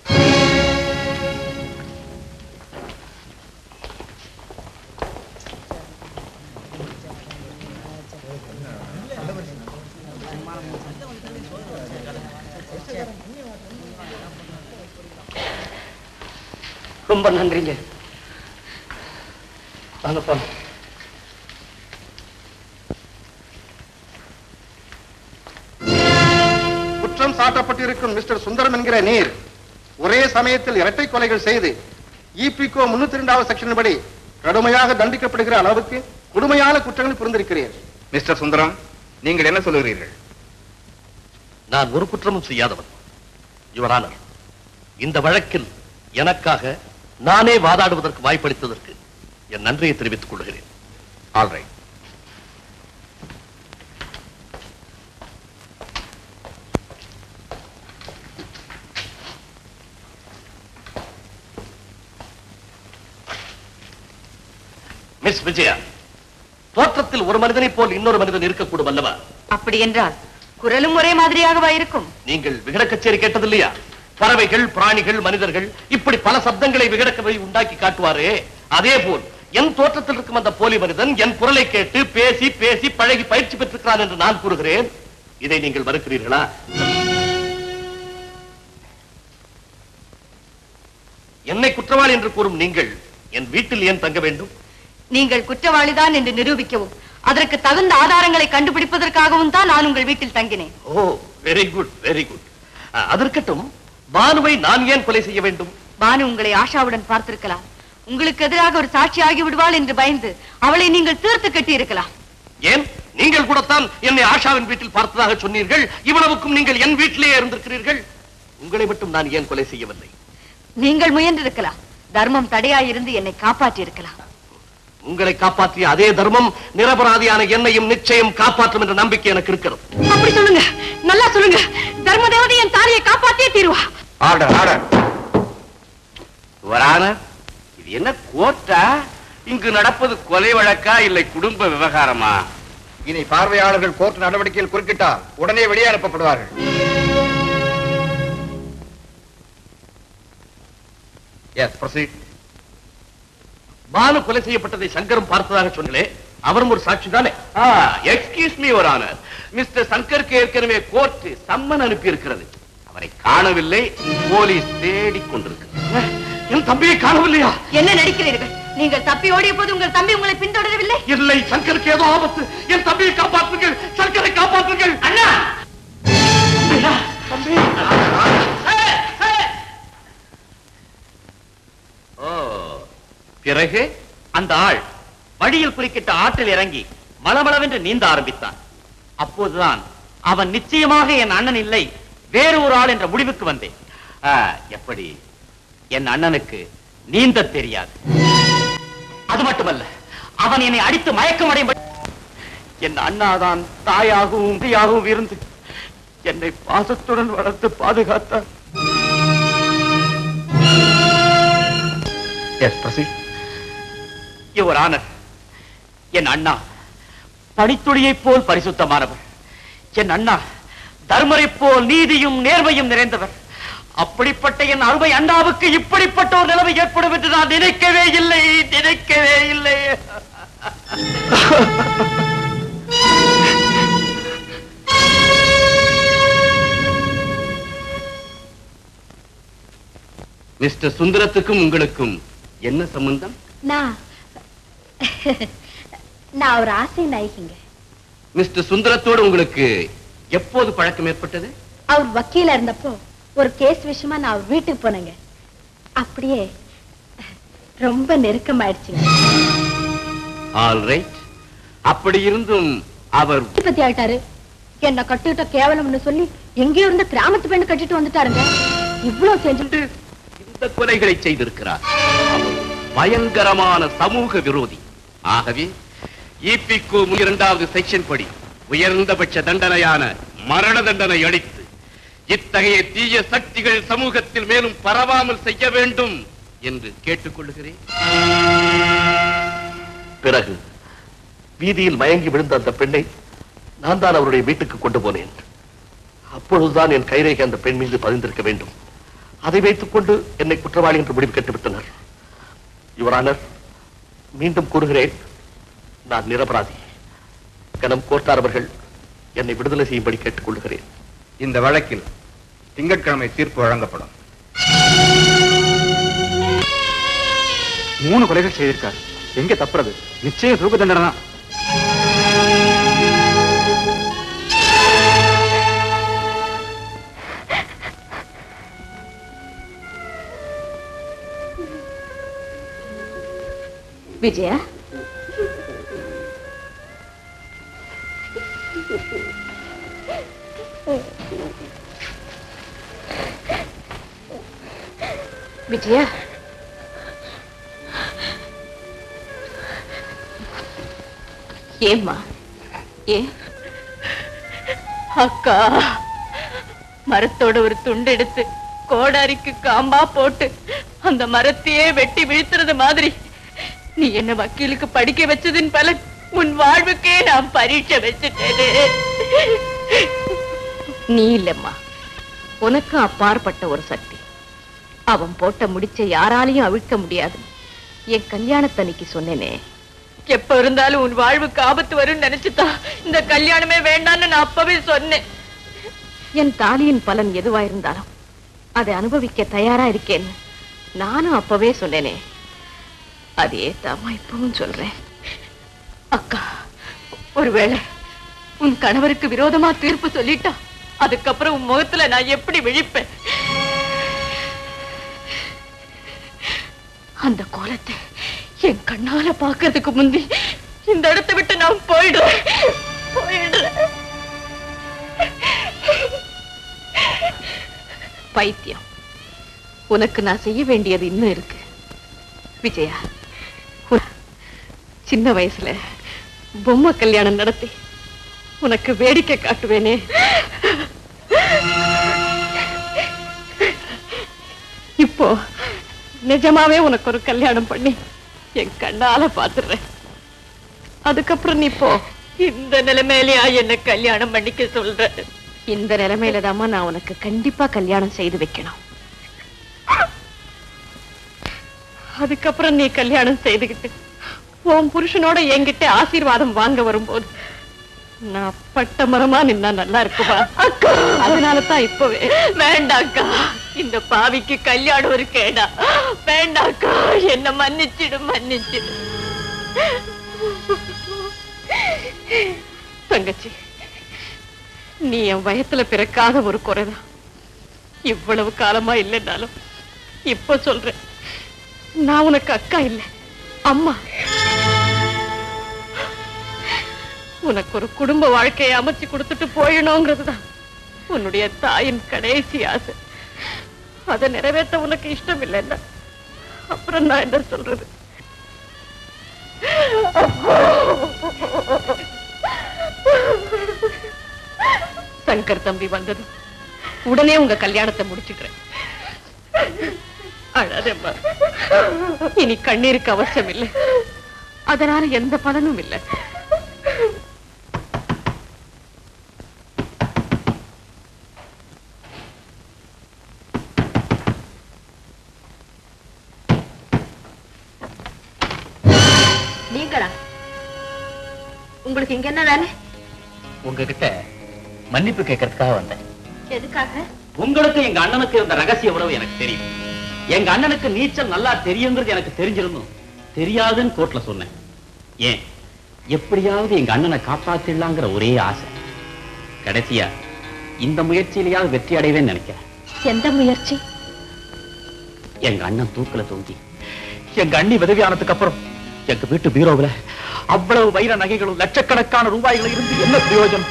ரொம்ப நன்றிங்க வாங்கப்பா குற்றம் சாட்டப்பட்டிருக்கும் மிஸ்டர் சுந்தரம் என்கிற நீர் ஒரே சமயத்தில் இரட்டை கொலைகள் செய்து இபிகோ முன்னூத்தி இரண்டாவது செக்ஷன் படி கடுமையாக தண்டிக்கப்படுகிற அளவுக்கு கொடுமையான குற்றங்கள் புரிந்திருக்கிறீர் மிஸ்டர் சுந்தரம் நீங்கள் என்ன சொல்லுகிறீர்கள் நான் ஒரு குற்றமும் செய்யாதவன் யுவரானர் இந்த வழக்கில் எனக்காக நானே வாதாடுவதற்கு வாய்ப்பளித்ததற்கு என் நன்றியை தெரிவித்துக் கொள்கிறேன் ஆல்ரைட் மிஸ் விஜயா தோற்றத்தில் ஒரு மனிதனைப் போல் இன்னொரு மனிதன் இருக்கக்கூடும் அல்லவா அப்படி என்றால் குரலும் ஒரே மாதிரியாகவா இருக்கும் நீங்கள் விகட கச்சேரி கேட்டதில்லையா பறவைகள் பிராணிகள் மனிதர்கள் இப்படி பல சப்தங்களை விகடக்கவை உண்டாக்கி காட்டுவாரே அதே போல் என் தோற்றத்தில் இருக்கும் அந்த போலி மனிதன் என் குரலை கேட்டு பேசி பேசி பழகி பயிற்சி பெற்றிருக்கிறான் என்று நான் கூறுகிறேன் இதை நீங்கள் மறுக்கிறீர்களா என்னை குற்றவாளி என்று கூறும் நீங்கள் என் வீட்டில் ஏன் தங்க வேண்டும் நீங்கள் குற்றவாளிதான் என்று நிரூபிக்கவும் அதற்கு தகுந்த ஆதாரங்களை கண்டுபிடிப்பதற்காகவும் தான் நான் உங்கள் வீட்டில் தங்கினேன் oh very good very good அதற்கட்டும் பானுவை நான் ஏன் கொலை செய்ய வேண்டும் பானு உங்களை ஆஷாவுடன் பார்த்திருக்கலாம் உங்களுக்கு எதிராக ஒரு சாட்சி ஆகி விடுவாள் என்று பயந்து அவளை நீங்கள் தீர்த்து கட்டி இருக்கலாம் ஏன் நீங்கள் கூடத்தான் என்னை ஆஷாவின் வீட்டில் பார்த்ததாக சொன்னீர்கள் இவ்வளவுக்கும் நீங்கள் என் வீட்டிலேயே இருந்திருக்கிறீர்கள் உங்களை மட்டும் நான் ஏன் கொலை செய்யவில்லை நீங்கள் முயன்றிருக்கலாம் தர்மம் தடையாயிருந்து என்னை காப்பாற்றி இருக்கலாம் உங்களை காப்பாற்றிய அதே தர்மம் நிரபராதியான என்னையும் நிச்சயம் காப்பாற்றும் என்ற நம்பிக்கை எனக்கு இருக்கிறது அப்படி சொல்லுங்க நல்லா சொல்லுங்க தர்ம தேவதை என் தாலியை காப்பாத்தியே தீருவா ஆர்டர் ஆர்டர் வரான இது என்ன கோர்ட்டா இங்கு நடப்பது கொலை வழக்கா இல்லை குடும்ப விவகாரமா இனி பார்வையாளர்கள் கோர்ட் நடவடிக்கையில் குறுக்கிட்டால் உடனே வெளியே அனுப்பப்படுவார்கள் எஸ் ப்ரொசீட் பானு கொலை செய்யப்பட்டதை சங்கரும் பார்த்ததாக சொன்னே அவரும் ஒரு சாட்சி தானே excuse me your honour mister சங்கருக்கு ஏற்கனவே கோர்ட் சம்மன் அனுப்பி இருக்கிறது அவரை காணவில்லை போலீஸ் தேடிக் கொண்டிருக்கிறது என் தம்பியை காணவில்லையா என்ன நடிக்கிறீர்கள் நீங்கள் தப்பி ஓடிய போது உங்கள் தம்பி உங்களை பின்தொடரவில்லை இல்லை சங்கருக்கு ஏதோ ஆபத்து என் தம்பியை காப்பாற்றுங்கள் சங்கரை காப்பாற்றுங்கள் அண்ணா அண்ணா தம்பி ஓ பிறகு அந்த ஆள் வழியில் குறுக்கிட்ட ஆற்றில் இறங்கி மளமளவென்று நீந்த ஆரம்பித்தான் அப்போதுதான் அவன் நிச்சயமாக என் அண்ணன் இல்லை வேறு ஒரு ஆள் என்ற முடிவுக்கு வந்தேன் ஆ, எப்படி என் அண்ணனுக்கு நீந்த தெரியாது அது மட்டுமல்ல அவன் என்னை அடித்து மயக்கம் அடையும் என் அண்ணாதான் தாயாகவும் தந்தையாகவும் இருந்து என்னை பாசத்துடன் வளர்த்து பாதுகாத்தார் எஸ் ப்ரொசீட் யுவர் ஆனர் என் அண்ணா பனித்துளியைப் போல் பரிசுத்தமானவர் என் அண்ணா தர்மரைப் போல் நீதியும் நேர்மையும் நிறைந்தவர் அப்படிப்பட்ட என் அருமை அண்ணாவுக்கு இப்படிப்பட்ட ஒரு நிலைமை ஏற்படும் என்று நான் நினைக்கவே இல்லை நினைக்கவே இல்லை மிஸ்டர் சுந்தரத்துக்கும் உங்களுக்கும் என்ன சம்பந்தம் நான் நான் ஒரு ஆசை நாயகிங்க மிஸ்டர் சுந்தரத்தோடு உங்களுக்கு எப்போது பழக்கம் ஏற்பட்டது அவர் வக்கீலா இருந்தப்போ ஒரு கேஸ் விஷயமா நான் அவர் வீட்டுக்கு போனேங்க அப்படியே ரொம்ப நெருக்கமாயிடுச்சுங்க ஆல் ரைட் அப்படி இருந்தும் அவர் பத்தி ஆயிட்டாரு என்ன கட்டுக்கிட்ட கேவலம்னு சொல்லி எங்கேயோ இருந்த கிராமத்து பெண்ணு கட்டிட்டு வந்துட்டாருங்க இவ்வளவு செஞ்சுட்டு இந்த கொலைகளை செய்திருக்கிறார் அவர் பயங்கரமான சமூக விரோதி ஆகவே இபிகோ இரண்டாவது செக்ஷன் படி உயர்ந்தபட்ச தண்டனையான மரண தண்டனை அளித்து இத்தகைய தீய சக்திகள் சமூகத்தில் மேலும் பரவாமல் செய்ய வேண்டும் என்று கேட்டுக்கொள்கிறேன் பிறகு வீதியில் மயங்கி விழுந்த அந்த பெண்ணை நான் தான் அவருடைய வீட்டுக்கு கொண்டு போனேன் அப்பொழுதுதான் என் கைரேகை அந்த பெண் மீது பதிந்திருக்க வேண்டும் அதை வைத்துக் கொண்டு என்னை குற்றவாளி என்று முடிவு கட்டுவிட்டனர் யுவரானர் மீண்டும் கூறுகிறேன் நான் நிரபராதி கனம் கோர்த்தார் அவர்கள் என்னை விடுதலை செய்யும்படி கேட்டுக்கொள்கிறேன் இந்த வழக்கில் திங்கட்கிழமை தீர்ப்பு வழங்கப்படும் மூணு கொலைகள் செய்திருக்காரு எங்க தப்புறது நிச்சயம் தூக்கு தண்டனை தான் விஜயா விஜயா ஏம்மா ஏ அக்கா மரத்தோட ஒரு துண்டு எடுத்து கோடாரிக்கு காம்பா போட்டு அந்த மரத்தையே வெட்டி வீழ்த்துறது மாதிரி நீ என்ன வக்கீலுக்கு படிக்க வச்சதின் பலன் உன் வாழ்வுக்கே நான் பரீட்சை வச்சுட்டேனே நீ இல்லம்மா உனக்கு அப்பாற்பட்ட ஒரு சக்தி அவன் போட்ட முடிச்ச யாராலையும் அவிழ்க்க முடியாது என் கல்யாணத்தன்னைக்கு சொன்னேனே எப்ப இருந்தாலும் உன் வாழ்வுக்கு ஆபத்து வரும்னு நினைச்சுதான் இந்த கல்யாணமே வேண்டாம்னு நான் அப்பவே சொன்னேன் என் தாலியின் பலன் எதுவா இருந்தாலும் அதை அனுபவிக்க தயாரா இருக்கேன்னு நானும் அப்பவே சொன்னேனே அதே தாமா இப்பவும் சொல்றேன் அக்கா ஒருவேளை உன் கணவருக்கு விரோதமா தீர்ப்பு சொல்லிட்டா அதுக்கப்புறம் உன் முகத்துல நான் எப்படி விழிப்பேன் அந்த கோலத்தை என் கண்ணால பாக்குறதுக்கு முந்தி இந்த இடத்தை விட்டு நான் போயிடுறேன் போயிடுறேன் பைத்தியம் உனக்கு நான் செய்ய வேண்டியது இன்னும் இருக்கு விஜயா உன் சின்ன வயசுல பொம்மை கல்யாணம் நடத்தி உனக்கு வேடிக்கை காட்டுவேனே இப்போ நிஜமாவே உனக்கு ஒரு கல்யாணம் பண்ணி என் கண்ணால பாத்துடுறேன் அதுக்கப்புறம் நீ போ இந்த நிலைமையிலயா என்ன கல்யாணம் பண்ணிக்க சொல்ற இந்த நிலைமையில தாம்மா நான் உனக்கு கண்டிப்பா கல்யாணம் செய்து வைக்கணும் அதுக்கப்புறம் நீ கல்யாணம் செய்துகிட்டு உன் புருஷனோட என்கிட்ட ஆசீர்வாதம் வாங்க வரும்போது நான் பட்ட மரமா நின்னா நல்லா இருக்குமா அக்கா அதனால தான் இப்பவே வேண்டாக்கா இந்த பாவிக்கு கல்யாணம் ஒரு கேடா வேண்டாக்கா என்ன மன்னிச்சிடு மன்னிச்சிடு தங்கச்சி நீ என் வயத்துல பிறக்காத ஒரு குறைதான் இவ்வளவு காலமா இல்லைன்னாலும் இப்ப சொல்றேன் நான் உனக்கு அக்கா இல்ல அம்மா உனக்கு ஒரு குடும்ப வாழ்க்கையை அமைச்சு கொடுத்துட்டு போயிடணுங்கிறதுதான் உன்னுடைய தாயின் கடைசி ஆசை அதை நிறைவேற்ற உனக்கு இஷ்டம் இல்லைன்னா அப்புறம் நான் என்ன சொல்றது சங்கர் தம்பி வந்ததும் உடனே உங்க கல்யாணத்தை முடிச்சுக்கிறேன் அழாதேம்மா இனி கண்ணீருக்கு அவசியம் இல்லை அதனால எந்த பலனும் இல்லை நீங்களா உங்களுக்கு இங்க என்ன வேலை உங்ககிட்ட மன்னிப்பு கேட்கறதுக்காக வந்தேன் எதுக்காக உங்களுக்கு எங்க அண்ணனுக்கு இருந்த ரகசிய உறவு எனக்கு தெரியும் எங்க அண்ணனுக்கு நீச்சல் நல்லா தெரியுங்கிறது எனக்கு தெரிஞ்சிருந்தும் தெரியாதுன்னு கோர்ட்ல சொன்னேன் ஏன் எப்படியாவது எங்க அண்ணனை காப்பாத்திடலாங்கிற ஒரே ஆசை கடைசியா இந்த முயற்சியிலேயாவது வெற்றி அடைவேன்னு நினைக்கிறேன் எந்த முயற்சி எங்க அண்ணன் தூக்குல தொங்கி எங்க அண்ணி விதவியானதுக்கு அப்புறம் எங்க வீட்டு பீரோவுல அவ்வளவு வைர நகைகளும் லட்சக்கணக்கான ரூபாய்களும் இருந்து என்ன பிரயோஜனம்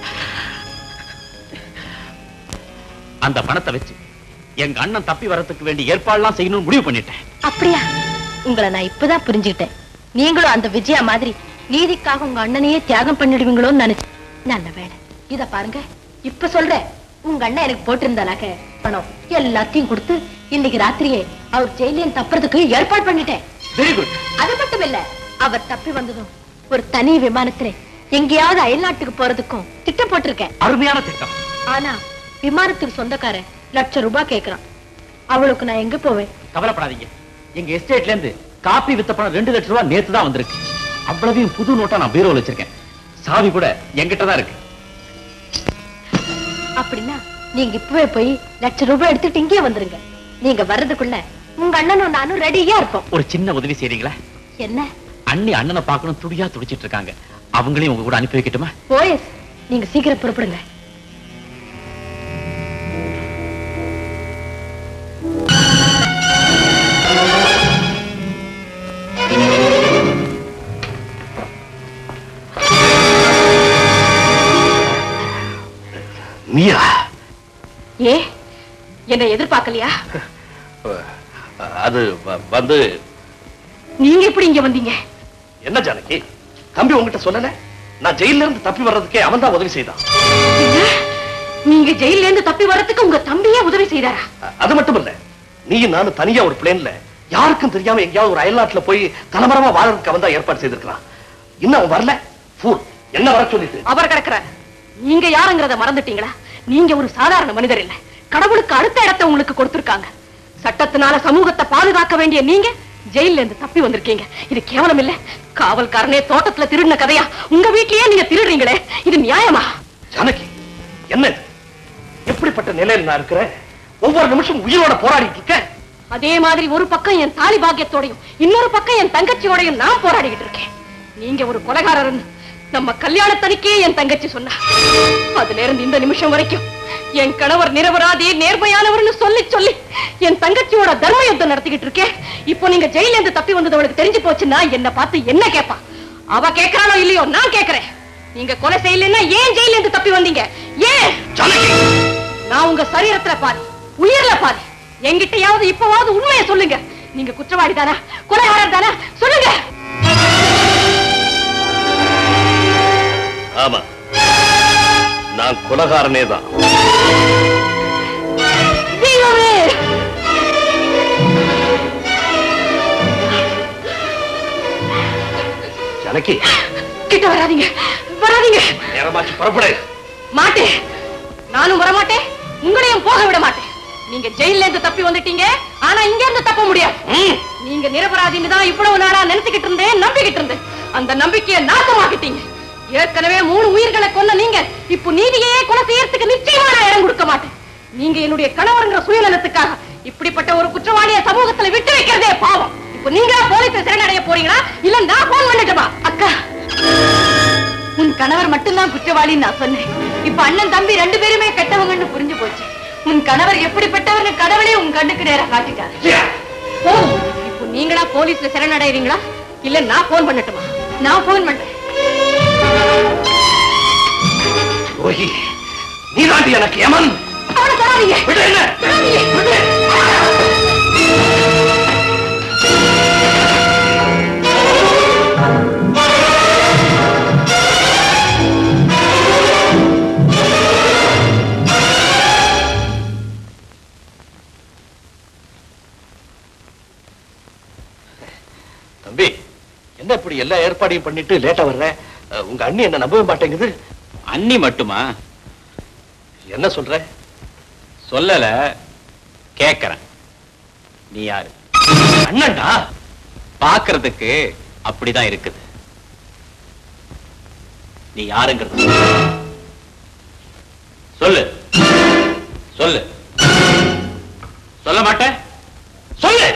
அந்த பணத்தை வச்சு எங்க அண்ணன் தப்பி வரதுக்கு வேண்டிய ஏற்பாடுலாம் செய்யணும்னு முடிவு பண்ணிட்டேன் அப்படியா உங்களை நான் இப்பதான் புரிஞ்சுக்கிட்டேன் நீங்களும் அந்த விஜயா மாதிரி நீதிக்காக உங்க அண்ணனையே தியாகம் பண்ணிடுவீங்களோன்னு நினைச்சு நல்ல வேலை இத பாருங்க இப்ப சொல்றேன் உங்க அண்ணன் எனக்கு போட்டிருந்தாலாக பணம் எல்லாத்தையும் கொடுத்து இன்னைக்கு ராத்திரியே அவர் ஜெயிலியன் தப்புறதுக்கு ஏற்பாடு பண்ணிட்டேன் வெரி குட் அது மட்டும் இல்ல அவர் தப்பி வந்ததும் ஒரு தனி விமானத்துல எங்கேயாவது அயல்நாட்டுக்கு போறதுக்கும் திட்டம் போட்டிருக்கேன் அருமையான திட்டம் ஆனா விமானத்துக்கு சொந்தக்காரன் லட்சம் ரூபாய் கேக்குறான் அவளுக்கு நான் எங்க போவேன் கவலைப்படாதீங்க எங்க எஸ்டேட்ல இருந்து காப்பி வித்த பணம் ரெண்டு லட்சம் ரூபாய் நேத்து தான் வந்திருக்கு அவ்வளவையும் புது நோட்டா நான் பீரோல வச்சிருக்கேன் சாவி கூட என்கிட்ட தான் இருக்கு அப்படின்னா நீங்க இப்பவே போய் லட்சம் ரூபாய் எடுத்துட்டு இங்கே வந்துருங்க நீங்க வர்றதுக்குள்ள உங்க அண்ணனும் நானும் ரெடியா இருப்போம் ஒரு சின்ன உதவி செய்றீங்களா என்ன அண்ணி அண்ணனை பார்க்கணும் துடியா துடிச்சிட்டு இருக்காங்க அவங்களையும் உங்க கூட அனுப்பி வைக்கட்டுமா போயஸ் நீங்க சீக்கிரம் புறப்படுங்க நீயா ஏ என்னை எதிர்பார்க்கலையா அது வ- வந்து நீங்க எப்படி இங்க வந்தீங்க என்ன ஜானகி தம்பி உங்ககிட்ட சொல்லல நான் ஜெயில இருந்து தப்பி வர்றதுக்கே அவன் தான் உதவி செய்தான் என்ன? நீங்க ஜெயில இருந்து தப்பி வர்றதுக்கு உங்க தம்பியே உதவி செய்தாரா அது மட்டும் இல்ல நீயும் நானும் தனியா ஒரு பிளேன்ல யாருக்கும் தெரியாம எங்கேயாவது ஒரு அயல்நாட்டுல போய் தலைமரமா வாழறதுக்கு அவன் தான் ஏற்பாடு செய்திருக்கான் இன்னும் அவன் வரல ஃபூல் என்ன வர சொல்லிட்டு அவர் கிடக்குற நீங்க யாருங்கிறத மறந்துட்டீங்களா நீங்க ஒரு சாதாரண மனிதர் இல்ல கடவுளுக்கு அடுத்த இடத்தை உங்களுக்கு கொடுத்திருக்காங்க சட்டத்தினால சமூகத்தை பாதுகாக்க வேண்டிய நீங்க ஜெயில இருந்து தப்பி வந்திருக்கீங்க இது கேவலம் இல்ல காவல்காரனே தோட்டத்துல திருடின கதையா உங்க வீட்லயே நீங்க திருடுறீங்களே இது நியாயமா ஜானகி என்ன இது எப்படிப்பட்ட நிலையில நான் இருக்கிறேன் ஒவ்வொரு நிமிஷம் உயிரோட போராடிட்டு இருக்கேன் அதே மாதிரி ஒரு பக்கம் என் தாலி பாக்கியத்தோடையும் இன்னொரு பக்கம் என் தங்கச்சியோடையும் நான் போராடிக்கிட்டு இருக்கேன் நீங்க ஒரு கொலைகாரர் நம்ம கல்யாணத்தனிக்கே என் தங்கச்சி சொன்னா அதுல இருந்து இந்த நிமிஷம் வரைக்கும் என் கணவர் நிரபராதி நேர்மையானவர்னு சொல்லி சொல்லி என் தங்கச்சியோட தர்ம யுத்தம் நடத்திக்கிட்டு இருக்கேன் இப்போ நீங்க ஜெயில இருந்து தப்பி வந்தது அவளுக்கு தெரிஞ்சு போச்சுன்னா என்ன பார்த்து என்ன கேட்பா அவ கேட்கறாளோ இல்லையோ நான் கேட்கிறேன் நீங்க கொலை செய்யலைன்னா ஏன் ஜெயில இருந்து தப்பி வந்தீங்க ஏன் நான் உங்க சரீரத்துல பாதி உயிர்ல பாதி என்கிட்டயாவது இப்பவாவது உண்மையை சொல்லுங்க நீங்க குற்றவாளி தானா கொலைகாரர் தானா சொல்லுங்க ஆமா நான் குலகாரனே தான் தெய்வமே ஜனகி கிட்ட வராதீங்க வராதீங்க நேரமாச்சு புறப்படு மாட்டேன் நானும் வரமாட்டேன் உங்களையும் போக விட மாட்டேன் நீங்க ஜெயில இருந்து தப்பி வந்துட்டீங்க ஆனா இங்க இருந்து தப்ப முடியாது நீங்க நிரபராதின்னு தான் இவ்வளவு நாளா நினைச்சுக்கிட்டு இருந்தேன் நம்பிக்கிட்டு இருந்தேன் அந்த நம்பிக்கையை நாசமாக்கிட்டீங்க ஏற்கனவே மூணு உயிர்களை கொன்ன நீங்க இப்போ நீதியே கொலை செய்யறதுக்கு நிச்சயமா நான் இடம் கொடுக்க மாட்டேன் நீங்க என்னுடைய கணவருங்கிற சுயநலத்துக்காக இப்படிப்பட்ட ஒரு குற்றவாளியை சமூகத்துல விட்டு வைக்கிறதே பாவம் இப்போ நீங்களா போலீஸ் சரணடைய போறீங்களா இல்ல நான் போன் பண்ணிட்டுமா அக்கா உன் கணவர் மட்டும்தான் குற்றவாளின்னு நான் சொன்னேன் இப்ப அண்ணன் தம்பி ரெண்டு பேருமே கெட்டவங்கன்னு புரிஞ்சு போச்சு உன் கணவர் எப்படிப்பட்டவர்னு கடவுளே உன் கண்ணுக்கு நேரா காட்டிட்டாரு போதும். இப்போ நீங்களா போலீஸ்ல சரணடைறீங்களா இல்ல நான் போன் பண்ணட்டுமா நான் போன் பண்றேன் ரோஹி நீதாண்டி எனக்கு யமன் அவனை தராதீங்க விடு என்ன தராதீங்க. தம்பி என்ன இப்படி எல்லா ஏற்பாடையும் பண்ணிட்டு லேட்டா வர்ற அஹ், உங்க அண்ணி என்ன நம்பவே மாட்டேங்குது அண்ணி மட்டுமா என்ன சொல்ற சொல்லல கேக்குறேன் நீ யாரு அண்ணன்டா பாக்குறதுக்கு அப்படிதான் இருக்குது நீ யாருங்கிறது சொல்லு சொல்லு சொல்ல மாட்டேன் சொல்லு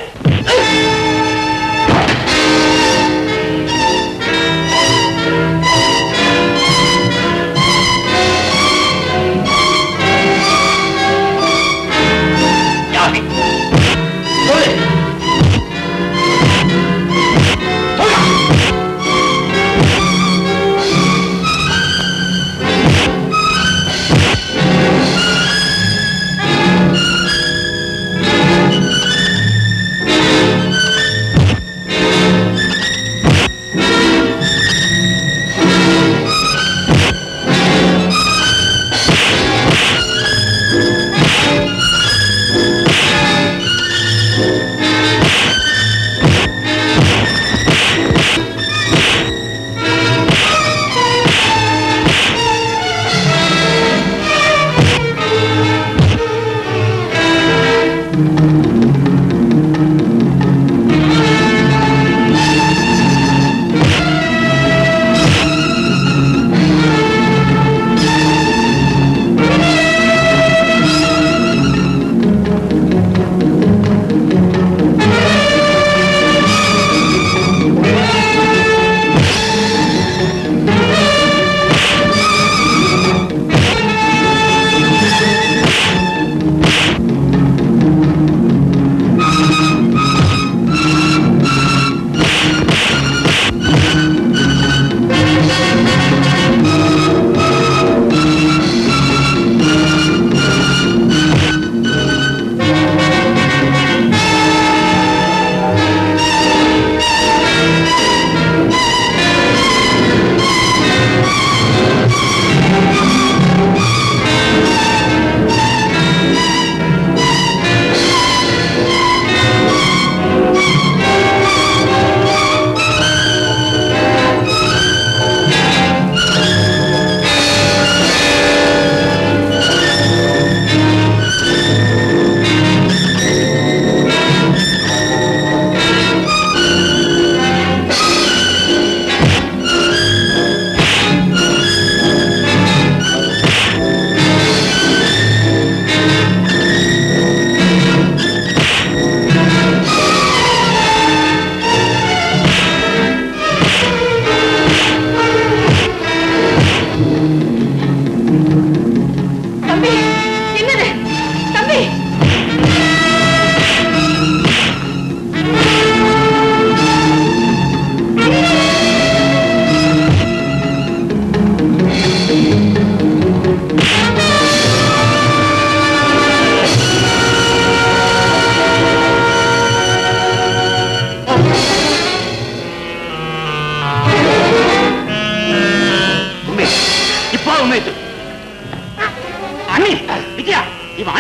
யார் நீ? சொல்லு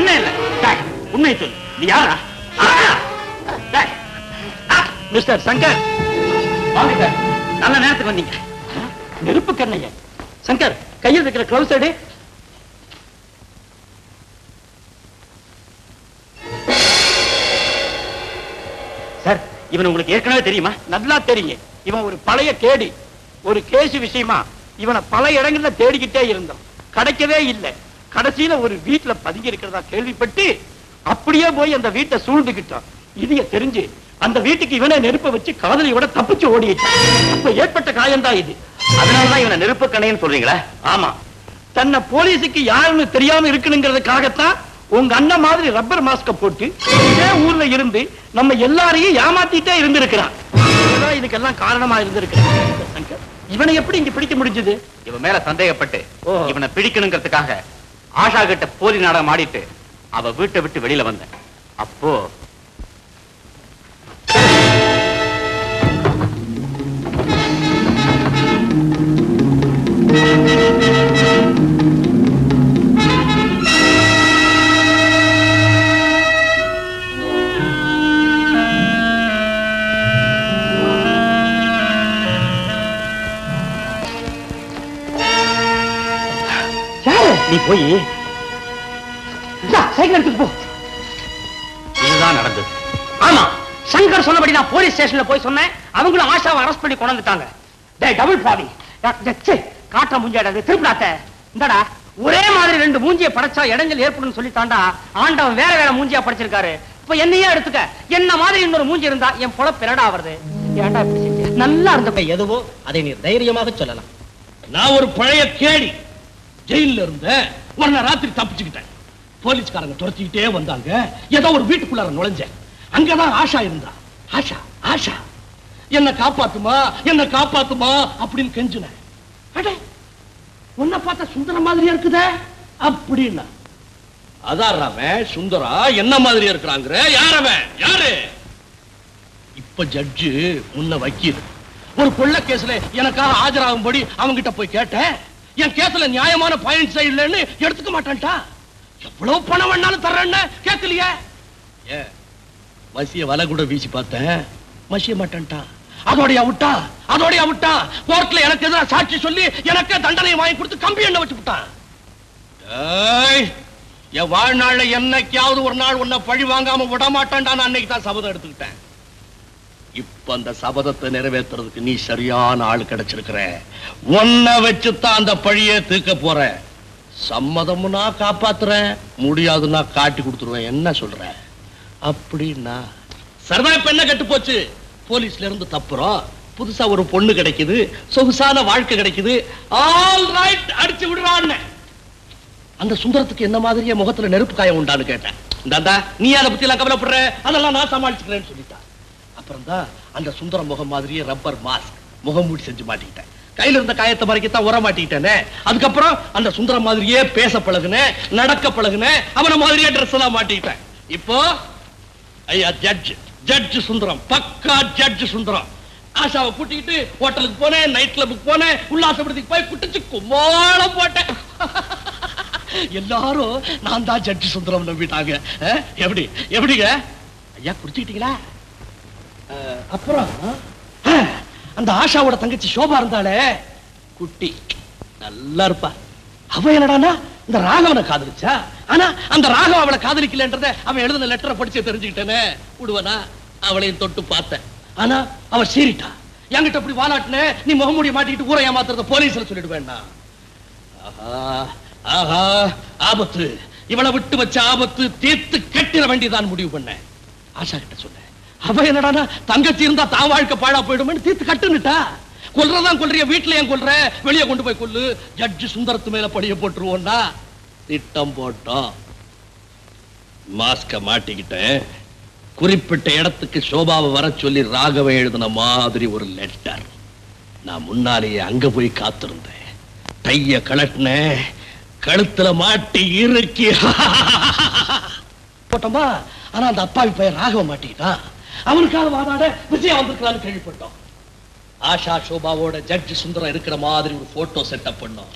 அண்ணன் இல்ல டேய், உண்மையை சொல்லு நீ யாரா ஆ! டேய், ஆ! மிஸ்டர் சங்கர் வாங்க சார் நல்ல நேரத்துக்கு வந்தீங்க நெருப்பு கண்ணைய சங்கர் கையில் இருக்கிற கிளவுஸ் எடு சார் இவன் உங்களுக்கு ஏற்கனவே தெரியுமா நல்லா தெரியும் இவன் ஒரு பழைய கேடி ஒரு கேஸ் விஷயமா இவனை பல இடங்கள்ல தேடிக்கிட்டே இருந்தோம் கிடைக்கவே இல்லை கடைசியில ஒரு வீட்டுல பதுங்கி இருக்கிறதா கேள்விப்பட்டு அப்படியே போய் அந்த வீட்டை சூழ்ந்துகிட்டான் இதைய தெரிஞ்சு அந்த வீட்டுக்கு இவனே நெருப்ப வச்சு காதலியோட தப்பிச்சு ஓடிட்டான் அப்ப ஏற்பட்ட காயம்தான் இது அதனாலதான் இவனை நெருப்பு கண்ணைன்னு சொல்றீங்களா ஆமா தன்னை போலீஸுக்கு யாருன்னு தெரியாம இருக்கணுங்கிறதுக்காகத்தான் உங்க அண்ணன் மாதிரி ரப்பர் மாஸ்க போட்டு இதே ஊர்ல இருந்து நம்ம எல்லாரையும் ஏமாத்திட்டே இருந்திருக்கிறான் இதுதான் இதுக்கெல்லாம் காரணமா இருந்திருக்கிறான் சங்கர், இவனை எப்படி இங்க பிடிக்க முடிஞ்சது இவன் மேல சந்தேகப்பட்டு இவனை பிடிக்கணுங்கிறதுக்காக ஆஷா கிட்ட போலி நாடகம் ஆடிட்டு அவ வீட்டை விட்டு வெளியில வந்தேன் அப்போ நீ போய் சைக்கிள் எடுத்துட்டு போ இதுதான் நடந்தது ஆமா சங்கர் சொன்னபடி நான் போலீஸ் ஸ்டேஷன்ல போய் சொன்னேன் அவங்களும் ஆஷாவை அரெஸ்ட் பண்ணி கொண்டு வந்துட்டாங்க டேய் டபுள் பாவி ச்சே, காட்டுற மூஞ்சியாடாது திருப்பிடாத்த இந்தடா ஒரே மாதிரி ரெண்டு மூஞ்சிய படைச்சா இடைஞ்சல் ஏற்படும் சொல்லி தாண்டா ஆண்டவன் வேற வேற மூஞ்சியா படைச்சிருக்காரு இப்ப என்னையே எடுத்துக்க என்ன மாதிரி இன்னொரு மூஞ்சி இருந்தா என் பொழப்பு என்னடா வருது ஏன்டா இப்படி செஞ்ச நல்லா இருந்த எதுவோ அதை நீ தைரியமாக சொல்லலாம் நான் ஒரு பழைய கேடி ஜெயில்ல இருந்தேன் ஒரு நாள் ராத்திரி தப்பிச்சுக்கிட்டேன் போலீஸ்காரங்க துரத்திக்கிட்டே வந்தாங்க ஏதோ ஒரு வீட்டுக்குள்ளார நுழைஞ்சேன் அங்கதான் ஆஷா இருந்தா ஆஷா ஆஷா என்ன காப்பாத்துமா என்ன காப்பாத்துமா அப்படின்னு கெஞ்சினேன் அடே உன்னை பார்த்தா சுந்தரம் மாதிரியா இருக்குதே அப்படின்னா அதான் அவன் சுந்தரா என்ன மாதிரி இருக்கிறாங்கிற யார் அவன் யாரு இப்ப ஜட்ஜு முன்ன வக்கீல் ஒரு கொள்ள கேஸ்ல எனக்காக ஆஜராகும்படி அவங்கிட்ட போய் கேட்டேன் என் கேஸ்ல நியாயமான பாயிண்ட்ஸ் இல்லைன்னு எடுத்துக்க மாட்டான்டா எவ்வளவு பணம் வேணாலும் தர்றேன்னு கேட்கலையே ஏ மசிய வலை கூட வீசி பார்த்தேன் மசிய மாட்டான்டா அதோடைய விட்டா அதோடைய விட்டா கோர்ட்ல எனக்கு எதிராக சாட்சி சொல்லி எனக்கு தண்டனை வாங்கி கொடுத்து கம்பி எண்ணெய் வச்சு விட்டான் ஏய், என் வாழ்நாள்ல என்னைக்காவது ஒரு நாள் உன்னை பழி வாங்காம விட மாட்டான்டா நான் அன்னைக்கு தான் சபதம் எடுத்துக்கிட்டேன் இப்ப அந்த சபதத்தை நிறைவேற்றுறதுக்கு நீ சரியான ஆள் கிடைச்சிருக்கிற உன்னை வச்சுதான் அந்த பழியை தீர்க்க போற சம்மதம்னா காப்பாத்துறேன் முடியாதுன்னா காட்டி கொடுத்துருவேன் என்ன சொல்ற அப்படின்னா சரிதான் இப்ப என்ன கெட்டு போச்சு போலீஸ்ல இருந்து தப்புறோம் புதுசா ஒரு பொண்ணு கிடைக்குது சொகுசான வாழ்க்கை கிடைக்குது ஆல் ரைட் அடிச்சு விடுறான்னு அந்த சுந்தரத்துக்கு என்ன மாதிரியே முகத்துல நெருப்பு காயம் உண்டான்னு கேட்டேன் இந்தாண்டா நீ அதை பத்தி எல்லாம் கவலைப்படுற அதெல்லாம் நான் சமாளிச்சுக்கிறேன்னு சொல்லிட்டா அப்புறம் தான் அந்த சுந்தர முகம் மாதிரியே ரப்பர் மாஸ்க் முகமூடி செஞ்சு மாட்டிக்கிட்டேன் கையில இருந்த காயத்தை மறைக்கத்தான் உர மாட்டிக்கிட்டேனே அதுக்கப்புறம் அந்த சுந்தரம் மாதிரியே பேச பழகுனேன் நடக்க பழகுனேன் அவன மாதிரியே ட்ரெஸ் எல்லாம் மாட்டிக்கிட்டேன் இப்போ ஐயா ஜட்ஜ் ஜட்ஜ் சுந்தரம் பக்கா ஜட்ஜ் சுந்தரம் ஆஷாவை கூட்டிக்கிட்டு ஹோட்டலுக்கு போனேன் நைட் கிளப்புக்கு போனேன் உல்லாசப்படுத்திக்கு போய் குட்டிச்சு கும்மாளம் போட்டேன் எல்லாரும் நான் தான் ஜட்ஜி சுந்தரம் நம்பிட்டாங்க அஹ், எப்படி எப்படிங்க ஐயா குடிச்சுக்கிட்டீங்களா அஹ், அப்புறம் அஹ், அந்த ஆஷாவோட தங்கச்சி சோபா இருந்தாலே குட்டி நல்லா இருப்பா அவ என்னடானா இந்த ராகவனை காதலிச்சா ஆனா அந்த ராகவ அவளை காதலிக்கலன்றத அவன் எழுதின லெட்டரை படிச்சு தெரிஞ்சுக்கிட்டேனே விடுவனா அவளையும் தொட்டு பார்த்தேன் ஆனா அவ சீரிட்டா என்கிட்ட இப்படி வாலாட்டின நீ முகமூடி மாட்டிக்கிட்டு ஊரை ஏமாத்துறத போலீஸ்ல சொல்லிடுவேன்னா ஆஹா ஆஹா ஆபத்து இவளை விட்டு வச்ச ஆபத்து தீர்த்து கட்டிட வேண்டியதான் முடிவு பண்ணேன் ஆஷா கிட்ட சொன்னேன் அவ என்னடானா தங்கச்சி இருந்தா தான் வாழ்க்கை பாழா போயிடும்னு தீர்த்து கட்டுனுட்டா கொல்றதான் கொல்றிய வீட்டுல ஏன் கொல்ற வெளியே கொண்டு போய் கொல்லு ஜட்ஜு சுந்தரத்து மேல படிய போட்டுருவோம்னா திட்டம் போட்டோம் மாஸ்க மாட்டிக்கிட்டேன் குறிப்பிட்ட இடத்துக்கு சோபாவை வர சொல்லி ராகவ எழுதின மாதிரி ஒரு லெட்டர் நான் முன்னாலேயே அங்க போய் காத்திருந்தேன் டைய கலட்டினேன் கழுத்துல மாட்டி இறுக்கி போட்டோமா ஆனா அந்த அப்பாவி பையன் ராகவ மாட்டிக்கிட்டான் அவனுக்காக வாதாட விஜயா வந்திருக்கலாம்னு கேள்விப்பட்டோம் ஆஷா சோபாவோட ஜட்ஜ் சுந்தரம் இருக்கிற மாதிரி ஒரு போட்டோ செட்டப் பண்ணோம்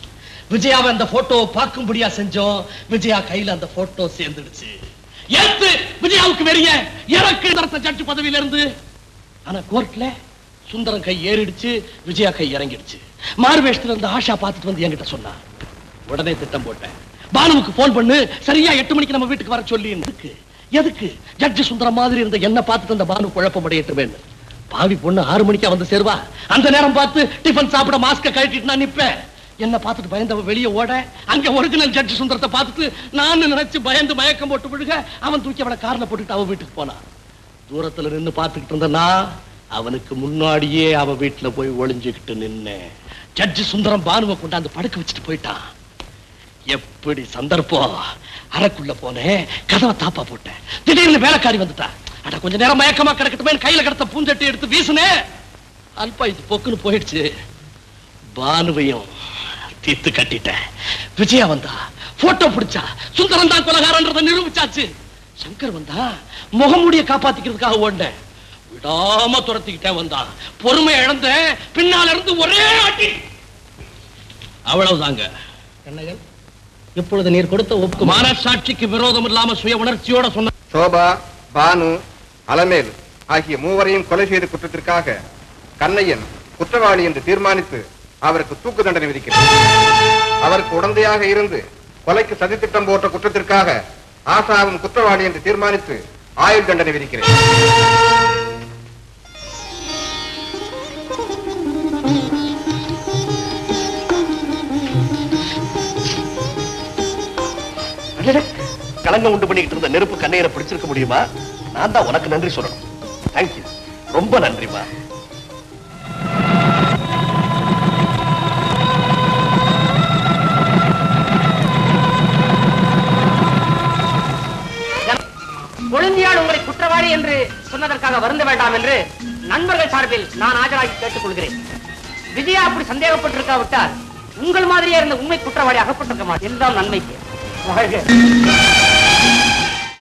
விஜயாவை அந்த போட்டோவை பார்க்கும்படியா செஞ்சோம் விஜயா கையில அந்த போட்டோ சேர்ந்துடுச்சு ஏத்து விஜயாவுக்கு வெறிய இறக்கு தரத்த ஜட்ஜ் பதவியில இருந்து ஆனா கோர்ட்ல சுந்தரம் கை ஏறிடுச்சு விஜயா கை இறங்கிடுச்சு மார்வேஷத்துல இருந்து ஆஷா பார்த்துட்டு வந்து என்கிட்ட சொன்னா உடனே திட்டம் போட்டேன் பானுவுக்கு போன் பண்ணு சரியா எட்டு மணிக்கு நம்ம வீட்டுக்கு வர சொல்லி எதுக்கு எதுக்கு ஜட்ஜ் சுந்தரம் மாதிரி இருந்த என்ன பார்த்துட்டு அந்த பானு குழப்பம் அடையட்டுமேன்னு பாவி பொண்ணு ஆறு மணிக்கா வந்து சேருவா அந்த நேரம் பார்த்து டிஃபன் சாப்பிட மாஸ்க கழட்டிட்டு நான் நிப்பேன் என்ன பார்த்துட்டு பயந்தவ வெளியே ஓட அங்க ஒரிஜினல் ஜட்ஜ் சுந்தரத்தை பார்த்துட்டு நான் நினைச்சு பயந்து மயக்கம் போட்டு விழுக அவன் தூக்கி அவனை கார்ல போட்டுட்டு அவன் வீட்டுக்கு போனான் தூரத்துல நின்னு பார்த்துக்கிட்டு இருந்தனா அவனுக்கு முன்னாடியே அவ வீட்டுல போய் ஒளிஞ்சுக்கிட்டு நின்னேன் ஜட்ஜ் சுந்தரம் பானுவை கொண்டாந்து படுக்க வச்சுட்டு போயிட்டான் எப்படி சந்தர்ப்பம் அறைக்குள்ள போனேன் கதவை தாப்பா போட்டேன் திடீர்னு வேலைக்காரி வந்துட்டா அட கொஞ்ச நேரம் மயக்கமா கிடக்கட்டுமே கையில கிடத்த பூஞ்சட்டி எடுத்து வீசுனேன் அல்பா இது பொக்குன்னு போயிடுச்சு பானுவையும் தீத்து கட்டிட்டேன் விஜயா வந்தா போட்டோ பிடிச்சா சுந்தரம் தான் கொலகாரன்றதை நிரூபிச்சாச்சு சங்கர் வந்தா முகமூடிய காப்பாத்திக்கிறதுக்காக ஓண்டேன் விடாம துரத்திக்கிட்டே வந்தான் பொறுமை இழந்தேன் பின்னால இருந்து ஒரே அடி அவ்வளவுதாங்க கண்ணகன் இப்பொழுது நீர் கொடுத்த ஒப்பு மனசாட்சிக்கு விரோதம் இல்லாம சுய உணர்ச்சியோட சொன்ன சோபா பானு அலமேல் ஆகிய மூவரையும் கொலை செய்த குற்றத்திற்காக கண்ணையன் குற்றவாளி என்று தீர்மானித்து அவருக்கு தூக்கு தண்டனை விதிக்கிறார் அவருக்கு உடந்தையாக இருந்து கொலைக்கு சதித்திட்டம் போட்ட குற்றத்திற்காக ஆசாவும் குற்றவாளி என்று தீர்மானித்து ஆயுள் தண்டனை விதிக்கிறேன் அடடே, களங்கம் உண்டு பண்ணிக்கிட்டு இருந்த நெருப்பு கண்ணையரை பிடிச்சிருக்க முடியுமா நான் தான் உனக்கு நன்றி சொல்லணும் தேங்க்யூ ரொம்ப நன்றிமா ஒழுங்கியால் உங்களை குற்றவாளி என்று சொன்னதற்காக வருந்த வேண்டாம் என்று நண்பர்கள் சார்பில் நான் ஆஜராகி கேட்டுக் கொள்கிறேன் விஜயா அப்படி சந்தேகப்பட்டிருக்காவிட்டால் உங்கள் மாதிரியே இருந்த உண்மை குற்றவாளி அகப்பட்டிருக்க மாட்டேன் எல்லாம் நன்மைக்கு வாழ்க